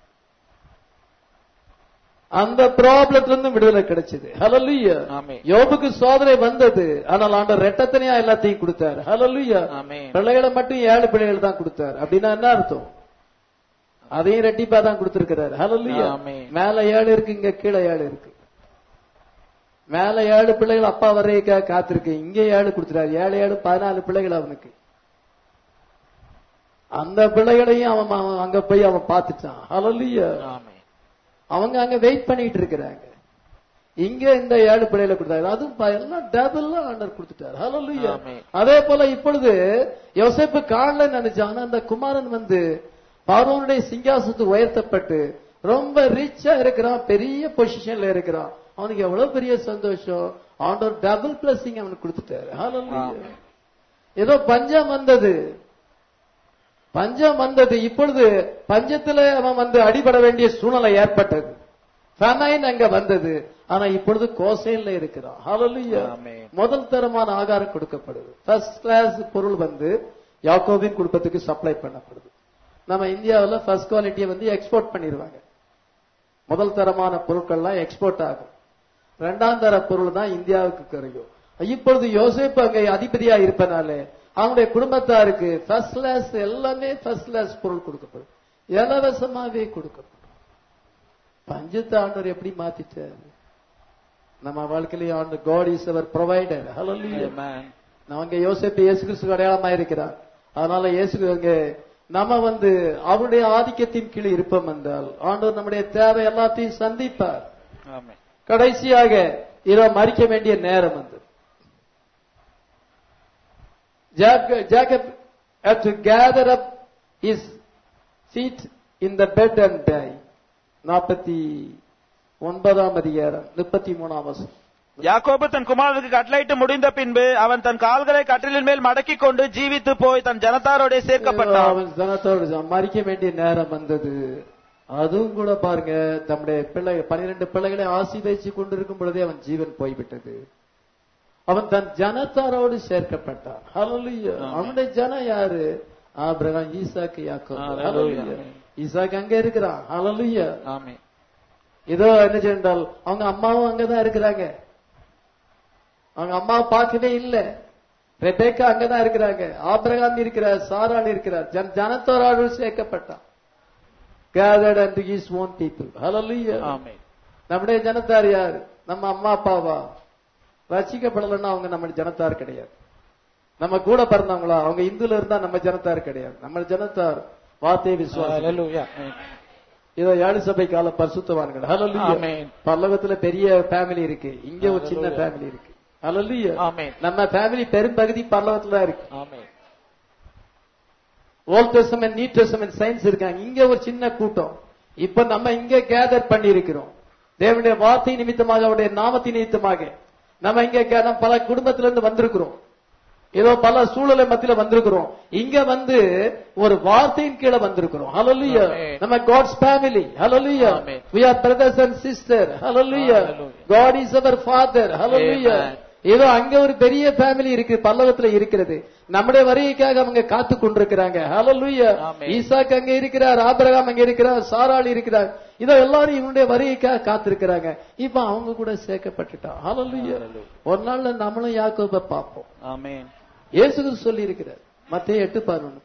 அந்த ப்ராப்ளத்துல இருந்து விடுதலை கிடைச்சது Hallelujah. ஆமென். யோபுக்கு சோதனை வந்தது ஆனால் ஆண்டவர் ரெட்டத்தனையா எல்லாத்தையும் கொடுத்தார் Hallelujah. ஆமென். பிள்ளைகளை மட்டும் ஏழு பிள்ளைகள் தான் கொடுத்தார் அப்படின்னா என்ன அர்த்தம் அதையும் ரெட்டிப்பா தான் கொடுத்திருக்கிறார் Hallelujah. ஆமென். மேல ஏழு இருக்கு இங்க கீழே ஏழு இருக்கு மேல ஏழு பிள்ளைகள் அப்பா வரைய காத்திருக்கு இங்க ஏழு கொடுத்துறாரு ஏழு ஏழு பதினாலு பிள்ளைகள் அவனுக்கு அந்த பிள்ளைகளையும் அவன் அவன் அங்க போய் அவன் பார்த்துட்டான் Hallelujah. ஆமென். அவங்க அங்க வெயிட் பண்ணிட்டு இருக்கிறாங்க இங்க இந்த ஏழு பிள்ளைகளை கொடுத்தாரு அதுவும் ப- எல்லாம் டபுள் ஆண்டர் கொடுத்துட்டாரு Hallelujah. ஆமென். அதே போல இப்பொழுது யோசேப்பு காணல நினைச்சான் ஆனா அந்த குமாரன் வந்து பார்வனுடைய சிங்காசத்து உயர்த்தப்பட்டு ரொம்ப ரிச்சா இருக்கிறான் பெரிய பொசிஷன்ல இருக்கிறான் அவனுக்கு எவ்வளவு பெரிய சந்தோஷம் ஆண்டவர் டபுள் பிளஸிங் அவனுக்கு கொடுத்துட்டாரு Hallelujah. ஆமென். ஏதோ பஞ்சம் வந்தது பஞ்சம் வந்தது இப்பொழுது பஞ்சத்துல அவன் வந்து அடிபட வேண்டிய சூழ்நிலை ஏற்பட்டது ஃபெமைன் அங்க வந்தது ஆனா இப்பொழுது கோசைன்ல இருக்கிறான் Hallelujah. ஆமென். முதல் தரமான ஆகாரம் கொடுக்கப்படுது ஃபர்ஸ்ட் கிளாஸ் பொருள் வந்து யாக்கோபின் குடும்பத்துக்கு சப்ளை பண்ணப்படுது நம்ம இந்தியாவுல ஃபர்ஸ்ட் குவாலிட்டியை வந்து எக்ஸ்போர்ட் பண்ணிடுவாங்க முதல் தரமான பொருட்கள்லாம் எக்ஸ்போர்ட் ஆகும் இரண்டாம் தர பொருள் தான் இந்தியாவுக்கு கிடைக்கும் இப்பொழுது யோசேப்பு அங்க அதிபதியா இருப்பனாலே அவனுடைய குடும்பத்தாருக்கு ஃபர்ஸ்ட் கிளாஸ் எல்லாமே ஃபர்ஸ்ட் கிளாஸ் பொருள் கொடுக்கப்படும் இலவசமாவே கொடுக்கப்படும் பஞ்சத்தை ஆண்டவர் எப்படி மாத்திட்டாரு நம்ம வாழ்க்கையிலேயே ஆண்டு God is our provider hallelujah Amen. அவங்க யோசிப்பு இயேசு கிறிஸ்து அடையாளமா இருக்கிறார் அதனால இயேசு அங்க நம்ம வந்து அவருடைய ஆதிக்கத்தின் கீழ் இருப்போம் என்றால் ஆண்டவர் நம்முடைய தேவை எல்லாத்தையும் சந்திப்பார் Amen. கடைசியாக இரோ மறிக்க வேண்டிய நேரம் வந்து Jacob had to gather up his feet in the bed and die. நாற்பத்தி ஒன்பதாம் அதிகாரம் முப்பத்தி மூணாம் வசம் யாக்கோபு தன் குமாரனுக்கு கட்டளையிட்டு முடிந்த பின்பு அவன் தன் கால்களை கட்டிலின் மேல் மடக்கிக் கொண்டு ஜீவித்து போய் தன் ஜனத்தாரோட சேர்க்கப்பட்டான் அவன் ஜனத்தோடு ச- மறிக்க வேண்டிய நேரம் வந்தது அதுவும் கூட பாருங்க தம்முடைய பிள்ளை பனிரெண்டு பிள்ளைகளை ஆசீர்வதிச்சு கொண்டிருக்கும் பொழுதே அவன் ஜீவன் போய்விட்டது அவன் தன் ஜனத்தாரோடு சேர்க்கப்பட்டான் ஹalleluya அவனுடைய ஜனம் யாரு ஆபிரகாம் ஈசாக்கு யாக்கோபு Hallelujah. ஹalleluya ஈசாக்கு அங்க இருக்கிறான் ஹalleluya ஆமென் இதோ என்ன சென்றால் அவங்க அம்மாவும் அங்கதான் இருக்கிறாங்க அவங்க அம்மாவை பார்க்கவே இல்ல ரெபேக்கா அங்கதான் இருக்கிறாங்க ஆபிரகாம் இருக்கிறார் சாராள் இருக்கிறார் ஜன ஜனத்தோராடு சேர்க்கப்பட்டான் gathered unto his own people hallelujah ஆமென் நம்முடைய ஜனத்தார் யார் நம்ம அம்மா அப்பாவா ரசிக்கப்படலைன்னா அவங்க நம்ம ஜனத்தார் கிடையாது நம்ம கூட பிறந்தவங்களா அவங்க இந்துல இருந்தா நம்ம ஜனத்தார் கிடையாது நம்ம ஜனத்தார் வார்த்தையை விசுவாசம் Hallelujah. இதோ ஏழு சபை கால பரிசுத்தவான்கள் ஹalleluya ஆமென். பரலோகத்துல பெரிய ஃபேமிலி இருக்கு இங்க ஒரு சின்ன Hallelujah. ஃபேமிலி இருக்கு ஹalleluya ஆமென். நம்ம ஃபேமிலி பெரும்பகுதி பரலோகத்துல தான் இருக்கு ஆமென். Old testament new testament saints இருக்காங்க இங்க ஒரு சின்ன கூட்டம் இப்ப நம்ம இங்க கேதர் பண்ணி இருக்கிறோம் தேவனுடைய வார்த்தை நிமித்தமாக அவருடைய நாமத்தின் நிமித்தமாக நம்ம இங்க கே- நம்ம பல குடும்பத்தில இருந்து வந்திருக்கிறோம் ஏதோ பல சூழலை மத்தியில வந்திருக்கிறோம் இங்க வந்து ஒரு வார்த்தையின் கீழே வந்திருக்கிறோம் ஹalleluya Amen. நம்ம God's family hallelujah Amen. we are brothers and sister hallelujah Hallelujah. god is our father hallelujah Amen. ஏதோ அங்க ஒரு பெரிய ஃபேமிலி இருக்கு பல்லவத்துல இருக்கிறது நம்முடைய வருகைக்காக அவங்க காத்து கொண்டிருக்கிறாங்க ஹalleluya Amen. ஈசாக் அங்க இருக்கிறார் ஆபிரகாம் அங்க இருக்கிறார் சாராள் இருக்கிறார் இதோ எல்லாரும் இவனுடைய வருகைக்காக காத்திருக்கிறாங்க இப்ப அவங்க கூட சேர்க்கப்பட்டுட்டா ஹalleluya Hallelujah. ஒரு நாள்ல நம்மளும் யாக்கோபை பார்ப்போம் ஆமென். இயேசு சொல்லி இருக்கிறார் மத்திய எட்டு பதினொன்னு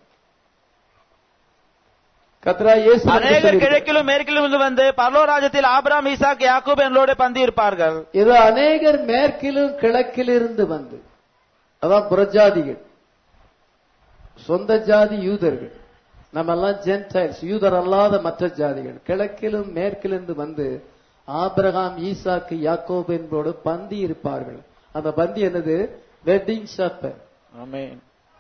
கத்ரா இயேசு நமக்கு அநேகர் சொல்லியிருக்கிறார். கிழக்கிலும் மேற்கிலும் இருந்து வந்து பரலோராஜ்யத்தில் ஆபிராம் ஈசாக் யாக்கூப் என்னோட பந்தி இருப்பார்கள் இது அநேகர் மேற்கிலும் கிழக்கிலிருந்து வந்து அதான் புறஜாதிகள் சொந்த ஜாதி யூதர்கள் நம்ம எல்லாம் ஜென்டைல்ஸ் யூதர் அல்லாத மற்ற ஜாதிகள் கிழக்கிலும் மேற்கிலிருந்து வந்து ஆபிரகாம் ஈசாக்கு யாக்கோபு என்போடு பந்தி இருப்பார்கள் அந்த பந்தி என்னது வெட்டிங் ஷாப்பர் ஆமென்.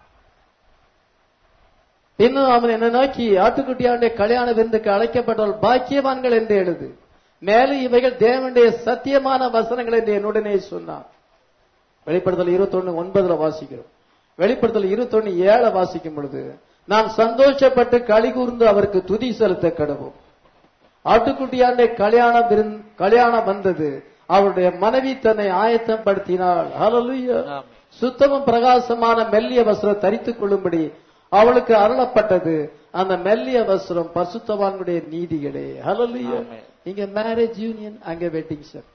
இன்னும் அவன் என்ன நோக்கி ஆட்டுக்குட்டியாவுடைய கல்யாண விருந்துக்கு அழைக்கப்பட்டவர்கள் பாக்கியவான்கள் என்று எழுது மேலும் இவைகள் தேவனுடைய சத்தியமான வசனங்கள் என்று என்னுடனே சொன்னான் வெளிப்படுத்தல் இருபத்தொன்னு ஒன்பதுல வாசிக்கிறோம் வெளிப்படுத்தல் இருபத்தொன்னு ஏழ வாசிக்கும் பொழுது நாம் சந்தோஷப்பட்டு களி கூர்ந்து அவருக்கு துதி செலுத்த கடவோம் ஆட்டுக்குட்டியாண்டை கல்யாண விருந் கல்யாணம் வந்தது அவருடைய மனைவி தன்னை ஆயத்தம் படுத்தினாள் ஹalleluya ஆமென். சுத்தமும் பிரகாசமான மெல்லிய வஸ்திரம் தரித்துக் கொள்ளும்படி அவளுக்கு அருளப்பட்டது அந்த மெல்லிய வஸ்திரம் பரிசுத்தவான்களுடைய நீதிகளே ஹalleluya ஆமென். இங்க மேரேஜ் யூனியன் அங்க வெட்டிங் ஷாப்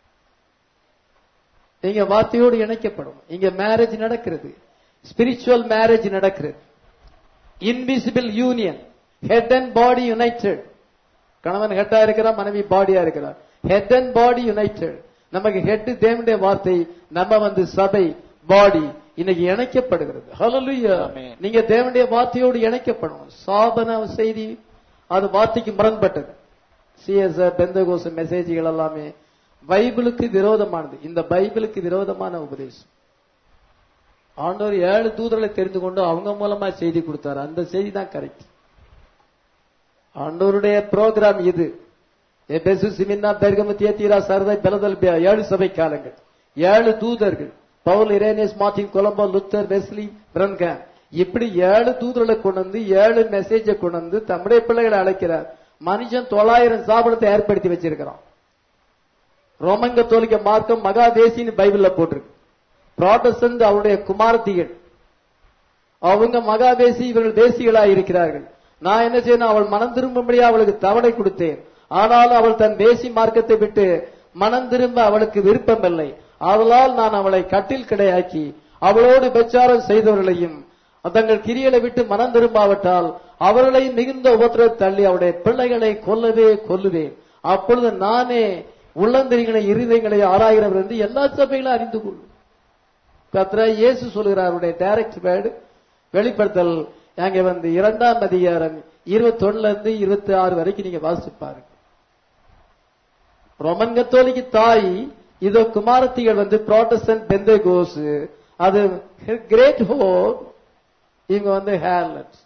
இங்க வார்த்தையோடு இணைக்கப்படும் இங்க மேரேஜ் நடக்கிறது ஸ்பிரிச்சுவல் மேரேஜ் நடக்கிறது invisible union head and body united கணவன் ஹெட்டா இருக்கிறான் மனைவி பாடியா இருக்கிறார் ஹெட் அண்ட் பாடி யுனைடெட் நமக்கு ஹெட் தேவனுடைய வார்த்தை நம்ம வந்து சபை பாடி இன்னைக்கு இணைக்கப்படுகிறது ஹalleluya Amen. நீங்க தேவனுடைய வார்த்தையோடு இணைக்கப்படணும் சாபன செய்தி அது வார்த்தைக்கு முரண்பட்டது சிஎஸ் பெந்தகோச மெசேஜ்கள் எல்லாமே பைபிளுக்கு விரோதமானது இந்த பைபிளுக்கு விரோதமான உபதேசம் ஆண்டவர் ஏழு தூதர்களை தெரிந்து கொண்டு அவங்க மூலமா செய்தி கொடுத்தாரு அந்த செய்தி தான் கரெக்ட் ஆண்டவருடைய ப்ரோக்ராம் இது எபெசு சிமின்னா பெர்கமு தியத்தீரா சரதை பெலதல்பியா ஏழு சபை காலங்கள் ஏழு தூதர்கள் பவுல் Irenaeus Martin Columba Luther Wesley Branham இப்படி ஏழு தூதர்களை கொண்டு வந்து ஏழு மெசேஜை கொண்டு வந்து தம்முடைய பிள்ளைகளை அழைக்கிறார் மனுஷன் தொள்ளாயிரம் சாபனத்தை ஏற்படுத்தி வச்சிருக்கிறான் ரோமன் கத்தோலிக்க மார்க்கம் மகாதேசின்னு பைபிள்ல போட்டிருக்கு ப்ராட்டஸ்டன்ட் அவருடைய குமாரத்திகள் அவங்க மகாதேசி இவர்கள் தேசிகளாய் இருக்கிறார்கள் நான் என்ன செய்யணும் அவள் மனம் திரும்பும்படியா அவளுக்கு தவணை கொடுத்தேன் ஆனாலும் அவள் தன் தேசி மார்க்கத்தை விட்டு மனம் திரும்ப அவளுக்கு விருப்பமில்லை ஆதலால் நான் அவளை கட்டில் கிடையாக்கி அவளோடு பிரச்சாரம் செய்தவர்களையும் தங்கள் கிரியலை விட்டு மனம் திரும்பாவிட்டால் அவர்களை மிகுந்த உபத்திர தள்ளி அவருடைய பிள்ளைகளை கொல்லவே கொல்லுவேன் அப்பொழுது நானே உள்ளந்தரிகளை இருதயங்களை ஆராய்கிறவர் என்று எல்லா சபைகளும் அறிந்து கொள்ளும் கத்ரா இயேசு சொல்கிறார் அவருடைய டைரக்ட் வேர்டு வெளிப்படுத்தல் அங்கே வந்து இரண்டாம் அதிகாரம் இருபத்தொன்னுல இருந்து இருபத்தி ஆறு வரைக்கும் நீங்க வாசிச்சு பாருங்க ரோமன் கத்தோலிக்கு தாய் இதோ குமாரத்திகள் வந்து ப்ராட்டஸ்டன்ட் பெந்தேகோஸ் அது கிரேட் ஹோப் இவங்க வந்து ஹேர்லட்ஸ்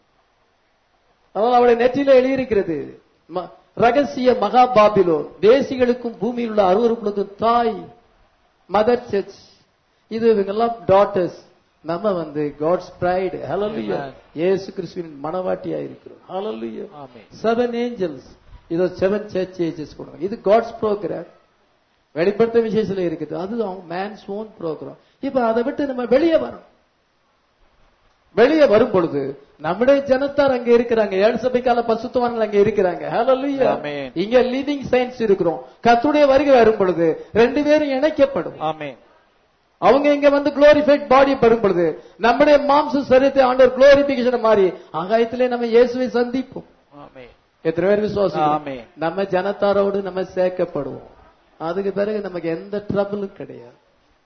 அதனால் அவளுடைய நெற்றியில எழுதியிருக்கிறது ம- ரகசிய மகா பாபிலோன் தேசிகளுக்கும் பூமியில் உள்ள அருவருக்குளுக்கும் தாய் மதர் சர்ச் இது இவங்கெல்லாம் டாட்டர்ஸ் நம்ம வந்து காட்ஸ் பிரைடு ஹalleluya Amen. இயேசு கிறிஸ்துவின் மனவாட்டியா இருக்கிறோம் ஹalleluya ஆமென். செவன் ஏஞ்சல்ஸ் இதோ செவன் சர்ச் ஏஜஸ் கொடுங்க இது காட்ஸ் ப்ரோக்ராம் வெளிப்படுத்த விசேஷத்துல இருக்குது அது அவங்க மேன்ஸ் ஓன் ப்ரோக்ராம் இப்ப அதை விட்டு நம்ம வெளியே வரணும் வெளியே வரும் பொழுது நம்முடைய ஜனத்தார் அங்க இருக்கிறாங்க ஏழு சபைக்கால பசுத்தவான்கள் அங்க இருக்கிறாங்க Hallelujah. Amen. இங்க லிவிங் சயின்ஸ் இருக்கிறோம் கத்துடைய வருகை வரும் பொழுது ரெண்டு பேரும் இணைக்கப்படும் ஆமென் அவங்க இங்க வந்து குளோரிஃபைட் பாடி பெறும் பொழுது நம்முடைய மாம்ச சரீரத்தை ஆண்டவர் குளோரிபிகேஷன் மாறி ஆகாயத்திலே நம்ம இயேசுவை சந்திப்போம் ஆமென் எத்தனை பேர் விசுவாசம் ஆமென். நம்ம ஜனத்தாரோடு நம்ம சேர்க்கப்படுவோம் அதுக்கு பிறகு நமக்கு எந்த ட்ரபிளும் கிடையாது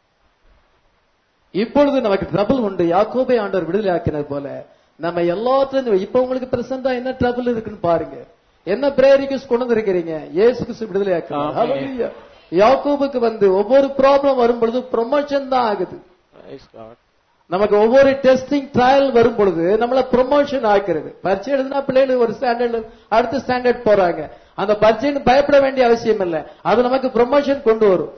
இப்பொழுது நமக்கு ட்ரபிள் உண்டு யாக்கோபை ஆண்டவர் விடுதலை ஆக்கினது போல நம்ம எல்லாத்துலயும் இப்ப உங்களுக்கு பிரசண்டா என்ன ட்ரபிள் இருக்குன்னு பாருங்க என்ன பிரேயர் ரிக்வெஸ்ட் கொண்டு வந்திருக்கிறீங்க இயேசு கிறிஸ்து விடுதலை ஆக்கினார் ஆமென். Hallelujah. யாக்கோபுக்கு வந்து ஒவ்வொரு ப்ராப்ளம் வரும் பொழுது ப்ரொமோஷன் தான் ஆகுது Praise God. நமக்கு ஒவ்வொரு டெஸ்டிங் ட்ரையல் வரும் பொழுது நம்மள ப்ரொமோஷன் ஆக்குறது பரீட்சை எழுதுனா பிள்ளைகள் ஒரு ஸ்டாண்டர்ட் அடுத்த ஸ்டாண்டர்ட் போறாங்க அந்த பரீட்சைன்னு பயப்பட வேண்டிய அவசியம் இல்ல அது நமக்கு ப்ரொமோஷன் கொண்டு வரும்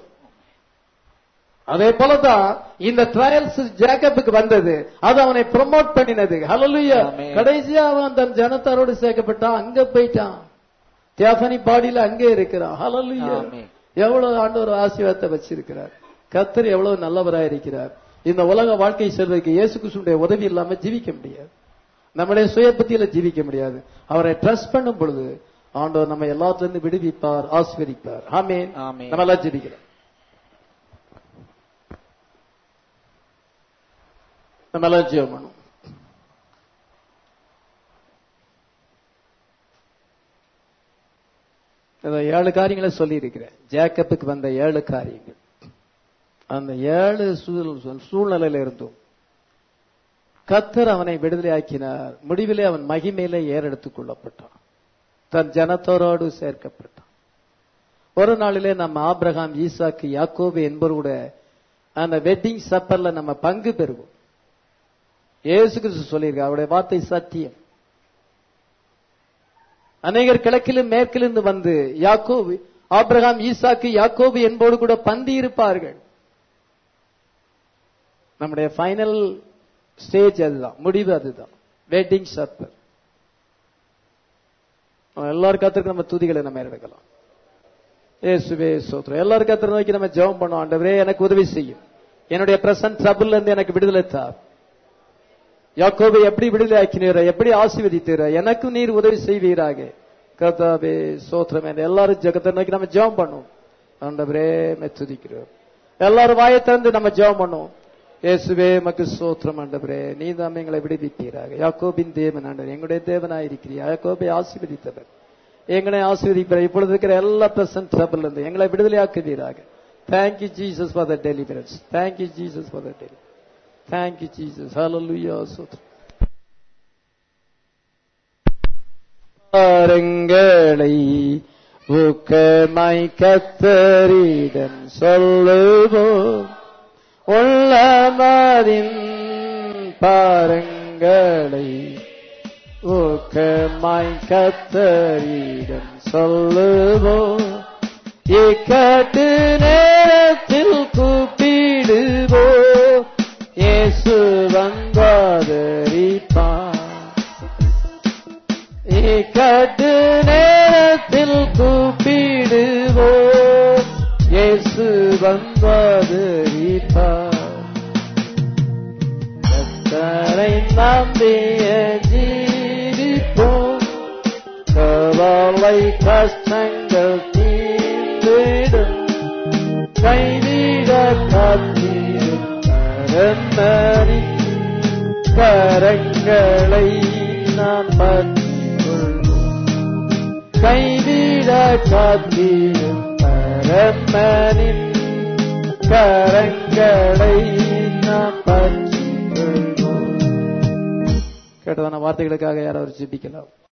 அதே போலதான் இந்த ட்ரையல்ஸ் ஜேக்கப்புக்கு வந்தது அது அவனை ப்ரொமோட் பண்ணினது ஹalleluya Amen. கடைசியா அவன் தன் ஜனத்தாரோடு சேர்க்கப்பட்டான் அங்க போயிட்டான் தியாபனி பாடியில அங்கே இருக்கிறான் ஹalleluya Amen. எவ்வளவு ஆண்டவர் ஆசீர்வாதத்தை வச்சிருக்கிறார் கர்த்தர் எவ்வளவு நல்லவராய் இருக்கிறார் இந்த உலக வாழ்க்கை செல்வதற்கு இயேசு கிறிஸ்துடைய உதவி இல்லாம ஜீவிக்க முடியாது நம்முடைய சுய புத்தியில ஜீவிக்க முடியாது அவரை ட்ரஸ்ட் பண்ணும் பொழுது ஆண்டவர் நம்ம எல்லாத்துல இருந்து விடுவிப்பார் ஆசீர்வதிப்பார் ஆமென் ஆமென். நம்ம எல்லாம் ஜெபிக்கிறோம் நம்ம எல்லாம் ஜெபம் பண்ணுவோம் இந்த ஏழு காரியங்களை சொல்லி இருக்கிறேன் ஜேக்கப்புக்கு வந்த ஏழு காரியங்கள் அந்த ஏழு சூழ்- சூழ்நிலையில இருந்தும் கத்தர் அவனை விடுதலையாக்கினார் முடிவிலே அவன் மகிமையிலே ஏறெடுத்துக் கொள்ளப்பட்டான் தன் ஜனத்தோரோடு சேர்க்கப்பட்டான் ஒரு நாளிலே நம்ம ஆபிரகாம் ஈசாக்கு யாக்கோபு என்பவரோட அந்த வெட்டிங் சப்பர்ல நம்ம பங்கு பெறுவோம் இயேசு கிறிஸ்து சொல்லியிருக்கார் அவருடைய வார்த்தை சத்தியம் அநேகர் கிழக்கிலும் மேற்கிலிருந்து வந்து யாக்கோபு ஆபிரகாம் ஈசாக்கு யாக்கோபு என்போடு கூட பந்தி இருப்பார்கள் நம்முடைய ஃபைனல் ஸ்டேஜ் அதுதான் முடிவு அதுதான் வெட்டிங் சப்பர் எல்லாரும் கத்திற்கு நம்ம துதிகளை நம்ம எடுக்கலாம் ஏசுவே சோத்ரம் எல்லாரும் கத்திர நோக்கி நம்ம ஜெபம் பண்ணோம் ஆண்டவரே எனக்கு உதவி செய்யும் என்னுடைய பிரசன்ட் ட்ரபிள்ல இருந்து எனக்கு விடுதலை தார் யாக்கோபை எப்படி விடுதலை ஆக்கினீர எப்படி ஆசீர்வதித்தீர எனக்கும் நீர் உதவி செய்வீராக கர்த்தாவே சோத்திரம் என்று எல்லாரும் ஜெகத்தை நோக்கி நம்ம ஜெபம் பண்ணுவோம் ஆண்டவரே மே துதிக்கிறோம் எல்லாரும் வாயை திறந்து நம்ம ஜெபம் பண்ணுவோம் இயேசுவே மக்கு சோத்திரம் ஆண்டவரே நீ தான் எங்களை விடுவித்தீராக யாக்கோபின் தேவன் ஆண்டவர் எங்களுடைய தேவனாயிருக்கிறீர் யாக்கோபை ஆசீர்வதித்தவர் எங்களை ஆசீர்வதிப்பார் இப்பொழுது இருக்கிற எல்லா பிரசன்ட் ட்ரபிள் இருந்து எங்களை விடுதலையாக்குவீராக thank you Jesus for the deliverance thank you Jesus for the deliverance thank you Jesus hallelujah சோத்ரம் பாருங்களை ஊக்கமாய் கத்தரிடம் சொல்லுவோம் உள்ளமதின் பாருங்களை ஊக்கமாய் கத்தரிடம் சொல்லுவோம் இக்கட்டு நேரத்தில் கூப்பிடுவோ இயேசு வந்தாதரிப்பான் இக்கட்டு நேரத்தில் கூப்பிடுவோ இயேசு வந்தாதரிப்பான் கத்தரை நம்பிய ஜீவிப்போம் கவலை கஷ்டங்கள் தீர்ந்திடும் கைவிட காத்தீரும் கரந்தறி கரங்களை நாம் பற்றிக் கொள்வோம் கைவிட காத்தீரும் கர பெம்மனின் கரங்களை நாம் பற்றிக் கொள்வோம் கேட்டதான வார்த்தைகளுக்காக யாராவது ஜெபிக்கலாம்